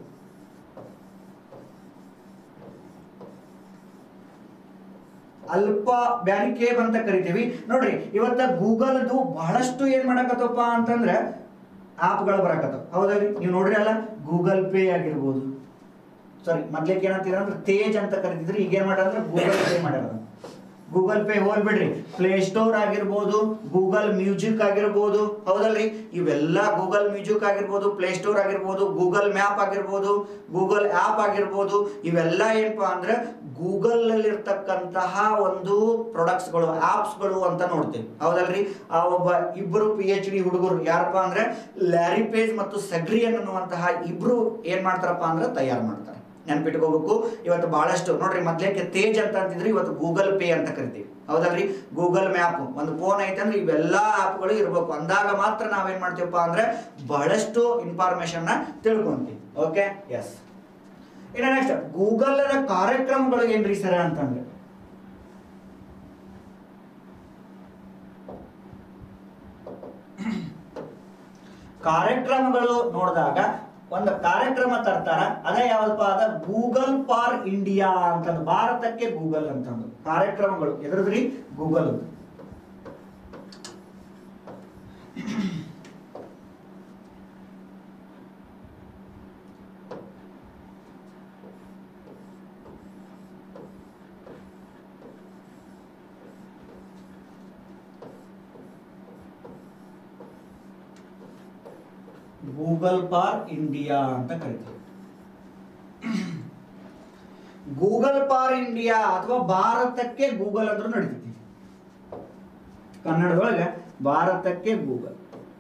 ಅಲ್ಪ ಬ್ಯಾರಿಕೇಬ್ ಅಂತ ಕರಿತೀವಿ ನೋಡ್ರಿ ಇವತ್ತ ಗೂಗಲ್ದು ಬಹಳಷ್ಟು ಏನ್ ಮಾಡಕತ್ತಪ್ಪ ಅಂತಂದ್ರೆ ಆಪ್ಗಳು ಬರಕತ್ತವ ಹೌದಲ್ರಿ ನೀವು ನೋಡ್ರಿ ಅಲ್ಲ ಗೂಗಲ್ ಪೇ ಆಗಿರ್ಬೋದು ಸಾರಿ ಮೊದ್ಲಿಕ್ಕೆ ಏನಂತೀರ ಅಂದ್ರೆ ತೇಜ್ ಅಂತ ಕರಿತಿದ್ರಿ ಈಗ ಏನ್ ಮಾಡ್ಯಾರ ಅಂದ್ರೆ ಗೂಗಲ್ ಪೇ ಮಾಡ್ಯಾರ ಗೂಗಲ್ ಪೇ ಹೋಲ್ಬಿಡ್ರಿ ಪ್ಲೇ ಸ್ಟೋರ್ ಆಗಿರ್ಬೋದು ಗೂಗಲ್ ಮ್ಯೂಸಿಕ್ ಆಗಿರ್ಬೋದು ಹೌದಲ್ರಿ ಇವೆಲ್ಲ ಗೂಗಲ್ ಮ್ಯೂಸಿಕ್ ಆಗಿರ್ಬೋದು ಪ್ಲೇ ಸ್ಟೋರ್ ಆಗಿರ್ಬೋದು ಗೂಗಲ್ ಮ್ಯಾಪ್ ಆಗಿರ್ಬೋದು ಗೂಗಲ್ ಆ್ಯಪ್ ಆಗಿರ್ಬೋದು ಇವೆಲ್ಲ ಏನಪ್ಪಾ ಅಂದ್ರೆ ಗೂಗಲ್ ಅಲ್ಲಿ ಇರ್ತಕ್ಕಂತಹ ಒಂದು ಪ್ರಾಡಕ್ಟ್ಸ್ಗಳು ಆಪ್ಸ್ಗಳು ಅಂತ ನೋಡ್ತೀವಿ ಹೌದಲ್ರಿ ಆ ಒಬ್ಬ ಇಬ್ಬರು ಪಿ ಎಚ್ ಡಿ ಹುಡುಗರು ಯಾರಪ್ಪ ಅಂದ್ರೆ ಲ್ಯಾರಿ ಪೇಜ್ ಮತ್ತು ಸಗ್ರಿಯನ್ ಅನ್ನುವಂತಹ ಇಬ್ರು ಏನ್ ಮಾಡ್ತಾರಪ್ಪ ಅಂದ್ರೆ ತಯಾರು ಮಾಡ್ತಾರೆ ನೆನ್ಪಿಟ್ಕೋಬೇಕು ಇವತ್ತು ಬಹಳಷ್ಟು ನೋಡ್ರಿ ಮೊದ್ಲೇಕೆ ತೇಜ್ ಅಂತ ಅಂತಿದ್ರೆ ಇವತ್ತು ಗೂಗಲ್ ಪೇ ಅಂತ ಕರಿತೀವಿ ಹೌದಲ್ರಿ ಗೂಗಲ್ ಮ್ಯಾಪ್ ಒಂದು ಫೋನ್ ಐತೆ ಅಂದ್ರೆ ಇವೆಲ್ಲ ಆಪ್ಗಳು ಇರಬೇಕು ಅಂದಾಗ ಮಾತ್ರ ನಾವೇನ್ ಮಾಡ್ತೀವಪ್ಪ ಅಂದ್ರೆ ಬಹಳಷ್ಟು ಇನ್ಫಾರ್ಮೇಶನ್ ನ ತಿಳ್ಕೊಂತೀವಿ ಓಕೆ ಎಸ್ ಇನ್ನು ನೆಕ್ಸ್ಟ್ ಗೂಗಲ್ ಕಾರ್ಯಕ್ರಮಗಳು ಏನ್ರಿ ಸರ ಅಂತಂದ್ರೆ ಕಾರ್ಯಕ್ರಮಗಳು ನೋಡಿದಾಗ ಒಂದು ಕಾರ್ಯಕ್ರಮ ತರ್ತಾರ ಅದೇ ಯಾವಪ್ಪ ಅದ ಗೂಗಲ್ ಫಾರ್ ಇಂಡಿಯಾ ಅಂತಂದು ಭಾರತಕ್ಕೆ ಗೂಗಲ್ ಅಂತಂದು ಕಾರ್ಯಕ್ರಮಗಳು ಎದ್ರದ್ರಿ ಗೂಗಲ್ ಗೂಗಲ್ ಫಾರ್ ಇಂಡಿಯಾ ಅಂತ ಕರಿತೀವಿ ಗೂಗಲ್ ಫಾರ್ ಇಂಡಿಯಾ ಅಥವಾ ಭಾರತಕ್ಕೆ ಗೂಗಲ್ ಅಂದ್ರೂ ನಡೀತೈತಿ ಕನ್ನಡದೊಳಗೆ ಭಾರತಕ್ಕೆ ಗೂಗಲ್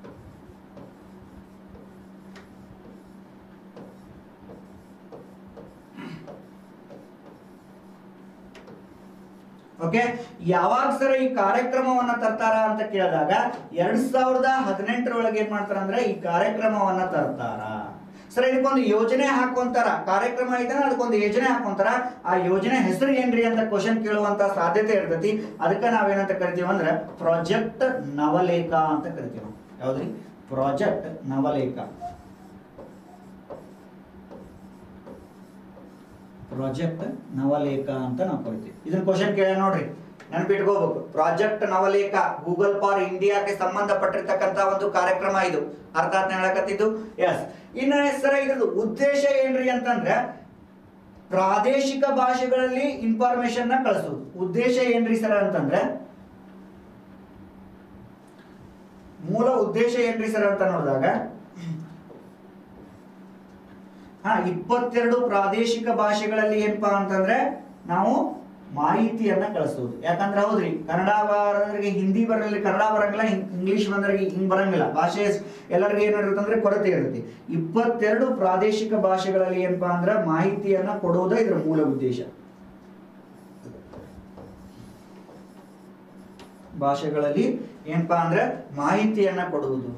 ಓಕೆ ಯಾವಾಗ ಸರ್ ಈ ಕಾರ್ಯಕ್ರಮವನ್ನ ತರ್ತಾರ ಅಂತ ಕೇಳಿದಾಗ ಎರಡ್ ಸಾವಿರದ ಹದಿನೆಂಟರೊಳಗೆ ಏನ್ ಮಾಡ್ತಾರ ಅಂದ್ರೆ ಈ ಕಾರ್ಯಕ್ರಮವನ್ನ ತರ್ತಾರ ಸರ್ ಇದಕ್ಕೊಂದು ಯೋಜನೆ ಹಾಕೊಂತಾರ ಕಾರ್ಯಕ್ರಮ ಐತನ ಅದಕ್ಕೊಂದು ಯೋಜನೆ ಹಾಕೊಂತಾರ ಆ ಯೋಜನೆ ಹೆಸರು ಏನ್ರಿ ಅಂತ ಕ್ವಶನ್ ಕೇಳುವಂತ ಸಾಧ್ಯತೆ ಇರ್ತೈತಿ ಅದಕ್ಕೆ ನಾವೇನಂತ ಕರಿತೀವಿ ಅಂದ್ರೆ ಪ್ರಾಜೆಕ್ಟ್ ನವಲೇಖ ಅಂತ ಕರಿತೀವಿ ನಾವು. ಯಾವ್ದ್ರಿ ಪ್ರಾಜೆಕ್ಟ್ ನವಲೇಖ ಪ್ರಾಜೆಕ್ಟ್ ನವಲೇಖ ಅಂತ ನಾವು ಕರಿತೀವಿ ಇದನ್ನ ಕ್ವಶನ್ ಕೇಳ ನೋಡ್ರಿ ನೆನ್ಪಿಟ್ಕೋಬೇಕು ಪ್ರಾಜೆಕ್ಟ್ ನವಲೇಖ ಗೂಗಲ್ ಫಾರ್ ಇಂಡಿಯಾಕ್ಕೆ ಸಂಬಂಧಪಟ್ಟಿರ್ತಕ್ಕಂತ ಒಂದು ಕಾರ್ಯಕ್ರಮ ಇದು ಅರ್ಥ ಆತ್ನ ಹೇಳಕತ್ತಿದ್ದು ಎಸ್ ಇನ್ನ ಸರ ಇದ್ರದ್ದು ಉದ್ದೇಶ ಏನ್ರಿ ಅಂತಂದ್ರೆ ಪ್ರಾದೇಶಿಕ ಭಾಷೆಗಳಲ್ಲಿ ಇನ್ಫಾರ್ಮೇಶನ್ ನ ಕಳಿಸೋದು ಉದ್ದೇಶ ಏನ್ರಿ ಸರ ಅಂತಂದ್ರೆ ಮೂಲ ಉದ್ದೇಶ ಏನ್ರಿ ಸರ್ ಅಂತ ನೋಡಿದಾಗ ಹಾ ಇಪ್ಪತ್ತೆರಡು ಪ್ರಾದೇಶಿಕ ಭಾಷೆಗಳಲ್ಲಿ ಏನಪ್ಪಾ ಅಂತಂದ್ರೆ ನಾವು ಮಾಹಿತಿಯನ್ನ ಕಳಿಸೋದು ಯಾಕಂದ್ರೆ ಹೌದ್ರಿ ಕನ್ನಡ ಬರೋರಿಗೆ ಹಿಂದಿ ಬರಲಿ ಕನ್ನಡ ಬರಂಗಿಲ್ಲ ಹಿಂ- ಇಂಗ್ಲಿಷ್ ಬಂದವರಿಗೆ ಹಿಂಗ್ ಬರಂಗಿಲ್ಲ ಭಾಷೆ ಎಲ್ಲರಿಗೂ ಏನಿರುತ್ತೆ ಅಂದ್ರೆ ಕೊರತೆ ಇರುತ್ತೆ ಇಪ್ಪತ್ತೆರಡು ಪ್ರಾದೇಶಿಕ ಭಾಷೆಗಳಲ್ಲಿ ಏನಪ್ಪಾ ಅಂದ್ರೆ ಮಾಹಿತಿಯನ್ನ ಕೊಡುವುದೇ ಇದರ ಮೂಲ ಉದ್ದೇಶ ಭಾಷೆಗಳಲ್ಲಿ ಏನಪ್ಪಾ ಅಂದ್ರೆ ಮಾಹಿತಿಯನ್ನ ಕೊಡುವುದು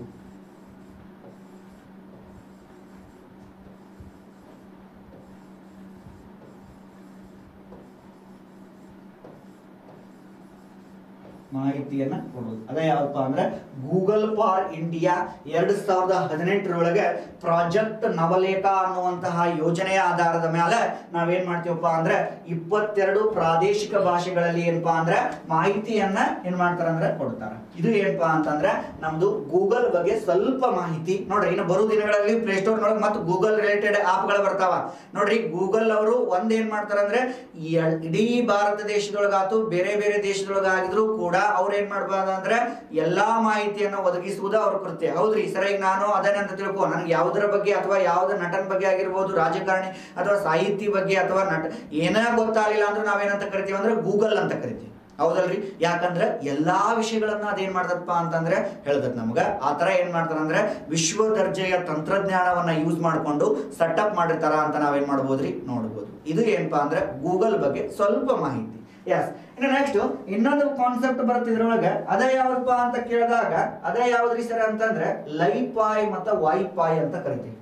ಮಾಹಿತಿಯನ್ನ ಕೊಡೋದು ಅದೇ ಯಾವಪ್ಪ ಅಂದ್ರೆ ಗೂಗಲ್ ಫಾರ್ ಇಂಡಿಯಾ ಎರಡ್ ಸಾವಿರದ ಹದಿನೆಂಟರೊಳಗೆ ಪ್ರಾಜೆಕ್ಟ್ ನವಲೇಖ ಅನ್ನುವಂತಹ ಯೋಜನೆಯ ಆಧಾರದ ಮೇಲೆ ನಾವೇನ್ ಮಾಡ್ತೀವಪ್ಪ ಅಂದ್ರೆ ಇಪ್ಪತ್ತೆರಡು ಪ್ರಾದೇಶಿಕ ಭಾಷೆಗಳಲ್ಲಿ ಏನಪ್ಪಾ ಅಂದ್ರೆ ಮಾಹಿತಿಯನ್ನ ಏನ್ ಮಾಡ್ತಾರ ಅಂದ್ರೆ ಕೊಡ್ತಾರ ಇದು ಏನಪ್ಪಾ ಅಂತಂದ್ರೆ ನಮ್ದು ಗೂಗಲ್ ಬಗ್ಗೆ ಸ್ವಲ್ಪ ಮಾಹಿತಿ ನೋಡ್ರಿ ಇನ್ನು ಬರೋ ದಿನಗಳಲ್ಲಿ ಪ್ಲೇ ಸ್ಟೋರ್ ನೊಳಗೆ ಮತ್ತು ಗೂಗಲ್ ರಿಲೇಟೆಡ್ ಆಪ್ಗಳು ಬರ್ತಾವ ನೋಡ್ರಿ ಗೂಗಲ್ ಅವರು ಒಂದ್ ಏನ್ ಮಾಡ್ತಾರಂದ್ರೆ ಈ ಇಡೀ ಭಾರತ ದೇಶದೊಳಗಾತು ಬೇರೆ ಬೇರೆ ದೇಶದೊಳಗಾಗಿದ್ರು ಕೂಡ ಅವ್ರು ಏನ್ ಮಾಡ್ಬಾರ್ದು ಅಂದ್ರೆ ಎಲ್ಲಾ ಮಾಹಿತಿಯನ್ನ ಒದಗಿಸುವುದು ಅವ್ರ ಕೃತ್ಯ ಹೌದ್ರಿ ಸರ್ ಈಗ ನಾನು ಅದನ್ನಂತ ತಿಳ್ಕೊ ನನಗೆ ಯಾವುದರ ಬಗ್ಗೆ ಅಥವಾ ಯಾವ್ದು ನಟನ ಬಗ್ಗೆ ಆಗಿರ್ಬೋದು ರಾಜಕಾರಣಿ ಅಥವಾ ಸಾಹಿತಿ ಬಗ್ಗೆ ಅಥವಾ ನಟ ಏನೇ ಗೊತ್ತಾಗಲಿಲ್ಲ ಅಂದ್ರೆ ನಾವೇನಂತ ಕರಿತೀವಿ ಅಂದ್ರೆ ಗೂಗಲ್ ಅಂತ ಕರಿತೀವಿ ಹೌದಲ್ರಿ ಯಾಕಂದ್ರೆ ಎಲ್ಲಾ ವಿಷಯಗಳನ್ನ ಅದೇನ್ ಮಾಡ್ತಪ್ಪ ಅಂತಂದ್ರೆ ಹೇಳ್ತದ ನಮ್ಗ ಆ ತರ ಏನ್ ಮಾಡ್ತಾರ ಅಂದ್ರೆ ವಿಶ್ವ ದರ್ಜೆಯ ತಂತ್ರಜ್ಞಾನವನ್ನ ಯೂಸ್ ಮಾಡ್ಕೊಂಡು ಸೆಟಪ್ ಮಾಡಿರ್ತಾರ ಅಂತ ನಾವೇನ್ ಮಾಡ್ಬೋದ್ರಿ ನೋಡ್ಬೋದು ಇದು ಏನಪ್ಪಾ ಅಂದ್ರೆ ಗೂಗಲ್ ಬಗ್ಗೆ ಸ್ವಲ್ಪ ಮಾಹಿತಿ ಎಸ್ ಇನ್ನು ನೆಕ್ಸ್ಟ್ ಇನ್ನೊಂದು ಕಾನ್ಸೆಪ್ಟ್ ಬರುತ್ತೆ ಇದ್ರೊಳಗೆ ಅದೇ ಯಾವ್ದಪ್ಪ ಅಂತ ಕೇಳಿದಾಗ ಅದೇ ಯಾವ್ದ್ರಿ ಸರ್ ಅಂತಂದ್ರೆ ಲೈಪಾಯ್ ಮತ್ತು ವೈಪಾಯ್ ಅಂತ ಕರಿತೀವಿ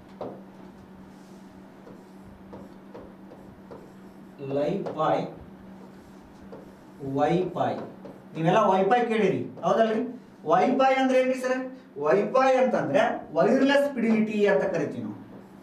ಲೈಪಾಯ್ ವೈಫೈ ನೀವೆಲ್ಲ ವೈಫೈ ಕೇಳಿರಿ ಹೌದಲ್ರಿ ವೈಫೈ ಅಂದ್ರೆ ಏನ್ರಿ ಸರ್ ವೈಫೈ ಅಂತಂದ್ರೆ ವೈರ್ಲೆಸ್ ಫಿಡಿಲಿಟಿ ಅಂತ ಕರಿತೀವಿ ನಾವು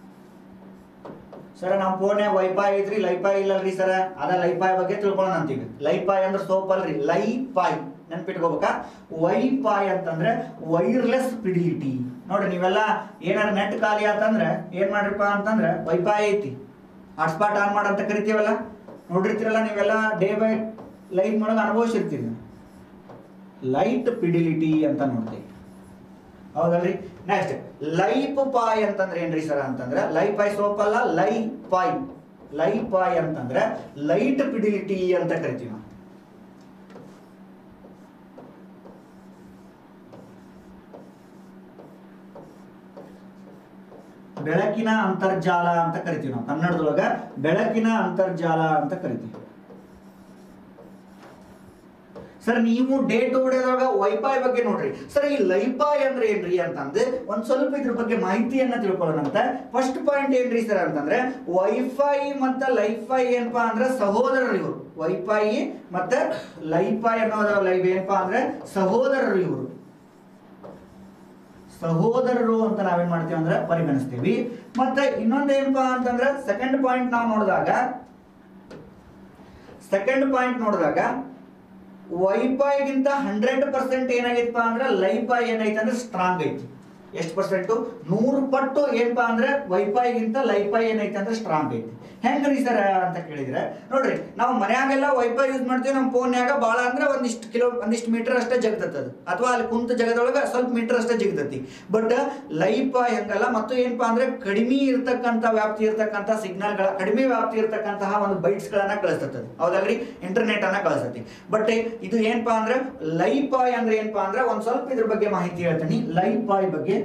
ಸರ್ ನಮ್ಮ ಫೋನ್ಯಾಗ ವೈಫೈ ಐತ್ರಿ ಲೈಫೈ ಇಲ್ಲಲ್ರಿ ಸರ್ ಅದ ಲೈಫೈ ಬಗ್ಗೆ ತಿಳ್ಕೊಳ್ಳೋಣ ಅಂತೀವಿ ಲೈಫೈ ಅಂದ್ರೆ ಸೋಪ್ ಅಲ್ರಿ ಲೈಫೈ ನೆನ್ಪಿಟ್ಕೋಬೇಕಾ ವೈಫೈ ಅಂತಂದ್ರೆ ವೈರ್ಲೆಸ್ ಫಿಡಿಲಿಟಿ ನೋಡ್ರಿ ನೀವೆಲ್ಲ ಏನಾರ ನೆಟ್ ಖಾಲಿ ಆತಂದ್ರೆ ಏನ್ ಮಾಡ್ರಿಪ್ಪ ಅಂತಂದ್ರೆ ವೈಫೈ ಐತಿ ಹಾಟ್ಸ್ಪಾಟ್ ಆನ್ ಮಾಡಂತ ಕರಿತೀವಲ್ಲ ನೋಡಿರ್ತೀರಲ್ಲ ನೀವೆಲ್ಲ ಡೇ ಬೈ ಲೈಟ್ ಮಾಡೋಕೆ ಅನುಭವಿಸಿರ್ತೀರಿ ಲೈಟ್ ಪಿಡಿಲಿಟಿ ಅಂತ ನೋಡ್ತೀವಿ ಹೌದಲ್ರಿ ನೆಕ್ಸ್ಟ್ ಲೈಪ್ ಪಾಯ್ ಅಂತಂದ್ರೆ ಏನ್ರಿ ಸರ್ ಅಂತಂದ್ರೆ ಲೈ ಪಾಯ್ ಸೋಪ್ ಅಲ್ಲ ಲೈ ಪಾಯ್ ಲೈ ಪಾಯ್ ಅಂತಂದ್ರೆ ಲೈಟ್ ಪಿಡಿಲಿಟಿ ಅಂತ ಕರಿತೀವಿ ನಾವು ಬೆಳಕಿನ ಅಂತರ್ಜಾಲ ಅಂತ ಕರಿತೀವಿ ನಾವು ಕನ್ನಡದೊಳಗ ಬೆಳಕಿನ ಅಂತರ್ಜಾಲ ಅಂತ ಕರಿತೀವಿ ಸರ್ ನೀವು ಡೇ ಟು ಡೇದಾಗ ವೈಫೈ ಬಗ್ಗೆ ನೋಡ್ರಿ ಸರ್ ಈ ಲೈಫೈ ಅಂದ್ರೆ ಏನ್ರಿ ಅಂತಂದ್ರೆ ಒಂದ್ ಸ್ವಲ್ಪ ಇದ್ರ ಬಗ್ಗೆ ಮಾಹಿತಿಯನ್ನ ತಿಳ್ಕೊಳ್ಳೋಣಂತ ಫಸ್ಟ್ ಪಾಯಿಂಟ್ ಏನ್ರಿ ಸರ್ ಅಂತಂದ್ರೆ ವೈಫೈ ಮತ್ತೆ ಲೈಫೈ ಏನಪ್ಪಾ ಅಂದ್ರೆ ಸಹೋದರರು ಇವರು ವೈಫೈ ಮತ್ತೆ ಲೈಫೈ ಅನ್ನೋದ್ರ ಲೈವ್ ಏನಪ್ಪಾ ಅಂದ್ರೆ ಸಹೋದರರು ಇವರು ಸಹೋದರರು ಅಂತ ನಾವೇನ್ ಮಾಡ್ತೀವಿ ಅಂದ್ರೆ ಪರಿಗಣಿಸ್ತೀವಿ ಮತ್ತೆ ಇನ್ನೊಂದು ಏನಪ್ಪಾ ಅಂತಂದ್ರೆ ಸೆಕೆಂಡ್ ಪಾಯಿಂಟ್ ನಾವು ನೋಡಿದಾಗ ಸೆಕೆಂಡ್ ಪಾಯಿಂಟ್ ನೋಡಿದಾಗ ವೈಫೈಗಿಂತ ಹಂಡ್ರೆಡ್ ಪರ್ಸೆಂಟ್ ಏನಾಗೈತಪ್ಪ ಅಂದ್ರೆ ಲೈಫೈ ಏನೈತೆ ಅಂದ್ರೆ ಸ್ಟ್ರಾಂಗ್ ಐತಿ ಎಷ್ಟು ಪರ್ಸೆಂಟು ನೂರು ಪಟ್ಟು ಏನಪ್ಪಾ ಅಂದ್ರೆ ವೈಫೈಗಿಂತ ಲೈಫೈ ಏನೈತೆ ಅಂದ್ರೆ ಸ್ಟ್ರಾಂಗ್ ಐತಿ ಹೆಂಗ್ರಿ ಸರ್ ಅಂತ ಕೇಳಿದ್ರೆ ನೋಡ್ರಿ ನಾವು ಮನ್ಯಾಗೆಲ್ಲ ವೈಫೈ ಯೂಸ್ ಮಾಡ್ತೀವಿ ನಮ್ಮ ಫೋನ್ಯಾಗ ಭಾಳ ಅಂದ್ರೆ ಒಂದಿಷ್ಟು ಕಿಲೋ ಒಂದಿಷ್ಟು ಮೀಟರ್ ಅಷ್ಟೇ ಜಗತೈತೆ ಅದು ಅಥವಾ ಅಲ್ಲಿ ಕುಂತ ಜಗದೊಳಗೆ ಸ್ವಲ್ಪ ಮೀಟರ್ ಅಷ್ಟೇ ಜಿಗತೈತಿ ಬಟ್ ಲೈಫೈ ಹಂಗಲ್ಲ ಮತ್ತು ಏನಪ್ಪಾ ಅಂದ್ರೆ ಕಡಿಮೆ ಇರ್ತಕ್ಕಂಥ ವ್ಯಾಪ್ತಿ ಇರ್ತಕ್ಕಂಥ ಸಿಗ್ನಲ್ಗಳ ಕಡಿಮೆ ವ್ಯಾಪ್ತಿ ಇರ್ತಕ್ಕಂತಹ ಒಂದು ಬೈಟ್ಸ್ಗಳನ್ನ ಕಳಿಸ್ತದೆ ಹೌದಲ್ರಿ ಇಂಟರ್ನೆಟ್ ಅನ್ನ ಕಳಿಸ್ತೈತಿ ಬಟ್ ಇದು ಏನಪ್ಪಾ ಅಂದ್ರೆ ಲೈಫಾಯ್ ಅಂದ್ರೆ ಏನಪ್ಪಾ ಅಂದ್ರೆ ಒಂದ್ ಸ್ವಲ್ಪ ಇದ್ರ ಬಗ್ಗೆ ಮಾಹಿತಿ ಹೇಳ್ತೀನಿ ಲೈಫಾಯ್ ಬಗ್ಗೆ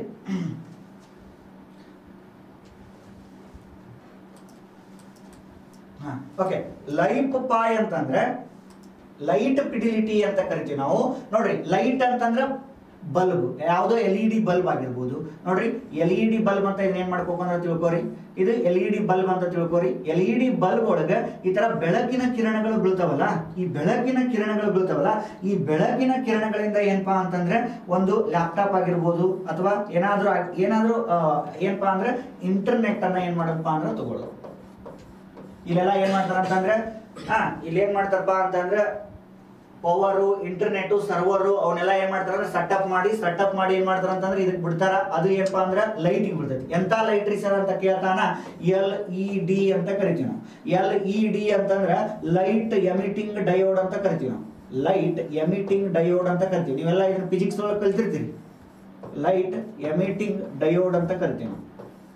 ಓಕೆ ಲೈಫ್ ಪಾಯ್ ಅಂತಂದ್ರೆ ಲೈಟ್ ಪಿಡಿಲಿಟಿ ಅಂತ ಕರಿತೀವಿ ನಾವು ನೋಡ್ರಿ ಲೈಟ್ ಅಂತಂದ್ರೆ ಬಲ್ಬ್ ಯಾವುದೋ ಎಲ್ ಇ ಡಿ ಬಲ್ಬ್ ಆಗಿರ್ಬೋದು ನೋಡ್ರಿ ಎಲ್ ಇ ಡಿ ಬಲ್ಬ್ ಅಂತ ಇದನ್ನ ಏನ್ ಮಾಡ್ಕೋಬೇಕು ಅಂತ ತಿಳ್ಕೊರಿ ಇದು ಎಲ್ ಇ ಡಿ ಬಲ್ಬ್ ಅಂತ ತಿಳ್ಕೊರಿ ಎಲ್ ಇ ಡಿ ಬಲ್ಬ್ ಒಳಗೆ ಈ ತರ ಬೆಳಕಿನ ಕಿರಣಗಳು ಬೀಳ್ತಾವಲ್ಲ ಈ ಬೆಳಕಿನ ಕಿರಣಗಳು ಬೀಳ್ತಾವಲ್ಲ ಈ ಬೆಳಕಿನ ಕಿರಣಗಳಿಂದ ಏನಪ್ಪಾ ಅಂತಂದ್ರೆ ಒಂದು ಲ್ಯಾಪ್ಟಾಪ್ ಆಗಿರ್ಬೋದು ಅಥವಾ ಏನಾದ್ರೂ ಆಗ್- ಏನಾದ್ರೂ ಆ, ಏನಪ್ಪಾ ಅಂದ್ರೆ ಇಂಟರ್ನೆಟ್ ಅನ್ನ ಏನ್ ಮಾಡಪ್ಪ ಅಂದ್ರೆ ತಗೊಳ್ಳೋದು ಇಲ್ಲೆಲ್ಲ ಏನ್ ಮಾಡ್ತಾರ ಅಂತಂದ್ರೆ ಹಾ ಇಲ್ಲಿ ಏನ್ ಮಾಡ್ತಾರಪ್ಪ ಅಂತಂದ್ರೆ ಪವರು ಇಂಟರ್ನೆಟ್ ಸರ್ವರು ಅವನ್ನೆಲ್ಲ ಏನ್ ಮಾಡ್ತಾರ ಅಂದ್ರೆ ಸೆಟಪ್ ಮಾಡಿ ಸೆಟಪ್ ಮಾಡಿ ಏನ್ ಮಾಡ್ತಾರ ಅಂತಂದ್ರೆ ಇದಕ್ ಬಿಡ್ತಾರ ಅದು ಏನಪ್ಪಾ ಅಂದ್ರೆ ಲೈಟ್ ಬಿಡ್ತೈತಿ ಎಂತ ಲೈಟ್ ರೀ ಸರ್ ಅಂತ ಕೇಳ್ತಾನ ಎಲ್ ಇ ಡಿ ಅಂತ ಕರಿತೀವಿ ನಾವು ಎಲ್ ಇ ಡಿ ಅಂತಂದ್ರೆ ಲೈಟ್ ಎಮಿಟಿಂಗ್ ಡಯೋಡ್ ಅಂತ ಕರಿತೀವಿ ನಾವು ಲೈಟ್ ಎಮಿಟಿಂಗ್ ಡಯೋಡ್ ಅಂತ ಕರಿತೀವಿ ನೀವೆಲ್ಲ ಇದನ್ನ ಫಿಸಿಕ್ಸ್ ಒಳಗೆ ಕಲ್ತಿರ್ತೀರಿ ಲೈಟ್ ಎಮಿಟಿಂಗ್ ಡಯೋಡ್ ಅಂತ ಕರಿತೀವಿ ನಾವು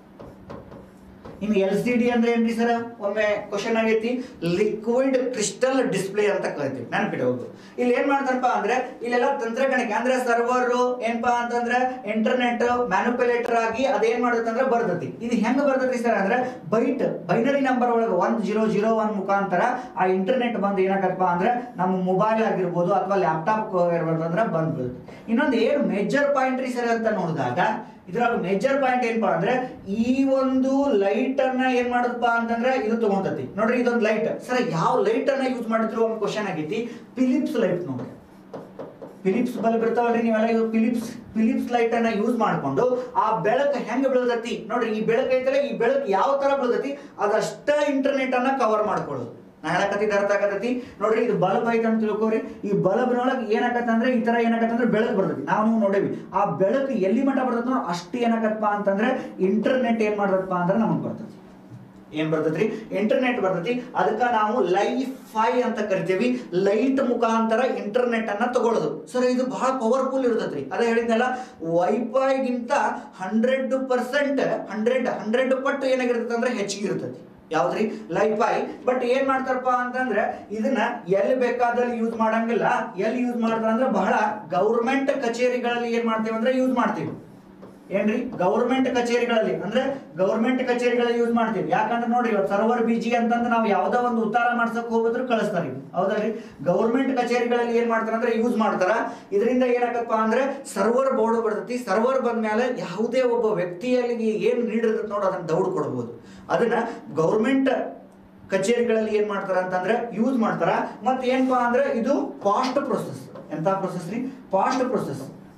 ಇನ್ನು ಎಲ್ ಸಿ ಡಿ ಅಂದ್ರೆ ಏನ್ರಿ ಸರ್ ಒಮ್ಮೆ ಕ್ವಶನ್ ಆಗೈತಿ ಲಿಕ್ವಿಡ್ ಕ್ರಿಸ್ಟಲ್ ಡಿಸ್ಪ್ಲೇ ಅಂತ ಕರಿತೀವಿ ನೆನಪಿಡಬಹುದು ಇಲ್ಲಿ ಏನ್ ಮಾಡ್ತಾರಪ್ಪ ಅಂದ್ರೆ ಇಲ್ಲೆಲ್ಲ ತಂತ್ರಜ್ಞಾನಕ್ಕೆ ಅಂದ್ರೆ ಸರ್ವರ್ ಏನಪ್ಪಾ ಅಂತಂದ್ರೆ ಇಂಟರ್ನೆಟ್ ಮ್ಯಾನುಪುಲೇಟರ್ ಆಗಿ ಅದೇನ್ ಮಾಡುತ್ತೆ ಅಂದ್ರೆ ಬರ್ತೈತಿ ಇದು ಹೆಂಗ್ ಬರ್ತೈತಿ ಸರ್ ಅಂದ್ರೆ ಬೈಟ್ ಬೈನರಿ ನಂಬರ್ ಒಳಗೆ ಒನ್ ಜೀರೋ ಜೀರೋ ಒನ್ ಮುಖಾಂತರ ಆ ಇಂಟರ್ನೆಟ್ ಬಂದು ಏನಾಗತ್ತಪ್ಪ ಅಂದ್ರೆ ನಮ್ಮ ಮೊಬೈಲ್ ಆಗಿರ್ಬೋದು ಅಥವಾ ಲ್ಯಾಪ್ಟಾಪ್ ಇರ್ಬೋದು ಅಂದ್ರೆ ಬಂದ್ಬಿಡುತ್ತೆ ಇನ್ನೊಂದು ಏನು ಮೇಜರ್ ಪಾಯಿಂಟ್ ರೀ ಸರ್ ಅಂತ ನೋಡಿದಾಗ ಇದ್ರಾಗ ಮೇಜರ್ ಪಾಯಿಂಟ್ ಏನಪ್ಪಾ ಅಂದ್ರೆ ಈ ಒಂದು ಲೈಟ್ ಅನ್ನ ಏನ್ ಮಾಡುದಪ್ಪ ಅಂತಂದ್ರೆ ಇದು ತಗೊಂತತಿ ನೋಡ್ರಿ ಇದೊಂದು ಲೈಟ್ ಸರ್ ಯಾವ ಲೈಟ್ ಅನ್ನ ಯೂಸ್ ಮಾಡಿದ್ರು ಒಂದು ಕ್ವಶನ್ ಆಗೈತಿ ಫಿಲಿಪ್ಸ್ ಲೈಟ್ ನೋಡ್ರಿ ಫಿಲಿಪ್ಸ್ ಬಲ್ಬ್ ಇರ್ತಾವಲ್ರಿ ನೀವೆಲ್ಲ ಇದು ಫಿಲಿಪ್ಸ್ ಫಿಲಿಪ್ಸ್ ಲೈಟ್ ಅನ್ನ ಯೂಸ್ ಮಾಡ್ಕೊಂಡು ಆ ಬೆಳಕು ಹೆಂಗ್ ಬೀಳ್ತತಿ ನೋಡ್ರಿ ಈ ಬೆಳಕು ಐತಲ್ಲ ಈ ಬೆಳಕು ಯಾವ ತರ ಬೀಳ್ತತಿ ಅದಷ್ಟ ಇಂಟರ್ನೆಟ್ ಅನ್ನ ಕವರ್ ಮಾಡ್ಕೊಳ್ಳೋದು ನಾ ಹೇಳಕತ್ತಿದ್ದ ಅರ್ಥ ಆಗತೈತಿ ನೋಡ್ರಿ ಇದು ಬಲ್ಬ್ ಐತೆ ಅಂತ ತಿಳ್ಕೊರಿ ಈ ಬಲ್ಬ್ನೊಳಗೆ ಏನಾಗತ್ತೆ ಅಂದ್ರೆ ಈ ತರ ಏನಾಗತ್ತೆ ಅಂದ್ರೆ ಬೆಳಕು ಬರ್ತೈತಿ ನಾವು ನೋಡೇವಿ ಆ ಬೆಳಕು ಎಲ್ಲಿ ಮಟ್ಟ ಬರ್ತೈತಿ ನೋಡ್ ಅಷ್ಟು ಏನಾಗತ್ತಪ್ಪ ಅಂತಂದ್ರೆ ಇಂಟರ್ನೆಟ್ ಏನ್ ಮಾಡ್ತಪ್ಪ ಅಂದ್ರೆ ನಮಗ್ ಬರ್ತೈತಿ ಏನ್ ಬರ್ತೈತ್ರಿ ಇಂಟರ್ನೆಟ್ ಬರ್ತೈತಿ ಅದಕ್ಕ ನಾವು ಲೈಫೈ ಅಂತ ಕರಿತೀವಿ ಲೈಟ್ ಮುಖಾಂತರ ಇಂಟರ್ನೆಟ್ ಅನ್ನ ತಗೊಳ್ಳೋದು ಸರ್ ಇದು ಬಹಳ ಪವರ್ಫುಲ್ ಇರ್ತೈತ್ರಿ ಅದೇ ಹೇಳಿದ್ನಲ್ಲ ವೈಫೈಗಿಂತ ಹಂಡ್ರೆಡ್ ಪರ್ಸೆಂಟ್ ಹಂಡ್ರೆಡ್ ಹಂಡ್ರೆಡ್ ಪಟ್ಟು ಏನಾಗಿರ್ತೈತೆ ಅಂದ್ರೆ ಹೆಚ್ಚಿಗೆ ಇರ್ತೈತಿ ಯಾವ್ದ್ರಿ ಲೈಫೈ ಬಟ್ ಏನ್ ಮಾಡ್ತಾರಪ್ಪ ಅಂತಂದ್ರೆ ಇದನ್ನ ಎಲ್ಲಿ ಬೇಕಾದಲ್ಲಿ ಯೂಸ್ ಮಾಡಂಗಿಲ್ಲ ಎಲ್ಲಿ ಯೂಸ್ ಮಾಡ್ತಾರ ಅಂದ್ರೆ ಬಹಳ ಗೌರ್ಮೆಂಟ್ ಕಚೇರಿಗಳಲ್ಲಿ ಏನ್ ಮಾಡ್ತೀವಿ ಅಂದ್ರೆ ಯೂಸ್ ಮಾಡ್ತೀವಿ ಏನ್ರಿ ಗೌರ್ಮೆಂಟ್ ಕಚೇರಿಗಳಲ್ಲಿ ಅಂದ್ರೆ ಗೌರ್ಮೆಂಟ್ ಕಚೇರಿಗಳಲ್ಲಿ ಯೂಸ್ ಮಾಡ್ತೀವಿ ಯಾಕಂದ್ರೆ ನೋಡ್ರಿ ಇವತ್ತು ಸರ್ವರ್ ಬಿಜಿ ಅಂತಂದ್ರೆ ನಾವು ಯಾವ್ದೋ ಒಂದು ಉತ್ತಾರ ಮಾಡ್ಸಕ್ ಹೋಗಿದ್ರು ಕಳಿಸ್ತಾರೆ ಈಗ ಹೌದಲ್ರಿ ಗೌರ್ಮೆಂಟ್ ಕಚೇರಿಗಳಲ್ಲಿ ಏನ್ ಮಾಡ್ತಾರ ಅಂದ್ರೆ ಯೂಸ್ ಮಾಡ್ತಾರ ಇದರಿಂದ ಏನಾಗತ್ತಪ್ಪ ಅಂದ್ರೆ ಸರ್ವರ್ ಬೋರ್ಡ್ ಬರ್ತೈತಿ ಸರ್ವರ್ ಬಂದ್ಮೇಲೆ ಯಾವುದೇ ಒಬ್ಬ ವ್ಯಕ್ತಿಯಲ್ಲಿ ಏನ್ ನೀಡಿರ್ತೈತಿ ನೋಡು ಅದನ್ನ ದೌಡ್ ಕೊಡ್ಬೋದು ಅದನ್ನ ಗೌರ್ಮೆಂಟ್ ಕಚೇರಿಗಳಲ್ಲಿ ಏನ್ ಮಾಡ್ತಾರ ಅಂತಂದ್ರೆ ಯೂಸ್ ಮಾಡ್ತಾರ ಮತ್ತೆ ಏನಪ್ಪಾ ಅಂದ್ರೆ ಇದು ಫಾಸ್ಟ್ ಪ್ರೊಸೆಸ್ ಎಂತ ಪ್ರೊಸೆಸ್ ರೀ ಫಾಸ್ಟ್ ಪ್ರೊಸೆಸ್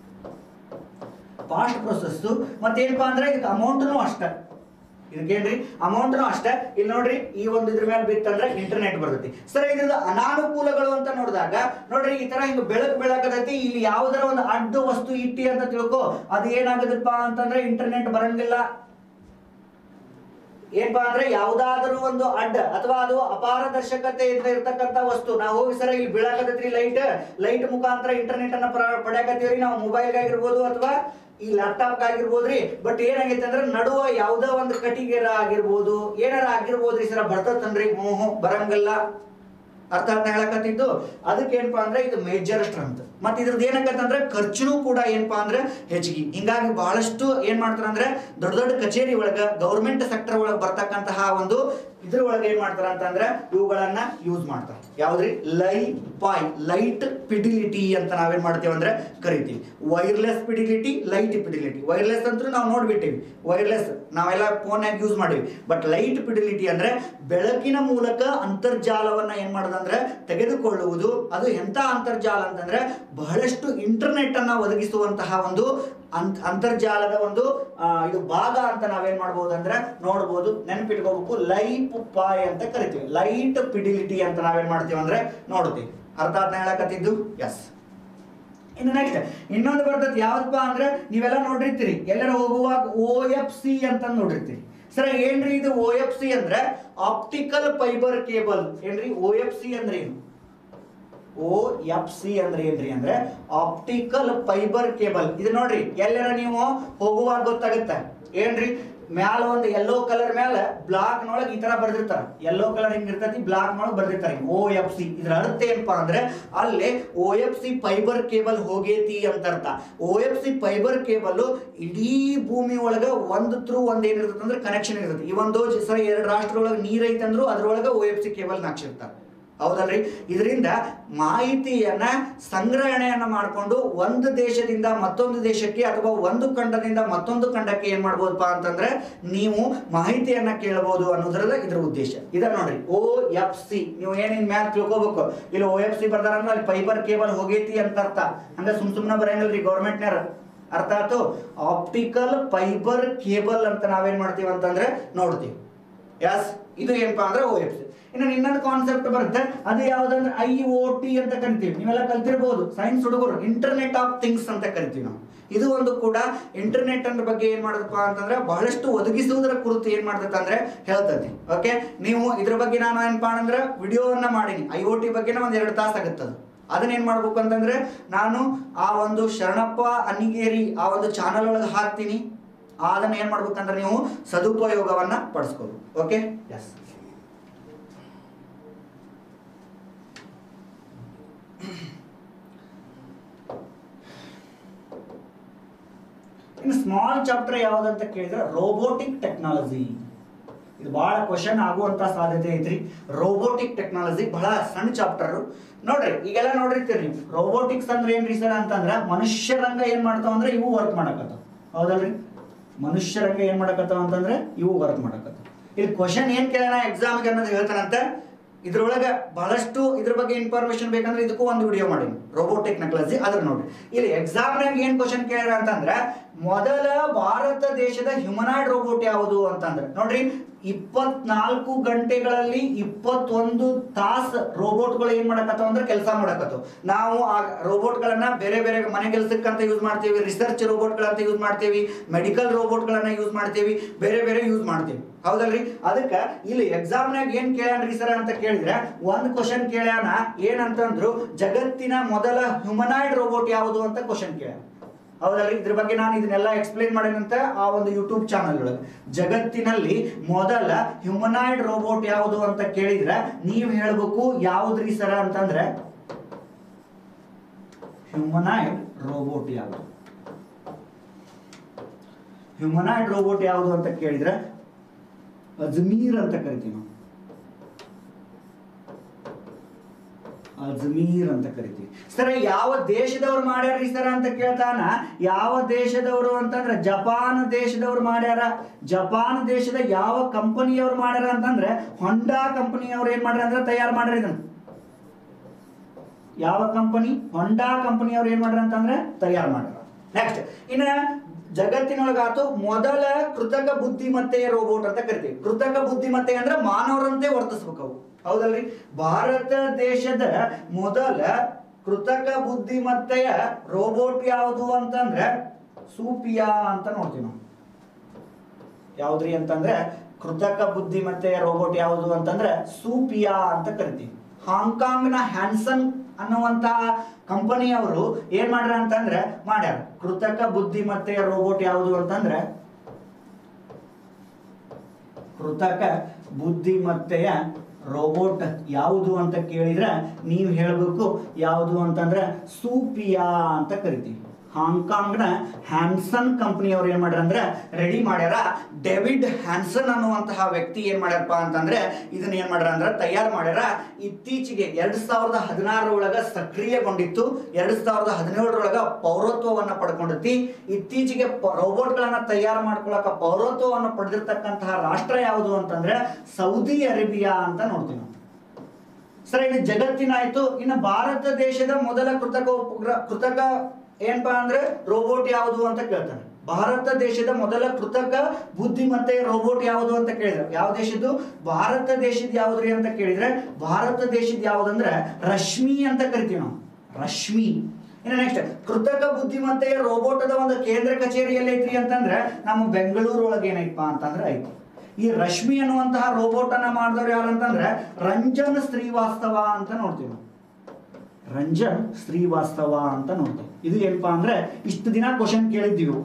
ಫಾಸ್ಟ್ ಪ್ರೊಸೆಸ್ ಮತ್ತೇನಪ್ಪ ಅಂದ್ರೆ ಇದಕ್ಕೆ ಅಮೌಂಟ್ನು ಅಷ್ಟೇ ಇದಕ್ಕೇನ್ರಿ ಅಮೌಂಟ್ನು ಅಷ್ಟೇ ಇಲ್ಲಿ ನೋಡ್ರಿ ಈ ಒಂದು ಇದ್ರ ಮೇಲೆ ಬಿತ್ತಂದ್ರೆ ಇಂಟರ್ನೆಟ್ ಬರ್ತೈತಿ ಸರ್ ಇದ್ರದ ಅನಾನುಕೂಲಗಳು ಅಂತ ನೋಡಿದಾಗ ನೋಡ್ರಿ ಈ ತರ ಹಿಂಗ ಬೆಳಕು ಬೆಳಕದೈತಿ ಇಲ್ಲಿ ಯಾವ್ದಾರ ಒಂದು ಅಡ್ಡು ವಸ್ತು ಇಟ್ಟಿ ಅಂತ ತಿಳ್ಕೊ ಅದು ಏನಾಗದಪ್ಪ ಅಂತಂದ್ರೆ ಇಂಟರ್ನೆಟ್ ಬರಂಗಿಲ್ಲ ಏನಪ್ಪಾ ಅಂದ್ರೆ ಯಾವ್ದಾದರೂ ಒಂದು ಅಡ್ಡ ಅಥವಾ ಅದು ಅಪಾರದರ್ಶಕತೆಯಿಂದ ಇರ್ತಕ್ಕಂಥ ವಸ್ತು ನಾವು ಹೋಗಿ ಸರ ಇಲ್ಲಿ ಬೀಳಾಕತ್ತೈತ್ರಿ ಲೈಟ್ ಲೈಟ್ ಮುಖಾಂತರ ಇಂಟರ್ನೆಟ್ ಅನ್ನ ಪ್ರ- ಪಡ್ಯಾಕತ್ತೀವ್ರಿ ನಾವು ಮೊಬೈಲ್ ಆಗಿರ್ಬೋದು ಅಥವಾ ಈ ಲ್ಯಾಪ್ಟಾಪ್ ಆಗಿರ್ಬೋದ್ರಿ ಬಟ್ ಏನಾಗೈತೆ ಅಂದ್ರೆ ನಡುವ ಯಾವ್ದೋ ಒಂದು ಕಟಿಗೆರ ಆಗಿರ್ಬೋದು ಏನಾರ ಆಗಿರ್ಬೋದ್ರಿ ಸರ ಬರ್ತತನ್ರಿ ಹ್ಞೂ ಬರಂಗಿಲ್ಲ ಅರ್ಥ ಅಂತ ಹೇಳಕತ್ತಿದ್ದು ಅದಕ್ಕೆ ಏನಪ್ಪಾ ಅಂದ್ರೆ ಇದು ಮೇಜರ್ ಸ್ಟ್ರೆಂತ್ ಮತ್ತೆ ಇದ್ರದ್ದು ಏನಾಗತ್ತಂದ್ರೆ ಖರ್ಚುನು ಕೂಡ ಏನಪ್ಪಾ ಅಂದ್ರೆ ಹೆಚ್ಚಿಗೆ ಹಿಂಗಾಗಿ ಬಹಳಷ್ಟು ಏನ್ ಮಾಡ್ತಾರ ಅಂದ್ರೆ ದೊಡ್ಡ ದೊಡ್ಡ ಕಚೇರಿ ಒಳಗ ಗೌರ್ಮೆಂಟ್ ಸೆಕ್ಟರ್ ಒಳಗೆ ಬರ್ತಕ್ಕಂತಹ ಒಂದು ಇದ್ರ ಒಳಗೆ ಏನ್ ಮಾಡ್ತಾರ ಅಂತಂದ್ರೆ ಇವುಗಳನ್ನ ಯೂಸ್ ಮಾಡ್ತಾರೆ ಯಾವ್ದ್ರಿ ಲೈ ಪಾಯ್ ಲೈಟ್ ಪಿಡಿಲಿಟಿ ಅಂತ ನಾವೇನ್ ಮಾಡ್ತೇವೆ ಅಂದ್ರೆ ಕರಿತೀವಿ wireless fidelity light fidelity wireless ಅಂತೂ ನಾವು ನೋಡ್ಬಿಟ್ಟಿವಿ ವೈರ್ಲೆಸ್ ನಾವೆಲ್ಲ ಫೋನ್ಯಾಗ ಯೂಸ್ ಮಾಡಿವಿ ಬಟ್ ಲೈಟ್ ಪಿಡಿಲಿಟಿ ಅಂದ್ರೆ ಬೆಳಕಿನ ಮೂಲಕ ಅಂತರ್ಜಾಲವನ್ನ ಏನ್ ಮಾಡೋದಂದ್ರೆ ತೆಗೆದುಕೊಳ್ಳುವುದು ಅದು ಎಂತ ಅಂತರ್ಜಾಲ ಅಂತಂದ್ರೆ ಬಹಳಷ್ಟು ಇಂಟರ್ನೆಟ್ ಅನ್ನ ಒದಗಿಸುವಂತಹ ಒಂದು ಅಂತ್- ಅಂತರ್ಜಾಲದ ಒಂದು ಆ, ಇದು ಭಾಗ ಅಂತ ನಾವೇನ್ ಮಾಡ್ಬೋದು ಅಂದ್ರೆ ನೋಡ್ಬೋದು ನೆನಪಿಟ್ಕೋಬೇಕು ಲೈಟ್ ಪಾಯ್ ಅಂತ ಕರಿತೀವಿ ಲೈಟ್ ಪಿಡಿಲಿಟಿ ಅಂತ ನಾವೇನ್ ಮಾಡ್ತೀವಿ ಅಂದ್ರೆ ನೋಡ್ತೀವಿ ಅರ್ಥ ಆತ್ನ ಹೇಳಕತ್ತಿದ್ದು ಎಸ್ ಇನ್ನು ನೆಕ್ಸ್ಟ್ ಇನ್ನೊಂದು ಬರ್ತದೆ ಯಾವ್ದಪ್ಪ ಅಂದ್ರೆ ನೀವೆಲ್ಲ ನೋಡಿರ್ತೀರಿ ಎಲ್ಲರ ಹೋಗುವಾಗ ಓ ಎಫ್ ಸಿ ಅಂತ ನೋಡಿರ್ತೀರಿ ಸರ್ ಏನ್ರಿ ಇದು ಓ ಎಫ್ ಸಿ ಅಂದ್ರೆ ಆಪ್ಟಿಕಲ್ ಫೈಬರ್ ಕೇಬಲ್ ಏನ್ರಿ ಓ ಎಫ್ ಸಿ ಅಂದ್ರೆ ಏನು ಓ ಎಫ್ ಸಿ ಅಂದ್ರೆ ಏನ್ರಿ ಅಂದ್ರೆ ಆಪ್ಟಿಕಲ್ ಫೈಬರ್ ಕೇಬಲ್ ಇದು ನೋಡ್ರಿ ಎಲ್ಲರ ನೀವು ಹೋಗುವಾಗ ಗೊತ್ತಾಗುತ್ತೆ ಏನ್ರಿ ಮ್ಯಾಲ ಒಂದು ಯೆಲ್ಲೋ ಕಲರ್ ಮೇಲೆ ಬ್ಲಾಕ್ ನೊಳಗೆ ಈ ತರ ಬರ್ದಿರ್ತಾರ ಯೆಲ್ಲೋ ಕಲರ್ ಹಿಂಗ್ ಇರ್ತೈತಿ ಬ್ಲಾಕ್ ನೊಳಗೆ ಬರ್ದಿರ್ತಾರೆ ಓ ಎಫ್ ಸಿ ಇದ್ರ ಅರ್ಥ ಏನಪ್ಪಾ ಅಂದ್ರೆ ಅಲ್ಲಿ O F C fibre cable ಹೋಗೇತಿ ಅಂತ ಅರ್ಥ O F C fibre cable ಇಡೀ ಭೂಮಿ ಒಳಗ ಒಂದು ಥ್ರೂ ಒಂದ್ ಏನಿರ್ತದೆ ಅಂದ್ರೆ ಕನೆಕ್ಷನ್ ಇರ್ತದೆ ಈ ಒಂದು ಸರ್ ಎರಡು ರಾಷ್ಟ್ರದೊಳಗೆ ನೀರ್ ಐತಂದ್ರು ಅದ್ರೊಳಗೆ ಓ ಎಫ್ ಸಿ ಕೇಬಲ್ ನಾಕ್ಷಿರ್ತಾರೆ ಹೌದಲ್ರಿ ಇದರಿಂದ ಮಾಹಿತಿಯನ್ನ ಸಂಗ್ರಹಣೆಯನ್ನ ಮಾಡಿಕೊಂಡು ಒಂದು ದೇಶದಿಂದ ಮತ್ತೊಂದು ದೇಶಕ್ಕೆ ಅಥವಾ ಒಂದು ಖಂಡದಿಂದ ಮತ್ತೊಂದು ಖಂಡಕ್ಕೆ ಏನ್ ಮಾಡ್ಬೋದಪ್ಪ ಅಂತಂದ್ರೆ ನೀವು ಮಾಹಿತಿಯನ್ನ ಕೇಳಬಹುದು ಅನ್ನೋದ್ರದ ಇದ್ರ ಉದ್ದೇಶ ಇದ ನೋಡ್ರಿ ಓ ಎಫ್ ಸಿ ನೀವು ಏನೇನ್ ಮ್ಯಾಲ್ ತಿಳ್ಕೊಬೇಕು ಇಲ್ಲಿ ಓ ಎಫ್ ಸಿ ಬರ್ದಾರಂದ್ರೆ ಅಲ್ಲಿ ಫೈಬರ್ ಕೇಬಲ್ ಹೋಗೈತಿ ಅಂತ ಅರ್ಥ ಹಂಗ ಸುಮ್ ಸುಮ್ನೆ ಬರಂಗಿಲ್ರಿ ಗೌರ್ಮೆಂಟ್ನಾರ ಅರ್ಥ ಆಯ್ತು ಆಪ್ಟಿಕಲ್ ಫೈಬರ್ ಕೇಬಲ್ ಅಂತ ನಾವೇನ್ ಮಾಡ್ತೀವಿ ಅಂತಂದ್ರೆ ನೋಡ್ತೀವಿ ಎಸ್ ಇದು ಏನಪ್ಪಾ ಅಂದ್ರೆ ಓ ಎಫ್ ಸಿ ಇನ್ನು ಇನ್ನೊಂದು ಕಾನ್ಸೆಪ್ಟ್ ಬರುತ್ತೆ ಅದು ಯಾವ್ದಂದ್ರೆ ಐ ಓ ಟಿ ಅಂತ ಕರಿತೀವಿ ನೀವೆಲ್ಲ ಕಲ್ತಿರ್ಬೋದು ಸೈನ್ಸ್ ಹುಡುಗರು ಇಂಟರ್ನೆಟ್ ಆಫ್ ಥಿಂಗ್ಸ್ ಅಂತ ಕರಿತೀವಿ ನಾವು ಇದು ಒಂದು ಕೂಡ ಇಂಟರ್ನೆಟ್ ಅನ್ನ ಬಗ್ಗೆ ಏನ್ ಮಾಡದಪ್ಪ ಅಂತಂದ್ರೆ ಬಹಳಷ್ಟು ಒದಗಿಸುವುದರ ಕುರಿತು ಏನ್ ಮಾಡ್ತೈತೆ ಅಂದ್ರೆ ಹೇಳ್ತೈತಿ ಓಕೆ ನೀವು ಇದ್ರ ಬಗ್ಗೆ ನಾನು ಏನಪ್ಪಾ ಅಂದ್ರೆ ವಿಡಿಯೋವನ್ನ ಮಾಡೀನಿ ಐ ಓ ಟಿ ಬಗ್ಗೆನ ಒಂದ್ ಎರಡು ತಾಸು ಆಗುತ್ತದು ಅದನ್ನ ಏನ್ ಮಾಡ್ಬೇಕು ಅಂತಂದ್ರೆ ನಾನು ಆ ಒಂದು ಶರಣಪ್ಪ ಅನಿಗೇರಿ ಆ ಒಂದು ಚಾನಲ್ ಒಳಗೆ ಹಾಕ್ತೀನಿ ಅದನ್ನ ಏನ್ ಮಾಡ್ಬೇಕಂದ್ರೆ ನೀವು ಸದುಪಯೋಗವನ್ನ ಪಡಿಸ್ಕೋಬೇಕು ಓಕೆ ಎಸ್ ಇನ್ನು ಸ್ಮಾಲ್ ಚಾಪ್ಟರ್ ಯಾವ್ದಂತ ಕೇಳಿದ್ರೆ ರೋಬೋಟಿಕ್ ಟೆಕ್ನಾಲಜಿ ಇದು ಬಹಳ ಕ್ವಶನ್ ಆಗುವಂತ ಸಾಧ್ಯತೆ ಐತ್ರಿ ರೋಬೋಟಿಕ್ ಟೆಕ್ನಾಲಜಿ ಬಹಳ ಸಣ್ಣ ಚಾಪ್ಟರ್ ನೋಡ್ರಿ ಈಗೆಲ್ಲ ನೋಡಿರ್ತೀರಿ ನೀವು ರೋಬೋಟಿಕ್ಸ್ ಅಂದ್ರೆ ಏನ್ರಿ ಸರ್ ಅಂತಂದ್ರ ಮನುಷ್ಯರಂಗ ಏನ್ ಮಾಡ್ತಾವ ಅಂದ್ರೆ ಇವು ವರ್ಕ್ ಮಾಡಕತ್ತಾವ ಹೌದಲ್ರಿ ಮನುಷ್ಯರಂಗ ಏನ್ ಮಾಡಕತ್ತಾವ ಅಂತಂದ್ರೆ ಇವು ವರ್ಕ್ ಮಾಡಕತ್ತಾವ ಇಲ್ಲಿ ಕ್ವಶನ್ ಏನ್ ಕೇಳೋಣ ಎಕ್ಸಾಮ್ಗೆ ಅನ್ನೋದು ಹೇಳ್ತಾನಂತ ಇದ್ರೊಳಗೆ ಬಹಳಷ್ಟು ಇದ್ರ ಬಗ್ಗೆ ಇನ್ಫಾರ್ಮೇಶನ್ ಬೇಕಂದ್ರೆ ಇದಕ್ಕೂ ಒಂದು ವಿಡಿಯೋ ಮಾಡೀನಿ ರೋಬೋಟ್ ಟೆಕ್ನಾಲಜಿ ಅದ್ರ ನೋಡ್ರಿ ಇಲ್ಲಿ ಎಕ್ಸಾಮ್ನಾಗ ಏನ್ ಕ್ವಶನ್ ಕೇಳ್ಯಾರ ಅಂತಂದ್ರೆ ಮೊದಲ ಭಾರತ ದೇಶದ ಹ್ಯುಮನಾಯ್ಡ್ ರೋಬೋಟ್ ಯಾವುದು ಅಂತಂದ್ರೆ ನೋಡ್ರಿ ಇಪ್ಪತ್ನಾಲ್ಕು ಗಂಟೆಗಳಲ್ಲಿ ಇಪ್ಪತ್ತೊಂದು ತಾಸ್ ರೋಬೋಟ್ಗಳು ಏನ್ ಮಾಡಕತ್ತಾವ ಅಂದ್ರೆ ಕೆಲಸ ಮಾಡಕತ್ತಾವ ನಾವು ಆ ರೋಬೋಟ್ಗಳನ್ನ ಬೇರೆ ಬೇರೆ ಮನೆ ಕೆಲಸಕ್ಕಂತ ಯೂಸ್ ಮಾಡ್ತೀವಿ ರಿಸರ್ಚ್ ರೋಬೋಟ್ಗಳಂತ ಯೂಸ್ ಮಾಡ್ತೀವಿ ಮೆಡಿಕಲ್ ರೋಬೋಟ್ಗಳನ್ನ ಯೂಸ್ ಮಾಡ್ತೀವಿ ಬೇರೆ ಬೇರೆ ಯೂಸ್ ಮಾಡ್ತೀವಿ ಹೌದಲ್ರಿ ಅದಕ್ಕೆ ಇಲ್ಲಿ ಎಕ್ಸಾಮ್ನಾಗ ಏನ್ ಕೇಳ್ಯಾನ್ರಿ ಸರ್ ಅಂತ ಕೇಳಿದ್ರೆ ಒಂದ್ ಕ್ವಶನ್ ಕೇಳ್ಯಾನ ಏನಂತಂದ್ರು ಜಗತ್ತಿನ ಮೊದಲ ಹ್ಯುಮನಾಯ್ಡ್ ರೋಬೋಟ್ ಯಾವುದು ಅಂತ ಕ್ವಶನ್ ಕೇಳ್ಯಾನ ಹೌದಲ್ರಿ ಇದ್ರ ಬಗ್ಗೆ ನಾನು ಇದನ್ನೆಲ್ಲ ಎಕ್ಸ್ಪ್ಲೈನ್ ಮಾಡಿದಂತ ಆ ಒಂದು ಯೂಟ್ಯೂಬ್ ಚಾನಲ್ ಒಳಗೆ ಜಗತ್ತಿನಲ್ಲಿ ಮೊದಲ ಹ್ಯುಮನಾಯ್ಡ್ ರೋಬೋಟ್ ಯಾವುದು ಅಂತ ಕೇಳಿದ್ರೆ ನೀವು ಹೇಳ್ಬೇಕು ಯಾವ್ದ್ರಿ ಸರ ಅಂತಂದ್ರೆ ಹ್ಯುಮನಾಯ್ಡ್ ರೋಬೋಟ್ ಯಾವುದು ಹ್ಯುಮನಾಯ್ಡ್ ರೋಬೋಟ್ ಯಾವುದು ಅಂತ ಕೇಳಿದ್ರೆ ಅಜ್ಮೀರ್ ಅಂತ ಕರಿತೀವಿ ನಾವು ಅಜ್ಮೀರ್ ಅಂತ ಕರಿತೀವಿ ಸರ್ ಯಾವ ದೇಶದವ್ರು ಮಾಡ್ಯಾರ್ರಿ ಸರ್ ಅಂತ ಕೇಳ್ತಾನ ಯಾವ ದೇಶದವರು ಅಂತಂದ್ರೆ ಜಪಾನ್ ದೇಶದವ್ರು ಮಾಡ್ಯಾರ ಜಪಾನ್ ದೇಶದ ಯಾವ ಕಂಪನಿಯವ್ರು ಮಾಡ್ಯಾರ ಅಂತಂದ್ರೆ ಹೊಂಡಾ ಕಂಪನಿಯವ್ರು ಏನ್ ಮಾಡ್ಯಾರ ಅಂದ್ರೆ ತಯಾರು ಮಾಡ್ಯಾರ ಇದನ್ನ ಯಾವ ಕಂಪನಿ ಹೊಂಡಾ ಕಂಪನಿಯವ್ರು ಏನ್ ಮಾಡ್ಯಾರ ಅಂತಂದ್ರೆ ತಯಾರು ಮಾಡ್ಯಾರ ನೆಕ್ಸ್ಟ್ ಇನ್ನ ಜಗತ್ತಿನೊಳಗಾತು ಮೊದಲ ಕೃತಕ ಬುದ್ಧಿಮತ್ತೆಯ ರೋಬೋಟ್ ಅಂತ ಕರಿತೀವಿ ಕೃತಕ ಬುದ್ಧಿಮತ್ತೆ ಅಂದ್ರೆ ಮಾನವರಂತೆ ವರ್ತಿಸ್ಬೇಕು ಅವು ಹೌದಲ್ರಿ ಭಾರತ ದೇಶದ ಮೊದಲ ಕೃತಕ ಬುದ್ಧಿಮತ್ತೆಯ ರೋಬೋಟ್ ಯಾವುದು ಅಂತಂದ್ರೆ ಸೂಪಿಯಾ ಅಂತ ನೋಡ್ತೀವಿ ನಾವು ಯಾವ್ದ್ರಿ ಅಂತಂದ್ರೆ ಕೃತಕ ಬುದ್ಧಿಮತ್ತೆಯ ರೋಬೋಟ್ ಯಾವುದು ಅಂತಂದ್ರೆ ಸೂಪಿಯಾ ಅಂತ ಕರಿತೀವಿ ಹಾಂಗ್ಕಾಂಗ್ನ ಹ್ಯಾನ್ಸನ್ ಅನ್ನುವಂತಹ ಕಂಪನಿಯವರು ಏನ್ ಮಾಡ್ಯಾರ ಅಂತಂದ್ರೆ ಮಾಡ್ಯಾರ ಕೃತಕ ಬುದ್ಧಿಮತ್ತೆಯ ರೋಬೋಟ್ ಯಾವುದು ಅಂತಂದ್ರೆ ಕೃತಕ ಬುದ್ಧಿಮತ್ತೆಯ ರೋಬೋಟ್ ಯಾವುದು ಅಂತ ಕೇಳಿದ್ರೆ ನೀವು ಹೇಳಬೇಕು ಯಾವುದು ಅಂತಂದ್ರೆ ಸೂಪಿಯಾ ಅಂತ ಕರಿತೀವಿ ಹಾಂಗ್ಕಾಂಗ್ನ ಹ್ಯಾನ್ಸನ್ ಕಂಪನಿಯವ್ರು ಏನ್ ಮಾಡ್ಯಾರ ಅಂದ್ರೆ ರೆಡಿ ಮಾಡ್ಯಾರ ಡೆವಿಡ್ ಹ್ಯಾನ್ಸನ್ ಅನ್ನುವಂತಹ ವ್ಯಕ್ತಿ ಏನ್ ಮಾಡ್ಯಾರಪ್ಪ ಅಂತಂದ್ರೆ ಇದನ್ನ ಏನ್ ಮಾಡ್ಯಾರ ಅಂದ್ರೆ ತಯಾರು ಮಾಡ್ಯಾರ ಇತ್ತೀಚೆಗೆ ಎರಡ್ ಸಾವಿರದ ಹದಿನಾರರೊಳಗ ಸಕ್ರಿಯಗೊಂಡಿತ್ತು ಎರಡ್ ಸಾವಿರದ ಹದಿನೇಳರೊಳಗ ಪೌರತ್ವವನ್ನ ಪಡ್ಕೊಂಡೈತಿ ಇತ್ತೀಚೆಗೆ ರೋಬೋಟ್ಗಳನ್ನ ತಯಾರು ಮಾಡ್ಕೊಳಕ ಪೌರತ್ವವನ್ನು ಪಡೆದಿರ್ತಕ್ಕಂತಹ ರಾಷ್ಟ್ರ ಯಾವುದು ಅಂತಂದ್ರೆ ಸೌದಿ ಅರೇಬಿಯಾ ಅಂತ ನೋಡ್ತೀವಿ ನಾವು ಸರ್ ಇದು ಜಗತ್ತಿನ ಆಯ್ತು ಇನ್ನು ಭಾರತ ದೇಶದ ಮೊದಲ ಕೃತಕ ಉಪಗ್ರಹ ಕೃತಕ ಏನಪ್ಪಾ ಅಂದ್ರೆ ರೋಬೋಟ್ ಯಾವುದು ಅಂತ ಕೇಳ್ತಾನೆ ಭಾರತ ದೇಶದ ಮೊದಲ ಕೃತಕ ಬುದ್ಧಿಮತ್ತೆ ರೋಬೋಟ್ ಯಾವುದು ಅಂತ ಕೇಳಿದ್ರೆ ಯಾವ ದೇಶದ್ದು ಭಾರತ ದೇಶದ ಯಾವ್ದ್ರಿ ಅಂತ ಕೇಳಿದ್ರೆ ಭಾರತ ದೇಶದ ಯಾವ್ದಂದ್ರೆ ರಶ್ಮಿ ಅಂತ ಕರಿತೀವಿ ನಾವು ರಶ್ಮಿ ಇನ್ನು ನೆಕ್ಸ್ಟ್ ಕೃತಕ ಬುದ್ಧಿಮತ್ತೆಯ ರೋಬೋಟದ ಒಂದು ಕೇಂದ್ರ ಕಚೇರಿ ಎಲ್ಲೈತ್ರಿ ಅಂತಂದ್ರೆ ನಮ್ಮ ಬೆಂಗಳೂರು ಒಳಗೆ ಏನೈತಪ್ಪ ಅಂತಂದ್ರೆ ಐತಿ ಈ ರಶ್ಮಿ ಅನ್ನುವಂತಹ ರೋಬೋಟ್ ಅನ್ನ ಮಾಡಿದವ್ರು ಯಾರು ಅಂತಂದ್ರೆ ರಂಜನ್ ಶ್ರೀವಾಸ್ತವ ಅಂತ ನೋಡ್ತೀವಿ ನಾವು ರಂಜನ್ ಶ್ರೀವಾಸ್ತವ ಅಂತ ನೋಡ್ತೀವಿ ಇದು ಏನಪ್ಪಾ ಅಂದ್ರೆ ಇಷ್ಟು ದಿನ ಕ್ವಶನ್ ಕೇಳಿದ್ದೀವಿ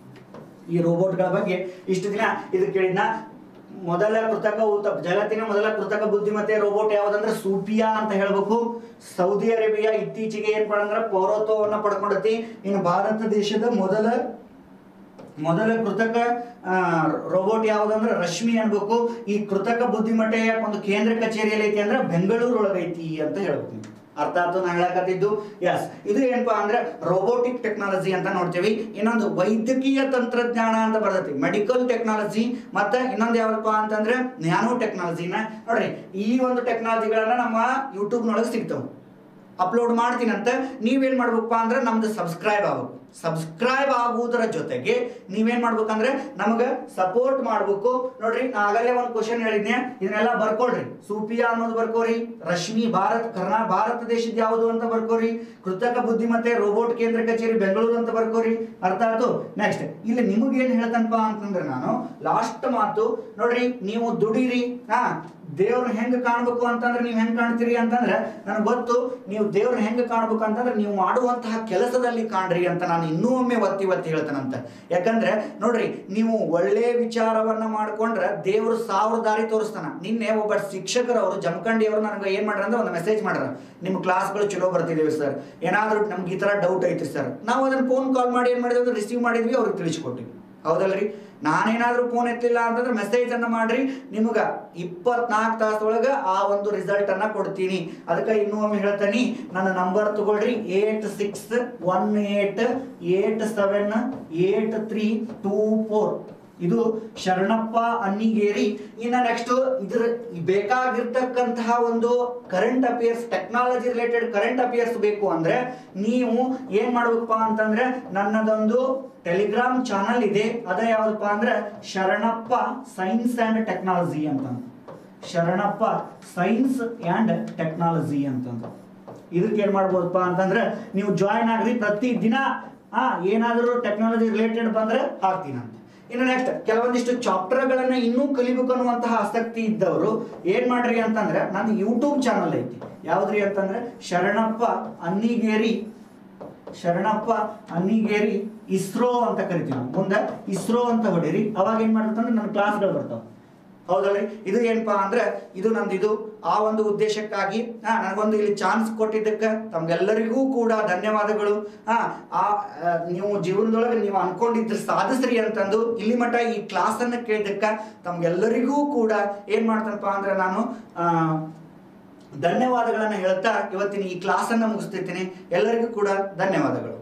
ಈ ರೋಬೋಟ್ಗಳ ಬಗ್ಗೆ ಇಷ್ಟು ದಿನ ಇದು ಕೇಳಿದ್ನ ಮೊದಲ ಕೃತಕ ಉತ- ಜಗತ್ತಿನ ಮೊದಲ ಕೃತಕ ಬುದ್ಧಿಮತ್ತೆ ರೋಬೋಟ್ ಯಾವ್ದಂದ್ರೆ ಸೂಪಿಯಾ ಅಂತ ಹೇಳ್ಬೇಕು ಸೌದಿ ಅರೇಬಿಯಾ ಇತ್ತೀಚೆಗೆ ಏನ್ ಮಾಡಂದ್ರೆ ಪೌರತ್ವವನ್ನ ಪಡ್ಕೊಂಡತಿ ಇನ್ನು ಭಾರತ ದೇಶದ ಮೊದಲ ಮೊದಲ ಕೃತಕ ಆ, ರೋಬೋಟ್ ಯಾವ್ದಂದ್ರೆ ರಶ್ಮಿ ಅನ್ಬೇಕು ಈ ಕೃತಕ ಬುದ್ಧಿಮಟ್ಟೆಯ ಒಂದು ಕೇಂದ್ರ ಕಚೇರಿಯಲ್ಲಿ ಐತಿ ಅಂದ್ರೆ ಬೆಂಗಳೂರು ಒಳಗೈತಿ ಅಂತ ಹೇಳ್ಬೇಕು ನೀವು. ಅರ್ಥ ಆಯ್ತು ನಾ ಹೇಳಕತ್ತಿದ್ದು ಎಸ್ ಇದು ಏನಪ್ಪಾ ಅಂದ್ರೆ ರೋಬೋಟಿಕ್ ಟೆಕ್ನಾಲಜಿ ಅಂತ ನೋಡ್ತೀವಿ ಇನ್ನೊಂದು ವೈದ್ಯಕೀಯ ತಂತ್ರಜ್ಞಾನ ಅಂತ ಬರ್ತೈತಿ ಮೆಡಿಕಲ್ ಟೆಕ್ನಾಲಜಿ ಮತ್ತೆ ಇನ್ನೊಂದು ಯಾವ್ದಪ್ಪ ಅಂತಂದ್ರೆ ನ್ಯಾನೋ ಟೆಕ್ನಾಲಜಿನ ನೋಡ್ರಿ ಈ ಒಂದು ಟೆಕ್ನಾಲಜಿಗಳನ್ನ ನಮ್ಮ ಯೂಟ್ಯೂಬ್ನೊಳಗೆ ಸಿಗ್ತಾವೆ ಅಪ್ಲೋಡ್ ಮಾಡ್ತೀನಂತ ನೀವೇನ್ ಮಾಡ್ಬೇಕಪ್ಪ ಅಂದ್ರೆ ನಮ್ದು ಸಬ್ಸ್ಕ್ರೈಬ್ ಆಗ್ಬೇಕು ಸಬ್ಸ್ಕ್ರೈಬ್ ಆಗುವುದರ ಜೊತೆಗೆ ನೀವೇನ್ ಮಾಡ್ಬೇಕಂದ್ರೆ ನಮಗೆ ಸಪೋರ್ಟ್ ಮಾಡ್ಬೇಕು ನೋಡ್ರಿ ನಾ ಆಗಲೇ ಒಂದು ಕ್ವಶನ್ ಹೇಳಿದ್ನೆ ಇದನ್ನೆಲ್ಲ ಬರ್ಕೊಳ್ರಿ ಸೂಪಿಯಾ ಅನ್ನೋದು ಬರ್ಕೋರಿ ರಶ್ಮಿ ಭಾರತ್ ಕರ್ನಾ ಭಾರತ ದೇಶದ ಯಾವುದು ಅಂತ ಬರ್ಕೋರಿ ಕೃತಕ ಬುದ್ಧಿಮತ್ತೆ ರೋಬೋಟ್ ಕೇಂದ್ರ ಕಚೇರಿ ಬೆಂಗಳೂರು ಅಂತ ಬರ್ಕೋರಿ ಅರ್ಥ ಆಯ್ತು ನೆಕ್ಸ್ಟ್ ಇಲ್ಲಿ ನಿಮಗೆ ಏನ್ ಹೇಳ್ತನಪ್ಪ ಅಂತಂದ್ರೆ ನಾನು ಲಾಸ್ಟ್ ಮಾತು ನೋಡ್ರಿ ನೀವು ದುಡೀರಿ ಹಾ ದೇವ್ರನ್ನ ಹೆಂಗ್ ಕಾಣ್ಬೇಕು ಅಂತಂದ್ರೆ ನೀವು ಹೆಂಗ್ ಕಾಣ್ತೀರಿ ಅಂತಂದ್ರೆ ನನಗೆ ಗೊತ್ತು ನೀವು ದೇವ್ರನ್ನ ಹೆಂಗ್ ಕಾಣ್ಬೇಕು ಅಂತಂದ್ರೆ ನೀವು ಮಾಡುವಂತಹ ಕೆಲಸದಲ್ಲಿ ಕಾಣ್ರಿ ಅಂತ ನಾನು ಇನ್ನೂ ಒಮ್ಮೆ ಒತ್ತಿ ಒತ್ತಿ ಹೇಳ್ತಾನಂತ ಯಾಕಂದ್ರೆ ನೋಡ್ರಿ ನೀವು ಒಳ್ಳೆ ವಿಚಾರವನ್ನ ಮಾಡ್ಕೊಂಡ್ರೆ ದೇವ್ರು ಸಾವಿರ ದಾರಿ ತೋರಿಸ್ತಾನ ನಿನ್ನೆ ಒಬ್ಬ ಶಿಕ್ಷಕರು ಅವರು ಜಮಖಂಡಿ ಅವರು ನನಗೆ ಏನ್ ಮಾಡ್ರ ಅಂದ್ರೆ ಒಂದು ಮೆಸೇಜ್ ಮಾಡ್ರ ನಿಮ್ಮ ಕ್ಲಾಸ್ಗಳು ಚಲೋ ಬರ್ತಿದ್ದೀವಿ ಸರ್ ಏನಾದ್ರೂ ನಮ್ಗೆ ಈ ತರ ಡೌಟ್ ಐತಿ ಸರ್ ನಾವು ಅದನ್ನ ಫೋನ್ ಕಾಲ್ ಮಾಡಿ ಏನ್ ಮಾಡಿದ್ವಿ ರಿಸೀವ್ ಮಾಡಿದ್ವಿ ಅವ್ರಿಗೆ ತಿಳಿಸ್ಕೊಟ್ಟಿವಿ ಹೌದಲ್ರಿ ನಾನೇನಾದ್ರೂ ಫೋನ್ ಎತ್ತಲಿಲ್ಲ ಅಂತಂದ್ರೆ ಮೆಸೇಜ್ ಅನ್ನ ಮಾಡ್ರಿ ನಿಮಗ ಇಪ್ಪತ್ನಾಲ್ಕು ತಾಸೊಳಗ ಆ ಒಂದು ರಿಸಲ್ಟ್ ಅನ್ನ ಕೊಡ್ತೀನಿ ಅದಕ್ಕೆ ಇನ್ನೂ ಒಮ್ಮೆ ಹೇಳ್ತೀನಿ ನನ್ನ ನಂಬರ್ ತಗೊಳ್ರಿ eight six one eight eight seven eight three two four ಇದು ಶರಣಪ್ಪ ಅನ್ನಿಗೇರಿ ಇನ್ನ ನೆಕ್ಸ್ಟ್ ಇದ್ರ ಬೇಕಾಗಿರ್ತಕ್ಕಂತಹ ಒಂದು current affairs technology related current affairs ಬೇಕು ಅಂದ್ರೆ ನೀವು ಏನ್ ಮಾಡ್ಬೇಕಪ್ಪ ಅಂತಂದ್ರೆ ನನ್ನದೊಂದು ಟೆಲಿಗ್ರಾಮ್ ಚಾನಲ್ ಇದೆ ಅದ ಯಾವ್ದಪ್ಪ ಅಂದ್ರೆ ಶರಣಪ್ಪ ಸೈನ್ಸ್ ಅಂಡ್ ಟೆಕ್ನಾಲಜಿ ಅಂತ ಶರಣಪ್ಪ ಸೈನ್ಸ್ ಅಂಡ್ ಟೆಕ್ನಾಲಜಿ ಅಂತಂದು ಇದಕ್ಕೆ ಏನ್ ಮಾಡ್ಬೋದಪ್ಪ ಅಂತಂದ್ರೆ ನೀವು ಜಾಯಿನ್ ಆಗ್ರಿ ಪ್ರತಿ ದಿನ ಆ ಏನಾದರೂ ಟೆಕ್ನಾಲಜಿ ರಿಲೇಟೆಡ್ ಬಂದ್ರೆ ಹಾಕ್ತೀನಂತ ಇನ್ನು ನೆಕ್ಸ್ಟ್ ಕೆಲವೊಂದಿಷ್ಟು ಚಾಪ್ಟರ್ಗಳನ್ನ ಇನ್ನೂ ಕಲಿಬೇಕು ಅನ್ನುವಂತಹ ಆಸಕ್ತಿ ಇದ್ದವರು ಏನ್ ಮಾಡ್ರಿ ಅಂತಂದ್ರೆ ನಂದು ಯೂಟ್ಯೂಬ್ ಚಾನಲ್ ಐತಿ ಯಾವ್ದ್ರಿ ಅಂತಂದ್ರೆ ಶರಣಪ್ಪ ಅನ್ನಿಗೇರಿ ಶರಣಪ್ಪ ಅನ್ನಿಗೇರಿ ಇಸ್ರೋ ಅಂತ ಕರಿತೀವಿ ನಾವು ಮುಂದೆ ಇಸ್ರೋ ಅಂತ ಹೊಡೀರಿ ಅವಾಗ ಏನ್ ಮಾಡ್ತಂದ್ರೆ ನನ್ನ ಕ್ಲಾಸ್ಗಳು ಬರ್ತಾವ ಹೌದಲ್ರಿ ಇದು ಏನಪ್ಪಾ ಅಂದ್ರೆ ಇದು ನಂದು ಇದು ಆ ಒಂದು ಉದ್ದೇಶಕ್ಕಾಗಿ ಹಾ ನನಗೊಂದು ಇಲ್ಲಿ ಚಾನ್ಸ್ ಕೊಟ್ಟಿದ್ದಕ್ಕೆ ತಮ್ಗೆಲ್ಲರಿಗೂ ಕೂಡ ಧನ್ಯವಾದಗಳು ಹಾ ಆ ಆ, ನೀವು ಜೀವನದೊಳಗೆ ನೀವು ಅನ್ಕೊಂಡಿದ್ರೆ ಸಾಧಿಸ್ರಿ ಅಂತಂದು ಇಲ್ಲಿ ಮಟ್ಟ ಈ ಕ್ಲಾಸ್ ಅನ್ನ ಕೇಳಿದ್ದಕ್ಕ ತಮ್ಗೆಲ್ಲರಿಗೂ ಕೂಡ ಏನ್ ಮಾಡ್ತಾನಪ್ಪ ಅಂದ್ರೆ ನಾನು ಆ ಧನ್ಯವಾದಗಳನ್ನ ಹೇಳ್ತಾ ಇವತ್ತಿನ ಈ ಕ್ಲಾಸ್ ಅನ್ನ ಮುಗಿಸ್ತಿದ್ದೀನಿ ಎಲ್ಲರಿಗೂ ಕೂಡ ಧನ್ಯವಾದಗಳು